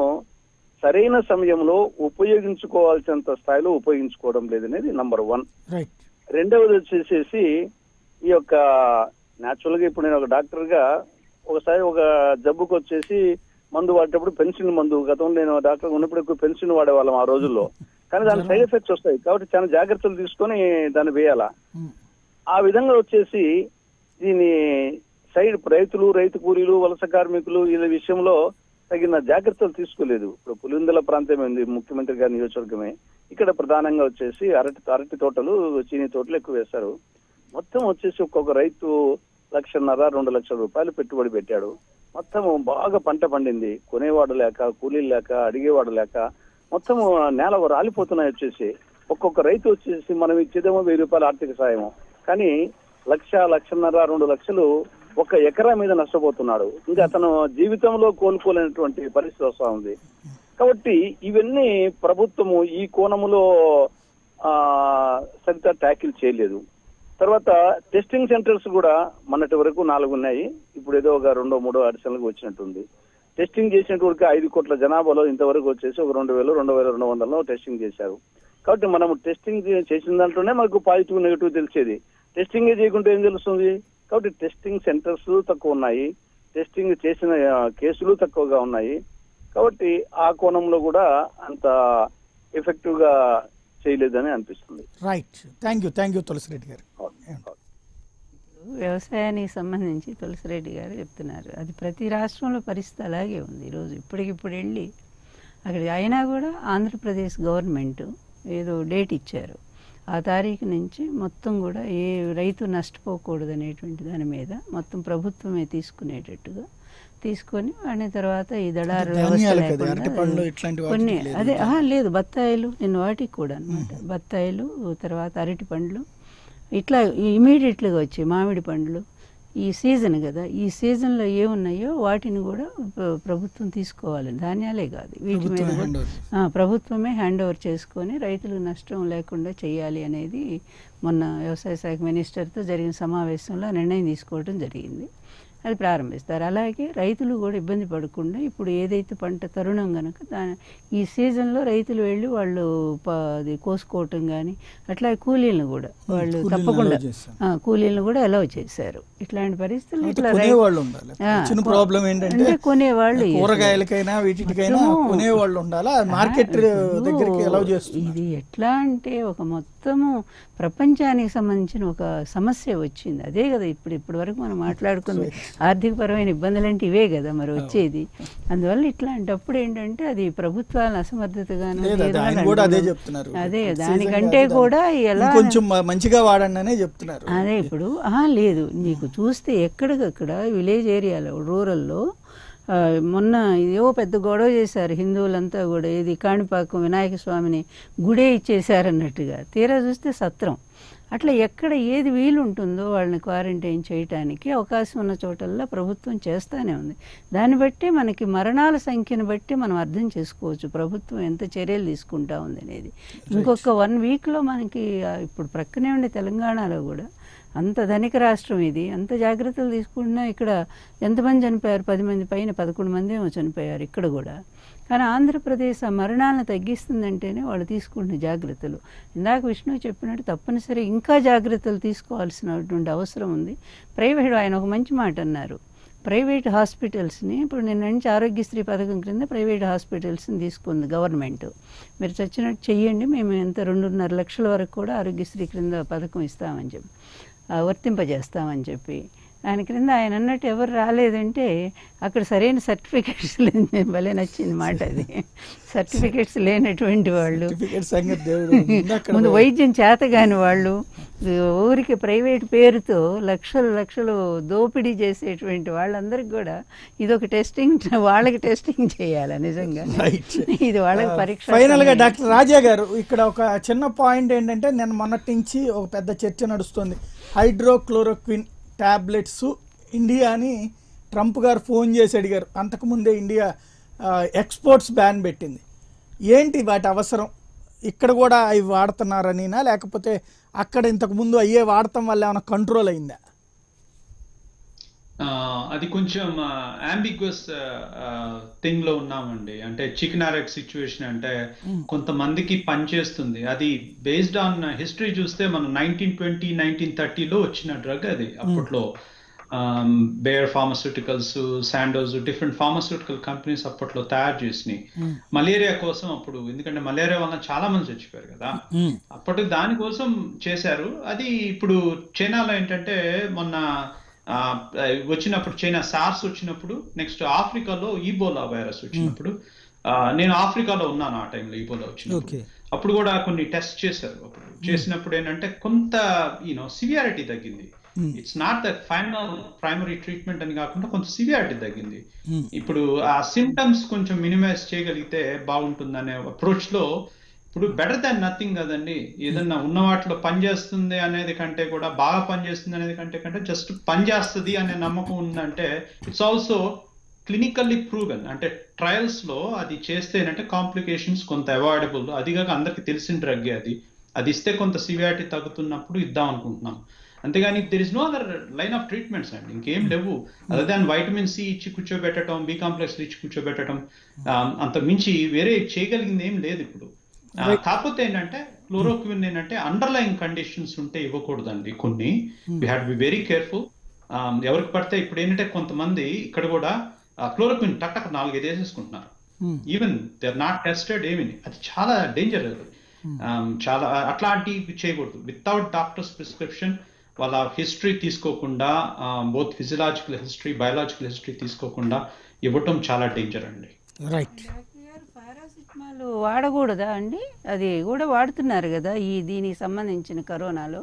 సరైన సమయంలో ఉపయోగించుకోవాల్సినంత స్థాయిలో ఉపయోగించుకోవడం లేదనేది నంబర్ వన్ రైట్ రెండవది వచ్చేసేసి ఈ యొక్క న్యాచురల్ గా ఇప్పుడు నేను ఒక డాక్టర్ గా ఒకసారి ఒక జబ్బుకు వచ్చేసి మందు వాడేటప్పుడు పెన్సిన్ మందు గతంలో నేను డాక్టర్ ఉన్నప్పుడు ఎక్కువ పెన్సిన్ వాడేవాళ్ళం ఆ రోజుల్లో కానీ దాని సైడ్ ఎఫెక్ట్స్ వస్తాయి కాబట్టి చాలా జాగ్రత్తలు తీసుకొని దాన్ని వేయాలా ఉమ్, ఆ విధంగా వచ్చేసి దీని సైడ్ రైతులు రైతు కూలీలు వలస కార్మికులు వీళ్ళ విషయంలో తగిన జాగ్రత్తలు తీసుకోలేదు ఇప్పుడు పులిందల ప్రాంతం ఉంది ముఖ్యమంత్రి గారి నియోజకవర్గమే ఇక్కడ ప్రధానంగా వచ్చేసి అరటి అరటి తోటలు చీనీ తోటలు ఎక్కువ వేస్తారు మొత్తం వచ్చేసి ఒక్కొక్క రైతు లక్షన్నర రెండు లక్షల రూపాయలు పెట్టుబడి పెట్టాడు మొత్తం బాగా పంట పండింది కొనేవాడు లేక కూలీలు లేక అడిగేవాడు లేక మొత్తం నేల రాలిపోతున్నాయి వచ్చేసి ఒక్కొక్క రైతు వచ్చేసి మనం ఇచ్చేదేమో వెయ్యి రూపాయల ఆర్థిక సాయము కానీ లక్ష లక్షన్నర రెండు లక్షలు ఒక ఎకరా మీద నష్టపోతున్నాడు ఇంకా అతను జీవితంలో కోలుకోలేనటువంటి పరిస్థితి వస్తా ఉంది కాబట్టి ఇవన్నీ ప్రభుత్వము ఈ కోణములో ఆ సరిగ్గా ట్యాకిల్ చేయలేదు తర్వాత టెస్టింగ్ సెంటర్స్ కూడా మొన్నటి వరకు నాలుగు ఉన్నాయి ఇప్పుడు ఏదో ఒక రెండో మూడో అడిషనల్గా వచ్చినట్టుంది టెస్టింగ్ చేసినటువంటి ఐదు కోట్ల జనాభాలో ఇంతవరకు వచ్చేసి ఒక రెండు వేలు రెండు వేల రెండు వందలలో టెస్టింగ్ చేశారు కాబట్టి మనం టెస్టింగ్ చేసిన దాంట్లోనే మనకు పాజిటివ్ నెగిటివ్ తెలిసేది టెస్టింగ్ చేయకుంటే ఏం తెలుస్తుంది కాబట్టి టెస్టింగ్ సెంటర్స్ తక్కువ ఉన్నాయి టెస్టింగ్ చేసిన ఆ, కేసులు తక్కువగా ఉన్నాయి కాబట్టి ఆ కోణంలో కూడా అంత ఎఫెక్టివ్ గా చేయలేదని అనిపిస్తుంది right thank you thank you Tulasi Reddy garu వ్యవసాయానికి సంబంధించి తులసిరెడ్డి గారు చెప్తున్నారు అది ప్రతి రాష్ట్రంలో పరిస్థితి అలాగే ఉంది ఈరోజు ఇప్పటికిప్పుడు వెళ్ళి అక్కడికి అయినా కూడా ఆంధ్రప్రదేశ్ గవర్నమెంట్ ఏదో డేట్ ఇచ్చారు ఆ తారీఖు నుంచి మొత్తం కూడా ఏ రైతు నష్టపోకూడదు అనేటువంటి దాని మీద మొత్తం ప్రభుత్వమే తీసుకునేటట్టుగా తీసుకొని వాడిని తర్వాత ఈ దళారు వ్యవస్థ ధాన్యాలు కదా, లేకుండా అరటిపండ్లు ఇట్లాంటి వాటికి కొన్ని లేదు. అదే ఆహా, లేదు బత్తాయిలు నేను వాటికి కూడా అనమాట బత్తాయిలు తర్వాత అరటి పండ్లు ఇట్లా ఇమీడియట్గా వచ్చాయి మామిడి పండ్లు ఈ సీజన్ కదా ఈ సీజన్లో ఏమున్నాయో వాటిని కూడా ప్ర- ప్రభుత్వం తీసుకోవాలి ధాన్యాలే కాదు వీటి మీద ప్రభుత్వమే కూడా hand over. ఆ, ప్రభుత్వమే హ్యాండ్ ఓవర్ చేసుకొని రైతులకు నష్టం లేకుండా చేయాలి అనేది మొన్న వ్యవసాయ శాఖ మినిస్టర్తో జరిగిన సమావేశంలో నిర్ణయం తీసుకోవడం జరిగింది అది ప్రారంభిస్తారు అలాగే రైతులు కూడా ఇబ్బంది పడకుండా ఇప్పుడు ఏదైతే పంట తరుణం కనుక దాని ఈ సీజన్లో రైతులు వెళ్ళి వాళ్ళు ప- అది కోసుకోవటం కానీ అట్లా కూలీలను కూడా వాళ్ళు కూలీలను తప్పకుండా allow చేశారు. ఆ, కూలీలను కూడా అలౌ చేశారు ఇట్లాంటి పరిస్థితులు అయితే ఇట్లా రై- కొనేవాళ్ళు ఉండాలి ఆ, వచ్చిన కొ- ప్రాబ్లం ఏంటంటే అంటే కొనేవాళ్ళు కూరగాయలకైనా వీటికైనా మొత్తము- కొనేవాళ్ళు ఉండాలా మార్కెట్ ఇప్పుడు దగ్గరికి ఎలా చేస్తుంది ఇది ఎట్లా అంటే ఒక మొత్తము ప్రపంచానికి సంబంధించిన ఒక సమస్య వచ్చింది అదే కదా ఇప్పుడు ఇప్పటి వరకు మనం మాట్లాడుకుంది ఆర్థికపరమైన ఇబ్బందులు అంటే ఇవే కదా మరి వచ్చేది అందువల్ల ఇట్లాంటప్పుడు ఏంటంటే అది ప్రభుత్వాల అసమర్థతగాను లేదు, అది ఏదో ఆయన అని కూడా అదే అనుకోను. చెప్తున్నారు అదే Season దానికంటే కాదు కూడా దాన్ని ఎలా ఇంకొంచెం మ- మంచిగా వాడండి అనే చెప్తున్నారు అదే ఇప్పుడు ఆహా, లేదు నీకు చూస్తే ఎక్కడికక్కడ విలేజ్ ఏరియాలో రూరల్లో ఆ, మొన్న ఏవో పెద్ద గొడవ చేశారు హిందువులంతా కూడా ఇది కాణిపాకం వినాయక స్వామిని గుడే ఇచ్చేశారన్నట్టుగా తీరా చూస్తే సత్రం అట్లా ఎక్కడ ఏది వీలు ఉంటుందో వాళ్ళని క్వారంటైన్ చేయటానికి అవకాశం ఉన్న చోటల్లో ప్రభుత్వం చేస్తానే ఉంది దాన్ని బట్టి మనకి మరణాల సంఖ్యను బట్టి మనం అర్థం చేసుకోవచ్చు ప్రభుత్వం ఎంత చర్యలు తీసుకుంటా ఉంది అనేది ఇంకొక వన్ వీక్లో మనకి ఆ, ఇప్పుడు ప్రక్కనే ఉండే తెలంగాణలో కూడా అంత ధనిక రాష్ట్రం ఇది అంత జాగ్రత్తలు తీసుకున్నా ఇక్కడ ఎంతమంది చనిపోయారు పది మంది పైన పదకొండు మంది ఏమో చనిపోయారు ఇక్కడ కూడా కానీ ఆంధ్రప్రదేశ్ ఆ మరణాలను తగ్గిస్తుందంటేనే వాళ్ళు తీసుకుంటున్న జాగ్రత్తలు ఇందాక విష్ణు చెప్పినట్టు తప్పనిసరి ఇంకా జాగ్రత్తలు తీసుకోవాల్సినటువంటి అవసరం ఉంది ప్రైవేట్ ఆయన ఒక మంచి మాట అన్నారు ప్రైవేట్ హాస్పిటల్స్ని ఇప్పుడు నిన్న నుంచి ఆరోగ్యశ్రీ పథకం క్రింద ప్రైవేట్ హాస్పిటల్స్ని తీసుకుంది గవర్నమెంట్ మీరు చచ్చినట్టు చెయ్యండి మేము ఎంత రెండున్నర లక్షల వరకు కూడా ఆరోగ్యశ్రీ క్రింద పథకం ఇస్తామని చెప్పి ఆ, వర్తింపజేస్తామని చెప్పి ఆయన క్రింద ఆయన అన్నట్టు ఎవరు రాలేదంటే అక్కడ సరైన సర్టిఫికెట్స్ లేని భలే నచ్చింది మాట అది సర్టిఫికెట్స్ లేనటువంటి వాళ్ళు సర్టిఫికేట్ సంగతి దేవుడు ముందు అక్కడ ముందు వైద్యం చేతగాని వాళ్ళు ఊరికి ప్రైవేట్ పేరుతో లక్షలు లక్షలు దోపిడీ చేసేటువంటి వాళ్ళందరికి కూడా ఇదొక టెస్టింగ్ వాళ్ళకి టెస్టింగ్ చేయాలి నిజంగా Right. ఇది వాళ్ళకి పరీక్ష ఫైనల్ గా సమయం. డాక్టర్ రాజా గారు ఇక్కడ ఒక చిన్న పాయింట్ ఏంటంటే నేను మొన్నటి నుంచి ఒక పెద్ద చర్చ నడుస్తుంది హైడ్రోక్లోరోక్విన్ టాబ్లెట్స్ ఇండియాని ట్రంప్ గారు ఫోన్ చేసి అడిగారు అంతకుముందే ఇండియా ఎక్స్పోర్ట్స్ బ్యాన్ పెట్టింది ఏంటి వాటి అవసరం ఇక్కడ కూడా అవి వాడుతున్నారనినా లేకపోతే అక్కడ ఇంతకు ముందు అయ్యే వాడటం వల్ల ఏమైనా కంట్రోల్ అయిందా ఆ, అది కొంచెం అంబిగ్వస్ థింగ్ లో ఉన్నామండి అంటే చికెన్ ఆరెక్ సిచ్యువేషన్ అంటే కొంతమందికి పనిచేస్తుంది అది బేస్డ్ ఆన్ హిస్టరీ చూస్తే మనం నైన్టీన్ ట్వంటీ నైన్టీన్ థర్టీలో వచ్చిన డ్రగ్ అది అప్పట్లో Bayer pharmaceuticals Sandoz different pharmaceutical companies అప్పట్లో తయారు చేసినాయి మలేరియా కోసం అప్పుడు ఎందుకంటే మలేరియా వలన చాలా మంది చచ్చిపోయారు కదా అప్పటి దానికోసం చేశారు అది ఇప్పుడు చైనాలో ఏంటంటే మొన్న ఆ, వచ్చినప్పుడు చైనా సార్స్ వచ్చినప్పుడు నెక్స్ట్ ఆఫ్రికాలో ఈబోలా వైరస్ వచ్చినప్పుడు ఆ, నేను ఆఫ్రికాలో ఉన్నాను ఆ టైంలో ఈబోలా వచ్చినప్పుడు Okay. అప్పుడు కూడా కొన్ని టెస్ట్ చేశారు అప్పుడు చేసినప్పుడు ఏంటంటే కొంత యూనో సివియారిటీ తగ్గింది it's not the final primary treatment అని కాకుండా కొంత సివియారిటీ తగ్గింది ఇప్పుడు ఆ సిమ్టమ్స్ కొంచెం మినిమైజ్ చేయగలిగితే బాగుంటుందనే అప్రోచ్ లో ఇప్పుడు బెటర్ దాన్ నథింగ్ కదండి ఏదన్నా ఉన్న వాటిలో పని చేస్తుంది అనేది కంటే కూడా బాగా పని చేస్తుంది అనేది కంటే కంటే జస్ట్ పని చేస్తుంది అనే నమ్మకం ఉందంటే ఇట్స్ ఆల్సో క్లినికల్లీ ప్రూవెన్ అంటే ట్రయల్స్ లో అది చేస్తే ఏంటంటే కాంప్లికేషన్స్ కొంత అవాయిడబుల్ అది కాక అందరికి తెలిసిన డ్రగ్ అది అది ఇస్తే కొంత సివియారిటీ తగ్గుతున్నప్పుడు ఇద్దాం అనుకుంటున్నాం అంతేగాని there is no other line of treatments అండి ఇంకేం లేవు అదర్ దాన్ వైటమిన్ సి ఇచ్చి కూర్చోబెట్టడం బి కాంప్లెక్స్ ఇచ్చి కూర్చోబెట్టడం ఆ, అంత మించి వేరే చేయగలిగింది ఏం లేదు ఇప్పుడు ఆ, కాకపోతే ఏంటంటే క్లోరోక్విన్ ఏంటంటే అండర్లైన్ కండిషన్స్ ఉంటే ఇవ్వకూడదండి కొన్ని we had be very careful ఆ, ఎవరికి పడితే ఇప్పుడు ఏంటంటే కొంతమంది ఇక్కడ కూడా క్లోరోక్విన్ టక్ టక్ నాలుగైదు వేసేసుకుంటున్నారు Hmm. Even they are not tested ఏమి అది చాలా డేంజర్ అది Um, చాలా అట్లాంటివి చేయకూడదు వితౌట్ డాక్టర్స్ ప్రిస్క్రిప్షన్ వాళ్ళ హిస్టరీ తీసుకోకుండా both physiological history biological history తీసుకోకుండా ఇవ్వటం చాలా డేంజర్ అండి రైట్ డాక్టర్ గారు పారాసిటమాల్ వాడకూడదా అండి అది కూడా వాడుతున్నారు కదా ఈ దీనికి సంబంధించిన కరోనాలో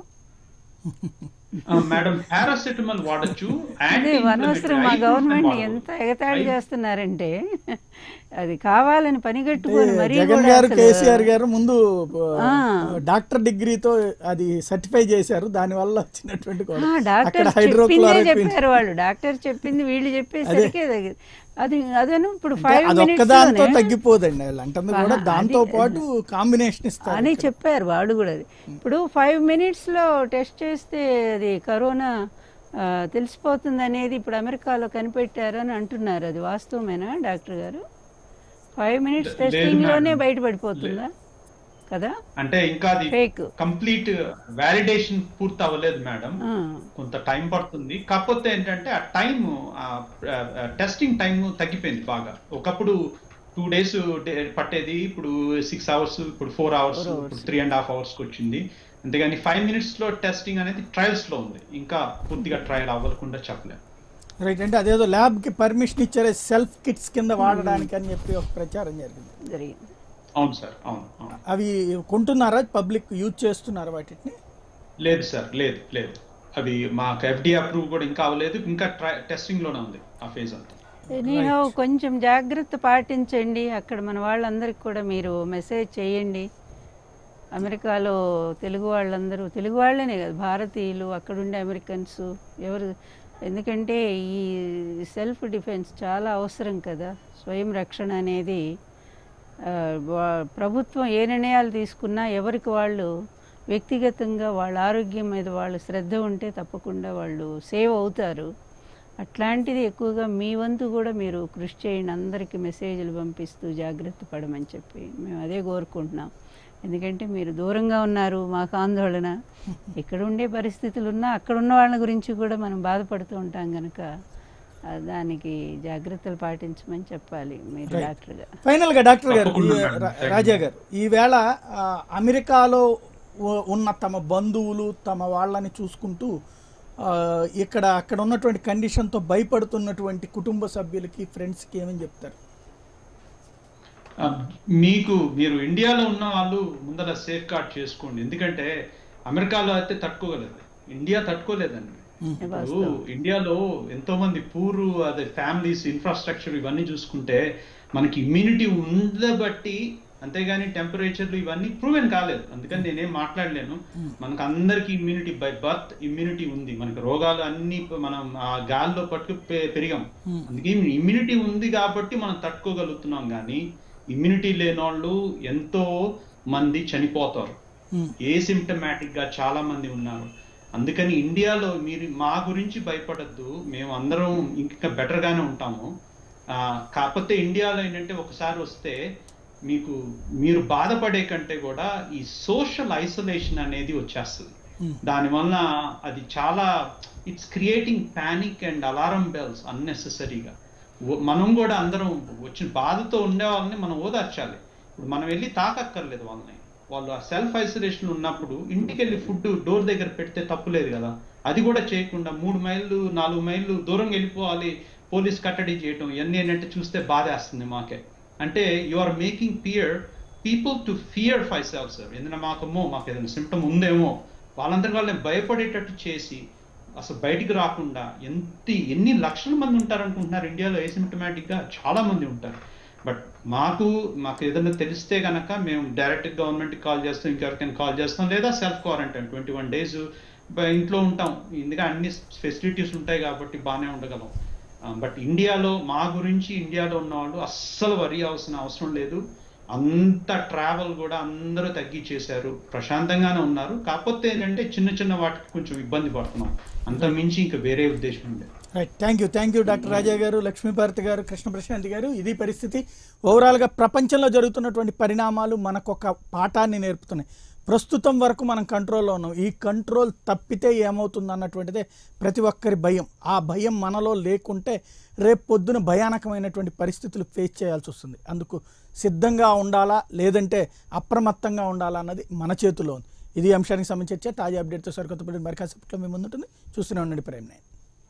మేడం పారాసెటమాల్ వాడచ్చు అదే అనవసరం మా గవర్నమెంట్ ఎంత ఎగతాళి చేస్తున్నారంటే అది కావాలని పనిగట్టుకొని మరీ జగన్ కూడా గారు అసలు- కేసీఆర్ గారు ముందు ఆ. డాక్టర్ డిగ్రీతో అది సర్టిఫై చేశారు దాని వల్ల వచ్చినటువంటి కూడా ఆ, డాక్టర్ అక్కడ చెప్పిందే హైడ్రోక్లోరోక్విన్ చెప్పారు వాళ్ళు డాక్టర్ చెప్పింది వీళ్ళు చెప్పేసరికి అది- అది అదను ఇప్పుడు ఫైవ్ అది ఒక్కదాంతో మినిట్స్ తగ్గిపోదండి వాళ్ళు అంటుంది కూడా ఆహా, దాంతో అది- పాటు కాంబినేషన్ ఇస్తారు అని చెప్పారు వాడు కూడా అది ఇప్పుడు ఫైవ్ మినిట్స్లో టెస్ట్ చేస్తే అది కరోనా ఆ, తెలిసిపోతుంది అనేది ఇప్పుడు అమెరికాలో కనిపెట్టారని అంటున్నారు అది వాస్తవమేనా డాక్టర్ గారు ఫైవ్ మినిట్స్ లేదు టెస్టింగ్ లోనే మేడం. బయటపడిపోతుందా కదా అంటే ఇంకా అది ఫేక్ కంప్లీట్ వ్యాలిడేషన్ పూర్తి అవ్వలేదు మేడం ఆ. కొంత టైం పడుతుంది కాకపోతే ఏంటంటే ఆ టైం టెస్టింగ్ టైం తగ్గిపోయింది బాగా ఒకప్పుడు టూ డేస్ పట్టేది ఇప్పుడు సిక్స్ అవర్స్ ఇప్పుడు ఫోర్ అవర్స్ ఇప్పుడు త్రీ అండ్ హాఫ్ అవర్స్ వచ్చింది అంతేగాని ఫైవ్ మినిట్స్ లో టెస్టింగ్ అనేది ట్రయల్స్ లో ఉంది ఇంకా పూర్తిగా ట్రయల్ అవ్వకుండా చెప్పలేము రైట్ అంటే అదేదో ల్యాబ్ కి పర్మిషన్ ఇచ్చారే సెల్ఫ్ కిట్స్ కింద వాడడానికి అని చెప్పి ఒక ప్రచారం జరిగింది జరిగింది అవును సార్ అవును అవును అవి కొంటున్నారా పబ్లిక్ యూజ్ చేస్తున్నారా వాటిని లేదు సార్ లేదు లేదు అవి మాకు ఎఫ్డి అప్రూవ్ కూడా ఇంకా అవ్వలేదు ఇంకా ట్రై టెస్టింగ్ లోనే ఉంది ఆ ఫేజ్ అంతా ఎనీహౌ కొంచెం జాగ్రత్త పాటించండి అక్కడ మన వాళ్ళందరికీ కూడా మీరు మెసేజ్ చేయండి అమెరికాలో తెలుగు వాళ్ళందరూ తెలుగు వాళ్ళనే కదా భారతీయులు అక్కడుండే అమెరికన్స్ ఎవరు ఎందుకంటే ఈ సెల్ఫ్ డిఫెన్స్ చాలా అవసరం కదా స్వయం రక్షణ అనేది ఆ, వా- ప్రభుత్వం ఏ నిర్ణయాలు తీసుకున్నా ఎవరికి వాళ్ళు వ్యక్తిగతంగా వాళ్ళ ఆరోగ్యం మీద వాళ్ళు శ్రద్ధ ఉంటే తప్పకుండా వాళ్ళు సేవ్ అవుతారు అట్లాంటిది ఎక్కువగా మీ వంతు కూడా మీరు కృషి చేయండి అందరికీ మెసేజ్లు పంపిస్తూ జాగ్రత్త పడమని చెప్పి మేము అదే కోరుకుంటున్నాం ఎందుకంటే మీరు దూరంగా ఉన్నారు మాకు ఆందోళన ఇక్కడ ఉండే పరిస్థితులు ఉన్నా అక్కడ ఉన్న వాళ్ళ గురించి కూడా మనం బాధపడుతూ ఉంటాం కనుక ఆ, దానికి జాగ్రత్తలు పాటించమని చెప్పాలి మీరు Right. డాక్టర్గా ఫైనల్ గా డాక్టర్ గారు తప్పకుండా ఈ- మేడం. రా- Thank you. రాజా గారు ఈవేళ ఆ, అమెరికాలో ఉ- ఉన్న తమ బంధువులు తమ వాళ్ళని చూసుకుంటూ ఆ, ఇక్కడ అక్కడ ఉన్నటువంటి కండిషన్తో భయపడుతున్నటువంటి కుటుంబ సభ్యులకి ఫ్రెండ్స్కి ఏమని చెప్తారు ఆ, మీకు మీరు ఇండియాలో ఉన్న వాళ్ళు ముందర సేఫ్ గార్డ్ చేసుకోండి ఎందుకంటే అమెరికాలో అయితే తట్టుకోగలేదు ఇండియా తట్టుకోలేదండి ఇప్పుడు ఇండియాలో ఎంతో మంది పూరు అదే ఫ్యామిలీస్ ఇన్ఫ్రాస్ట్రక్చర్ ఇవన్నీ చూసుకుంటే మనకి ఇమ్యూనిటీ ఉండబట్టి అంతేగాని టెంపరేచర్లు ఇవన్నీ ప్రూవెన్ కాలేదు అందుకని నేనేం మాట్లాడలేను మనకు అందరికి ఇమ్యూనిటీ బై బర్త్ ఇమ్యూనిటీ ఉంది మనకి రోగాలు అన్ని మనం ఆ గాల్లో పట్టు పె- పెరిగాం అందుకే ఇమ్యూనిటీ ఉంది కాబట్టి మనం తట్టుకోగలుగుతున్నాం కానీ ఇమ్యూనిటీ లేని వాళ్ళు ఎంతో మంది చనిపోతారు ఏ సిమ్టమాటిక్ గా చాలా మంది ఉన్నారు అందుకని ఇండియాలో మీరు మా గురించి భయపడద్దు మేము అందరం ఇంకా బెటర్ గానే ఉంటాము ఆ, కాకపోతే ఇండియాలో ఏంటంటే ఒకసారి వస్తే మీకు మీరు బాధపడే కంటే కూడా ఈ సోషల్ ఐసోలేషన్ అనేది వచ్చేస్తుంది దానివల్ల అది చాలా it's creating panic and alarm bells అన్నెసెసరీగా మనం కూడా అందరం వచ్చిన బాధతో ఉండే వాళ్ళని మనం ఓదార్చాలి ఇప్పుడు మనం వెళ్ళి తాకక్కర్లేదు వాళ్ళని వాళ్ళు ఆ సెల్ఫ్ ఐసోలేషన్ ఉన్నప్పుడు ఇంటికి వెళ్ళి ఫుడ్ డోర్ దగ్గర పెడితే తప్పులేదు కదా అది కూడా చేయకుండా మూడు మైళ్ళు నాలుగు మైళ్ళు దూరం వెళ్ళిపోవాలి పోలీస్ కట్టడి చేయటం ఇవన్నీ ఏంటంటే చూస్తే బాధేస్తుంది మాకే అంటే you are making fear people to fear ఫై సెల్ఫ్ సార్ ఎందుకంటే మాకమ్మో మాకు ఏదైనా సిమ్టమ్ ఉందేమో వాళ్ళందరి వాళ్ళని భయపడేటట్టు చేసి అసలు బయటికి రాకుండా ఎంత ఎన్ని లక్షల మంది ఉంటారు అనుకుంటున్నారు ఇండియాలో ఏసిమ్టమాటిక్ గా చాలా మంది ఉంటారు బట్ మాకు మాకు ఏదైనా తెలిస్తే గనక మేము డైరెక్ట్ గవర్నమెంట్ కాల్ చేస్తాం ఇంకెవరికైనా కాల్ చేస్తాం లేదా self quarantine twenty one days ఇంట్లో ఉంటాం ఎందుకంటే అన్ని ఫెసిలిటీస్ ఉంటాయి కాబట్టి బాగానే ఉండగలం బట్ ఇండియాలో మా గురించి ఇండియాలో ఉన్న వాళ్ళు అస్సలు వరి అవసరం అవసరం లేదు అంత ట్రావెల్ కూడా అందరూ తగ్గించేశారు ప్రశాంతంగానే ఉన్నారు కాకపోతే ఏంటంటే చిన్న చిన్న వాటికి కొంచెం ఇబ్బంది పడుతున్నాం అంత మించి ఇంకా వేరే ఉద్దేశం ఉండేది right thank you thank you doctor Raja garu Lakshmi Bharathi గారు కృష్ణ ప్రశాంత్ గారు ఇది పరిస్థితి ఓవరాల్గా ప్రపంచంలో జరుగుతున్నటువంటి పరిణామాలు మనకొక పాఠాన్ని నేర్పుతున్నాయి ప్రస్తుతం వరకు మనం కంట్రోల్లో ఉన్నాం ఈ కంట్రోల్ తప్పితే ఏమవుతుంది అన్నటువంటిదే ప్రతి ఒక్కరి భయం ఆ భయం మనలో లేకుంటే రేపు పొద్దున భయానకమైనటువంటి పరిస్థితులు ఫేస్ చేయాల్సి వస్తుంది అందుకు సిద్ధంగా ఉండాలా లేదంటే అప్రమత్తంగా ఉండాలా అన్నది మన చేతిలో ఉంది ఇది ఈ అంశానికి సంబంధించి చర్చ తాజా అప్డేట్తో సరికొత్తపడి మరి కాసేపట్లో మీ ముందుంటుంది చూస్తూనే ఉండండి Prem nine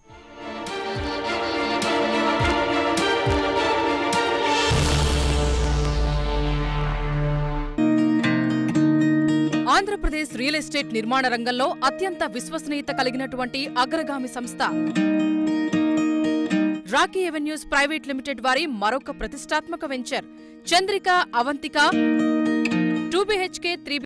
Andhra Pradesh real estate నిర్మాణ రంగంలో అత్యంత విశ్వసనీయత కలిగినటువంటి అగ్రగామి సంస్థ రాకీ ఎవెన్యూస్ ప్రైవేట్ లిమిటెడ్ వారి మరొక ప్రతిష్టాత్మక venture Chandrika Avantika two BHK three